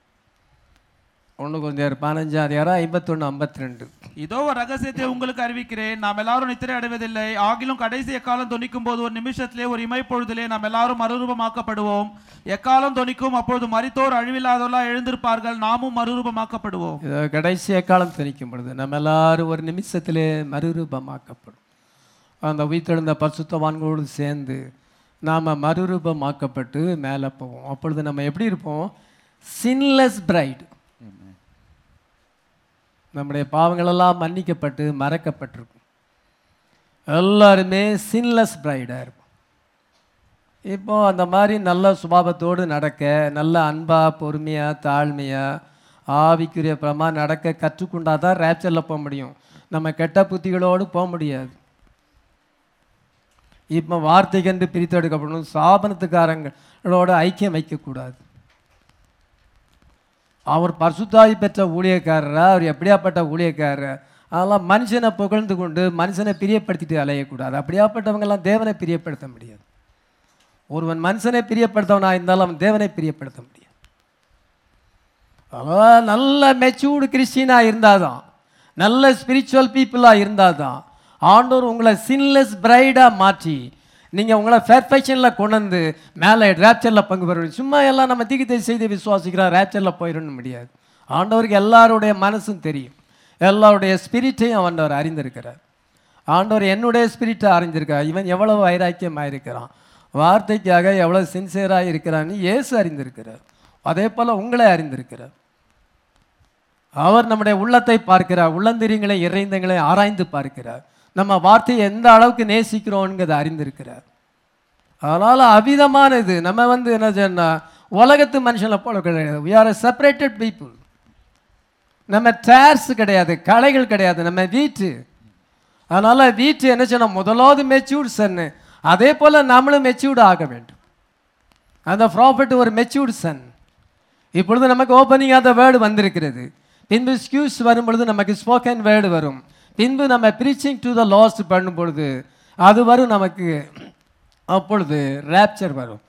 [SPEAKER 1] ஒன்று கொஞ்சம் பதினஞ்சாம் அதிகாரம் ஐம்பத்தொன்று ஐம்பத்தி ரெண்டு
[SPEAKER 2] இதோ ஒரு ரகசியத்தை உங்களுக்கு அறிவிக்கிறேன் நாம் எல்லாரும் நித்திரை அடைவதில்லை ஆகிலும் கடைசி எக்காலம் தொனிக்கும் போது ஒரு நிமிஷத்திலே ஒரு இமைப்பொழுதிலே நாம் எல்லாரும் மறுரூபமாக்கப்படுவோம் எக்காலம் தொனிக்கும் அப்பொழுது மரித்தோர் அழிவில்லாதவர்களா எழுந்திருப்பார்கள் நாமும் மறுரூபமாக்கப்படுவோம்
[SPEAKER 1] இதோ கடைசி காலம் திணிக்கும் பொழுது நம்ம எல்லாரும் ஒரு நிமிஷத்திலே மறுரூபமாக்கப்படும் அந்த உயிர்த்தெழுந்த பரிசுத்தவான்களோடு சேர்ந்து நாம் மறுரூபமாக்கப்பட்டு மேலே போவோம் அப்பொழுது நம்ம எப்படி இருப்போம் சின்லெஸ் பிரைட் நம்முடைய பாவங்களெல்லாம் மன்னிக்கப்பட்டு மறக்கப்பட்டிருக்கும் எல்லாருமே சின்லெஸ் பிரைடாக இருப்போம் இப்போ அந்த மாதிரி நல்ல சுபாவத்தோடு நடக்க நல்ல அன்பாக பொறுமையாக தாழ்மையாக ஆவிக்குரிய பிரமா நடக்க கற்றுக்கொண்டா தான் ரேப்சரில் போக முடியும் நம்ம கெட்ட புத்திகளோடு போக முடியாது இப்போ வார்த்தைக்கென்று பிரித்தெடுக்கப்படணும் சாபனத்துக்காரங்களோட ஐக்கியம் வைக்கக்கூடாது அவர் பரிசுத்தாய் பெற்ற ஊழியக்காரரா அவர் எப்படியாப்பட்ட ஊழியக்காரர் அதெல்லாம் மனுஷனை புகழ்ந்து கொண்டு மனுஷனை பிரியப்படுத்திட்டு அலையக்கூடாது அப்படியாப்பட்டவங்கெல்லாம் தேவனை பிரியப்படுத்த முடியாது ஒருவன் மனுஷனை பிரியப்படுத்தவனா இருந்தாலும் அவன் தேவனை பிரியப்படுத்த முடியாது அதான் நல்ல மெச்சூர்டு கிறிஸ்டினாக இருந்தாதான் நல்ல ஸ்பிரிச்சுவல் பீப்புளாக இருந்தாதான் ஆண்டவர் உங்களை சின்லெஸ் பிரைடாக மாற்றி நீங்கள் உங்களை பெர்ஃபெக்ஷனில் கொண்டு வந்து மேலே ரேப்சரில் பங்கு பெற சும்மா எல்லாம் நம்ம தீக்கித்தை செய்து விசுவாசிக்கிறோம் ரேப்சரில் போயிடணும் முடியாது ஆண்டவருக்கு எல்லாருடைய மனசும் தெரியும் எல்லாருடைய ஸ்பிரிட்டையும் ஆண்டவர் அறிந்திருக்கிறார் ஆண்டவர் என்னுடைய ஸ்பிரிட்டை அறிந்திருக்கார் இவன் எவ்வளவு வைராக்கியமாக இருக்கிறான் வார்த்தைக்காக எவ்வளோ சின்சியராக இருக்கிறான்னு இயேசு அறிந்திருக்கிறார் அதே போல் உங்களை அறிந்திருக்கிறார் அவர் நம்முடைய உள்ளத்தை பார்க்கிறார் உள்ளந்திரியங்களை இறைந்தங்களை ஆராய்ந்து பார்க்கிறார் நம்ம வார்த்தையை எந்த அளவுக்கு நேசிக்கிறோங்கிறத அறிந்திருக்கிறார் அதனால் அவிதமானது நம்ம வந்து என்ன சொன்னா உலகத்து மனுஷனை போல கிடையாது we are a separated people நம்ம டேர்ஸ் கிடையாது களைகள் கிடையாது நம்ம வீட்டு அதனால் வீட்டு என்ன சொன்னால் முதலாவது மெச்சூர்ட் சன்னு அதே போல் நம்மளும் மெச்சூர்டு ஆக வேண்டும் அந்த ப்ராஃபிட் ஒரு மெச்சூர்ட் சன் இப்பொழுது நமக்கு ஓப்பனிங் ஆஃப் த வேர்டு வந்திருக்கிறது பின்பு ஸ்கியூஸ் வரும் பொழுது நமக்கு ஸ்போக்கன் வேர்டு வரும் பின்பு நம்ம ப்ரீச்சிங் டு த லாஸ்ட் பண்ணும் பொழுது அது வரும் நமக்கு அப்பொழுது ரேப்சர் வரும்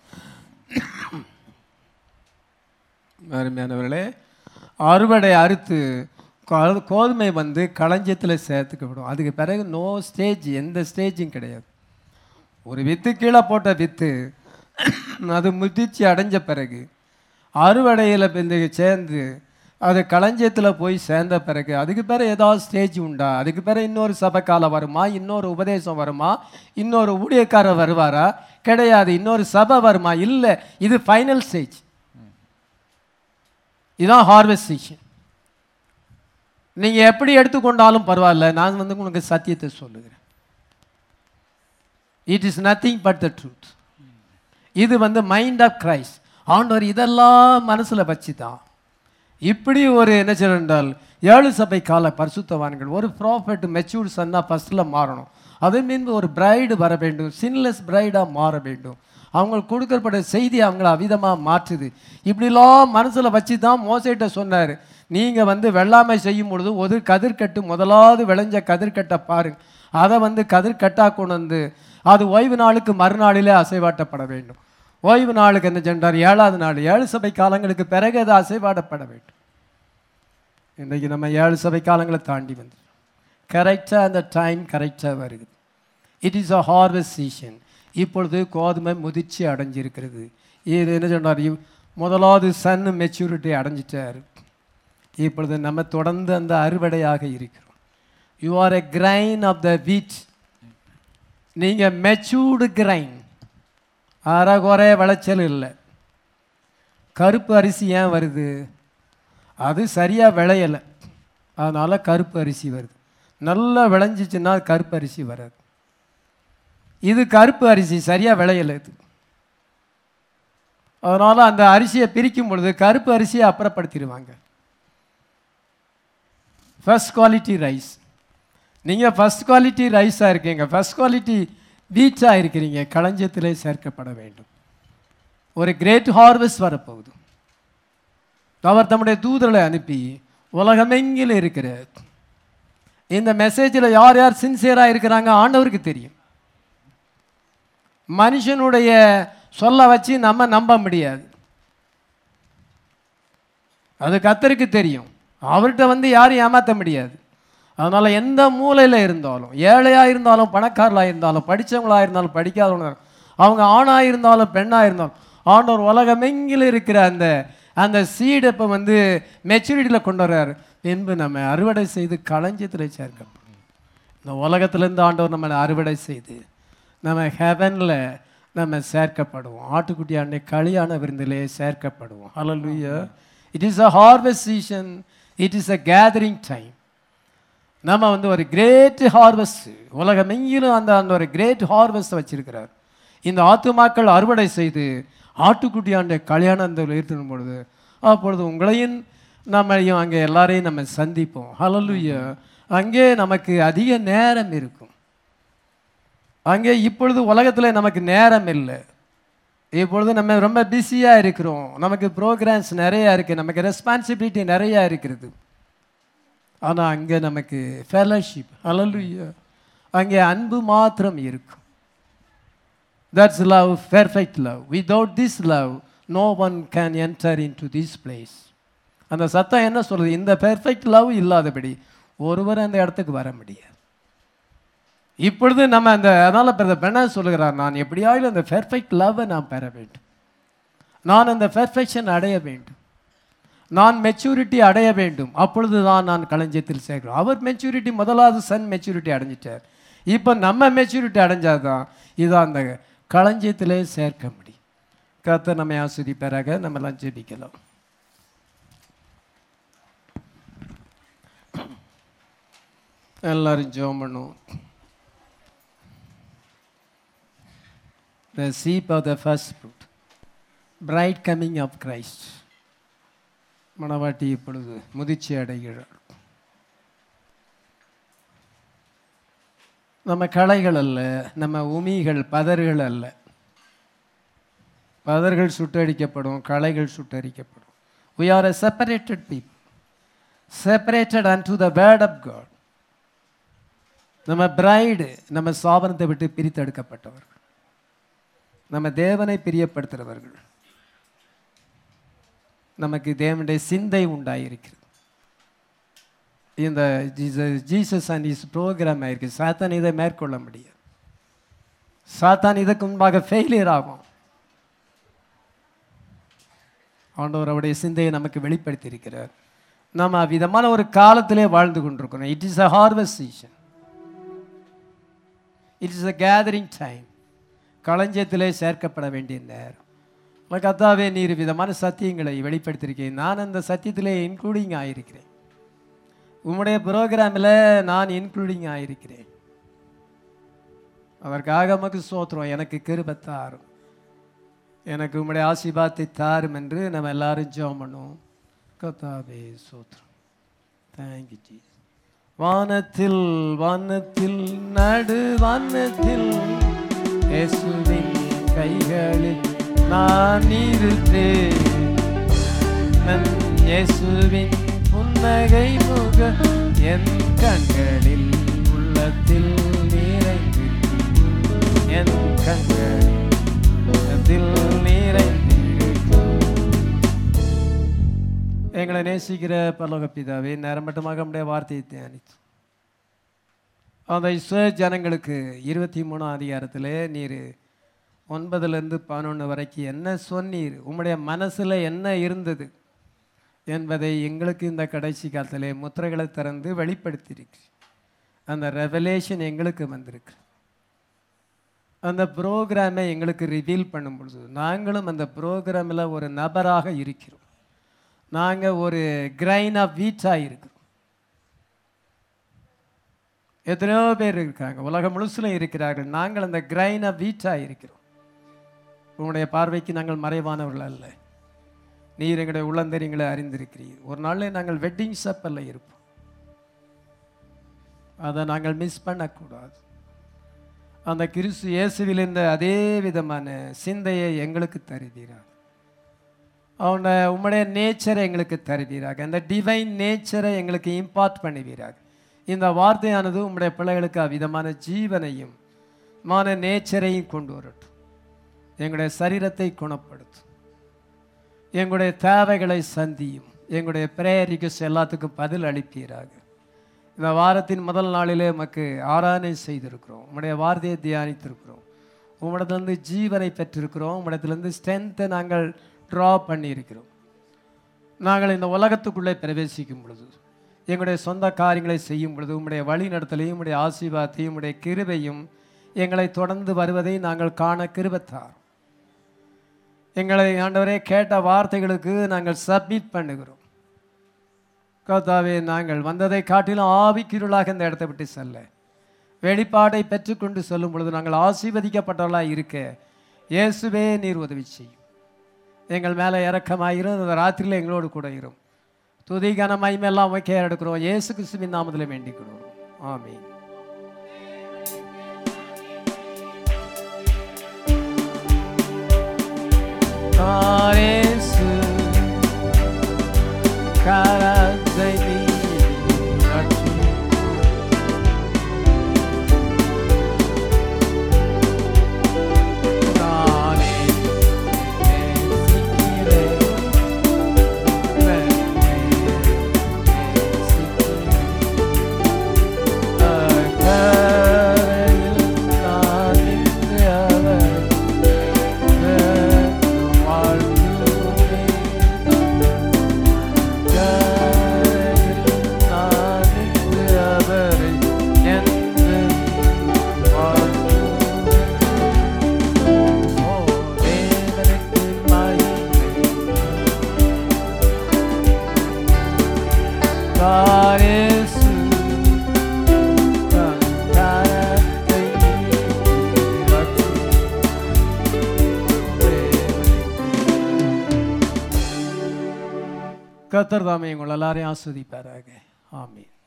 [SPEAKER 1] அருமையானவர்களே அறுவடை அறுத்து கோ- கோதுமை வந்து களஞ்சியத்தில் சேர்த்துக்கப்படும் அதுக்கு பிறகு நோ ஸ்டேஜ் எந்த ஸ்டேஜும் கிடையாது ஒரு வித்து கீழே போட்ட வித்து அது முதிர்ச்சி அடைஞ்ச பிறகு அறுவடையில் இந்த சேர்ந்து அது களஞ்சியத்தில் போய் சேர்ந்த பிறகு அதுக்கு பிறகு ஏதாவது ஸ்டேஜ் உண்டா அதுக்கு பிறகு இன்னொரு சபைக்காலம் வருமா இன்னொரு உபதேசம் வருமா இன்னொரு ஊழியக்காரர் வருவாரா கிடையாது இன்னொரு சபை வருமா இல்லை இது ஃபைனல் ஸ்டேஜ் இதுதான் ஹார்வெஸ்ட் சீசன் நீங்கள் எப்படி எடுத்துக்கொண்டாலும் பரவாயில்ல நான் வந்து உங்களுக்கு சத்தியத்தை சொல்லுகிறேன் it is nothing but the truth இது வந்து மைண்ட் ஆஃப் கிரைஸ்ட் ஆண்டவர் இதெல்லாம் மனசில் வச்சு தான் இப்படி ஒரு என்ன என்றால் ஏழு சபை கால பரிசுத்தவான்கள் ஒரு ப்ராஃபட் மெச்சூர்ட் சன்னாக ஃபஸ்ட்டில் மாறணும் அதே மீன் ஒரு பிரைடு வர வேண்டும் சின்லெஸ் பிரைடாக மாற வேண்டும் அவங்களுக்கு கொடுக்கப்பட்ட செய்தி அவங்கள அவிதமாக மாற்றுது இப்படிலாம் மனசில் வச்சு தான் மோசைட்ட சொன்னார் நீங்கள் வந்து வெள்ளாமை செய்யும் பொழுது ஒரு கதிர்கட்டு முதலாவது விளைஞ்ச கதிர்கட்டை பாருங்க அதை வந்து கதிர்கட்டாக கொண்டு வந்து அது ஓய்வு நாளுக்கு மறுநாளிலே அசைவாட்டப்பட வேண்டும் ஓய்வு நாளுக்கு என்ன சென்றார் ஏழாவது நாள் ஏழு சபை காலங்களுக்கு பிறகு அது அசைவாடப்பட வேண்டும் இன்றைக்கு நம்ம ஏழு சபை காலங்களை தாண்டி வந்து கரெக்டாக அந்த டைம் கரெக்டாக வருது it is a harvest season இப்பொழுது கோதுமை முதிர்ச்சி அடைஞ்சிருக்கிறது இது என்ன சொன்னார் இவ்- முதலாவது சன் மெச்சூரிட்டி அடைஞ்சிட்டார் இப்பொழுது நம்ம தொடர்ந்து அந்த அறுவடையாக இருக்கிறோம் you are a grain of the wheat நீங்கள் மெச்சூர்டு கிரைன் அறகுறை விளைச்சல் இல்லை கருப்பு அரிசி ஏன் வருது அது சரியாக விளையலை அதனால் கருப்பு அரிசி வருது நல்லா விளைஞ்சிச்சுன்னா கருப்பு அரிசி வராது இது கருப்பு அரிசி சரியாக விளையலை இது அதனால் அந்த அரிசியை பிரிக்கும் பொழுது கருப்பு அரிசியை அப்புறப்படுத்திடுவாங்க ஃபர்ஸ்ட் குவாலிட்டி ரைஸ் நீங்கள் ஃபர்ஸ்ட் குவாலிட்டி ரைஸாக இருக்கீங்க ஃபர்ஸ்ட் குவாலிட்டி வீச்சாக இருக்கிறீங்க களஞ்சியத்திலே சேர்க்கப்பட வேண்டும் ஒரு கிரேட் ஹார்வெஸ்ட் வரப்போகுது அவர் தம்முடைய தூதர்களை அனுப்பி உலகமெங்கிலும் இருக்கிற இந்த மெசேஜில் யார் யார் சின்சியராக இருக்கிறாங்க ஆண்டவருக்கு தெரியும் மனுஷனுடைய சொல்ல வச்சு நம்ம நம்ப முடியாது அது கத்தருக்கு தெரியும் அவர்கிட்ட வந்து யாரும் ஏமாற்ற முடியாது அதனால் எந்த மூலையில் இருந்தாலும் ஏழையாக இருந்தாலும் பணக்காரலாக இருந்தாலும் படித்தவங்களாக இருந்தாலும் படிக்காதவங்களா அவங்க ஆணாக இருந்தாலும் பெண்ணாக இருந்தாலும் ஆண்டவர் உலகமெங்கிலும் இருக்கிற அந்த அந்த சீடை இப்போ வந்து மெச்சூரிட்டியில் கொண்டு வர்றாரு பின்பு நம்ம அறுவடை செய்து களஞ்சியத்தில் சேர்க்கப்படும் இந்த உலகத்திலேருந்து ஆண்டவர் நம்மளை அறுவடை செய்து நம்ம ஹெவனில் நம்ம சேர்க்கப்படுவோம் ஆட்டுக்குட்டி ஆண்டை களியான விருந்திலே சேர்க்கப்படுவோம் ஹalleluya it is a harvest season it is a gathering time நம்ம வந்து ஒரு கிரேட் ஹார்வெஸ்ட் உலகமெங்கிலும் அந்த அந்த ஒரு கிரேட் ஹார்வெஸ்ட் வச்சிருக்கிறார் இந்த ஆத்துமாக்கள் அறுவடை செய்து ஆட்டுக்குட்டி ஆண்ட கல்யாணத்தில் இருத்தும் பொழுது அப்பொழுது உங்களையும் நம்மையும் அங்கே எல்லாரையும் நம்ம சந்திப்போம் ஹalleluya அங்கே நமக்கு அதிக நேரம் இருக்கும் அங்கே இப்பொழுது உலகத்தில் நமக்கு நேரம் இல்லை இப்பொழுது நம்ம ரொம்ப பிஸியாக இருக்கிறோம் நமக்கு ப்ரோக்ராம்ஸ் நிறையா இருக்குது நமக்கு ரெஸ்பான்சிபிலிட்டி நிறையா இருக்கிறது ஆனால் அங்கே நமக்கு ஃபெலோஷிப் ஹalleluya அங்கே அன்பு மாத்திரம் இருக்கும் that's love perfect love without this love no one can enter into this place அந்த சத்தம் என்ன சொல்றது இந்த பெர்ஃபெக்ட் லவ் இல்லாதபடி ஒருவர் அந்த இடத்துக்கு வர முடியாது இப்பொழுது நம்ம அந்த அதனால் பிரதர் பெண்ண சொல்லுகிறார் நான் எப்படியாவது அந்த பெர்ஃபெக்ட் லவ்வை நான் பெற வேண்டும் நான் அந்த பெர்ஃபெக்ஷன் அடைய வேண்டும் நான் மெச்சூரிட்டி அடைய வேண்டும் அப்பொழுது தான் நான் களஞ்சியத்தில் சேர்க்கிறோம் அவர் மெச்சூரிட்டி முதலாவது சன் மெச்சூரிட்டி அடைஞ்சிட்டார் இப்போ நம்ம மெச்சூரிட்டி அடைஞ்சாதான் இதை அந்த களஞ்சியத்திலே சேர்க்க முடியும் கர்த்தர் நம்மை ஆஸ்வதிப்பாராக நம்மெல்லாம் ஜெபிக்கலாம் எல்லாரும் ஜெபம் பண்ணுவோம் the sheep of the first fruit bright coming of Christ மணவாட்டி இப்பொழுது முதிர்ச்சி அடைகிறார் நம்ம களைகள் அல்ல நம்ம உமிகள் பதர்கள் அல்ல பதர்கள் சுட்டரிக்கப்படும் களைகள் சுட்டரிக்கப்படும் we are a separated people separated unto the word of god நம்ம பிரைடு நம்ம சாபனத்தை விட்டு பிரித்தெடுக்கப்பட்டவர்கள் நம்ம தேவனை பிரியப்படுத்துகிறவர்கள் நமக்கு தேவனுடைய சிந்தை உண்டாயிருக்கிறது இந்த ஜீசஸ் அண்ட் இஸ் ப்ரோக்ராம் ஆயிருக்கு சாத்தான் இதை மேற்கொள்ள முடியாது சாத்தான் இதற்கு முன்பாக ஃபெயிலியர் ஆகும் ஆண்டவர் அவருடைய சிந்தையை நமக்கு வெளிப்படுத்தி இருக்கிறார் நம்ம விதமான ஒரு காலத்திலே வாழ்ந்து கொண்டிருக்கிறோம் it is a harvest season it is a gathering time களஞ்சியத்திலே சேர்க்கப்பட வேண்டிய நேரம் உனக்கு கத்தாவே நீர் விதமான சத்தியங்களை வெளிப்படுத்தியிருக்கேன் நான் அந்த சத்தியத்திலே இன்க்ளூடிங் ஆயிருக்கிறேன் உம்முடைய ப்ரோக்ராமில் நான் இன்க்ளூடிங் ஆயிருக்கிறேன் அதற்காக நமக்கு சோத்திரம் எனக்கு கிருபை தாரும் எனக்கு உம்முடைய ஆசீர்வாதத்தை தாரும் என்று நம்ம எல்லாரும் ஜெபம் பண்ணுவோம் கத்தாவே சோத்திரம் தேங்க்யூ ஜி வானத்தில் வானத்தில் நடு வானத்தில் இயேசுவின் கைகளில் நான் இருப்பேன் நன் இயேசுவின் புன்னகை முக என் கண்களில் உள்ளத்தில் நிறைந்து என் கண்களில் உள்ளத்தில் நிறைந்திருக்கும் எங்களை நேசிக்கிற பரலோக பிதாவே நேரம் மட்டுமாக நம்முடைய வார்த்தையை தியானித்து அந்த இஸ்ரே ஜனங்களுக்கு இருபத்தி மூணாம் அதிகாரத்தில் நீர் ஒன்பதுலேருந்து பதினொன்று வரைக்கும் என்ன சொன்னீர் உம்முடைய மனசில் என்ன இருந்தது என்பதை எங்களுக்கு இந்த கடைசி காலத்தில் முத்திரைகளை திறந்து வெளிப்படுத்தியிருக்கு அந்த ரெவலேஷன் எங்களுக்கு வந்திருக்கு அந்த ப்ரோக்ராமை எங்களுக்கு ரிவீல் பண்ணும் பொழுது நாங்களும் அந்த ப்ரோக்ராமில் ஒரு நபராக இருக்கிறோம் நாங்கள் ஒரு கிரைன் ஆஃப் வீட்டாக இருக்கிறோம் எத்தனையோ பேர் இருக்காங்க உலகம் முழுசிலும் இருக்கிறார்கள் நாங்கள் அந்த கிரைன் ஆஃப் வீட்டாக இருக்கிறோம் உங்களுடைய பார்வைக்கு நாங்கள் மறைவானவர்கள் அல்ல நீர் எங்களுடைய உள்ளந்தரியங்களை அறிந்திருக்கிறீர் ஒரு நாளில் நாங்கள் வெட்டிங் சப்பலில் இருப்போம் அதை நாங்கள் மிஸ் பண்ணக்கூடாது அந்த கிறிஸ்து இயேசுவில் இருந்த அதே விதமான சிந்தையை எங்களுக்கு தருவீராக அவனை உம்முடைய நேச்சரை எங்களுக்கு தருவீராக அந்த டிவைன் நேச்சரை எங்களுக்கு இம்பார்ட் பண்ணுவீராக இந்த வார்த்தையானது உம்முடைய பிள்ளைகளுக்கு அவ்விதமான ஜீவனையும் மான நேச்சரையும் கொண்டு வரட்டும் எங்களுடைய சரீரத்தை குணப்படுத்தும் எங்களுடைய தேவைகளை சந்தியும் எங்களுடைய பிரேயரிக்கு எல்லாத்துக்கும் பதில் அளிப்பீராக இந்த வாரத்தின் முதல் நாளிலே நமக்கு ஆராதனை செய்திருக்கிறோம் உம்முடைய வார்த்தையை தியானித்திருக்கிறோம் உம்மிடத்திலிருந்து ஜீவனை பெற்றிருக்கிறோம் உம்மிடத்திலிருந்து ஸ்ட்ரென்த்தை நாங்கள் ட்ரா பண்ணியிருக்கிறோம் நாங்கள் இந்த உலகத்துக்குள்ளே பிரவேசிக்கும் பொழுது எங்களுடைய சொந்த காரியங்களை செய்யும் பொழுது உம்முடைய வழி நடத்தலையும் உம்முடைய ஆசீர்வாதத்தையும் உம்முடைய கிருபையும் எங்களை தொடர்ந்து வருவதை நாங்கள் காண கிருபத்தார் எங்களை ஆண்டவரே கேட்ட வார்த்தைகளுக்கு நாங்கள் சப்மிட் பண்ணுகிறோம் கர்த்தாவே நாங்கள் வந்ததை காட்டிலும் ஆவிக்கிருளாக இந்த இடத்தை விட்டு செல்ல வெளிப்பாடை பெற்றுக்கொண்டு சொல்லும் பொழுது நாங்கள் ஆசீர்வதிக்கப்பட்டவர்களாக இருக்க இயேசுவே நீர் உதவி செய்யும் எங்கள் மேலே இறக்கமாயிரும் இந்த ராத்திரியில் எங்களோடு கூட இரும் துதி கன மகிமெல்லாம் உமைக்கே எடுக்கிறோம் இயேசு கிறிஸ்துவின் நாமத்தில் வேண்டிக் கொள்கிறோம் ஆமென் காரேசு கரத்தை நீட்டி நானே நேசிக்கிறேன். உம்மை நேசிக்கிறேன். அக்கறை வருகிறார் இயேசு தன் கரத்தை நீட்டி ரட்சித்து கத்தர் தாமே உங்கள் எல்லாரையும் ஆஸ்வதிப்பாராக ஆமீன்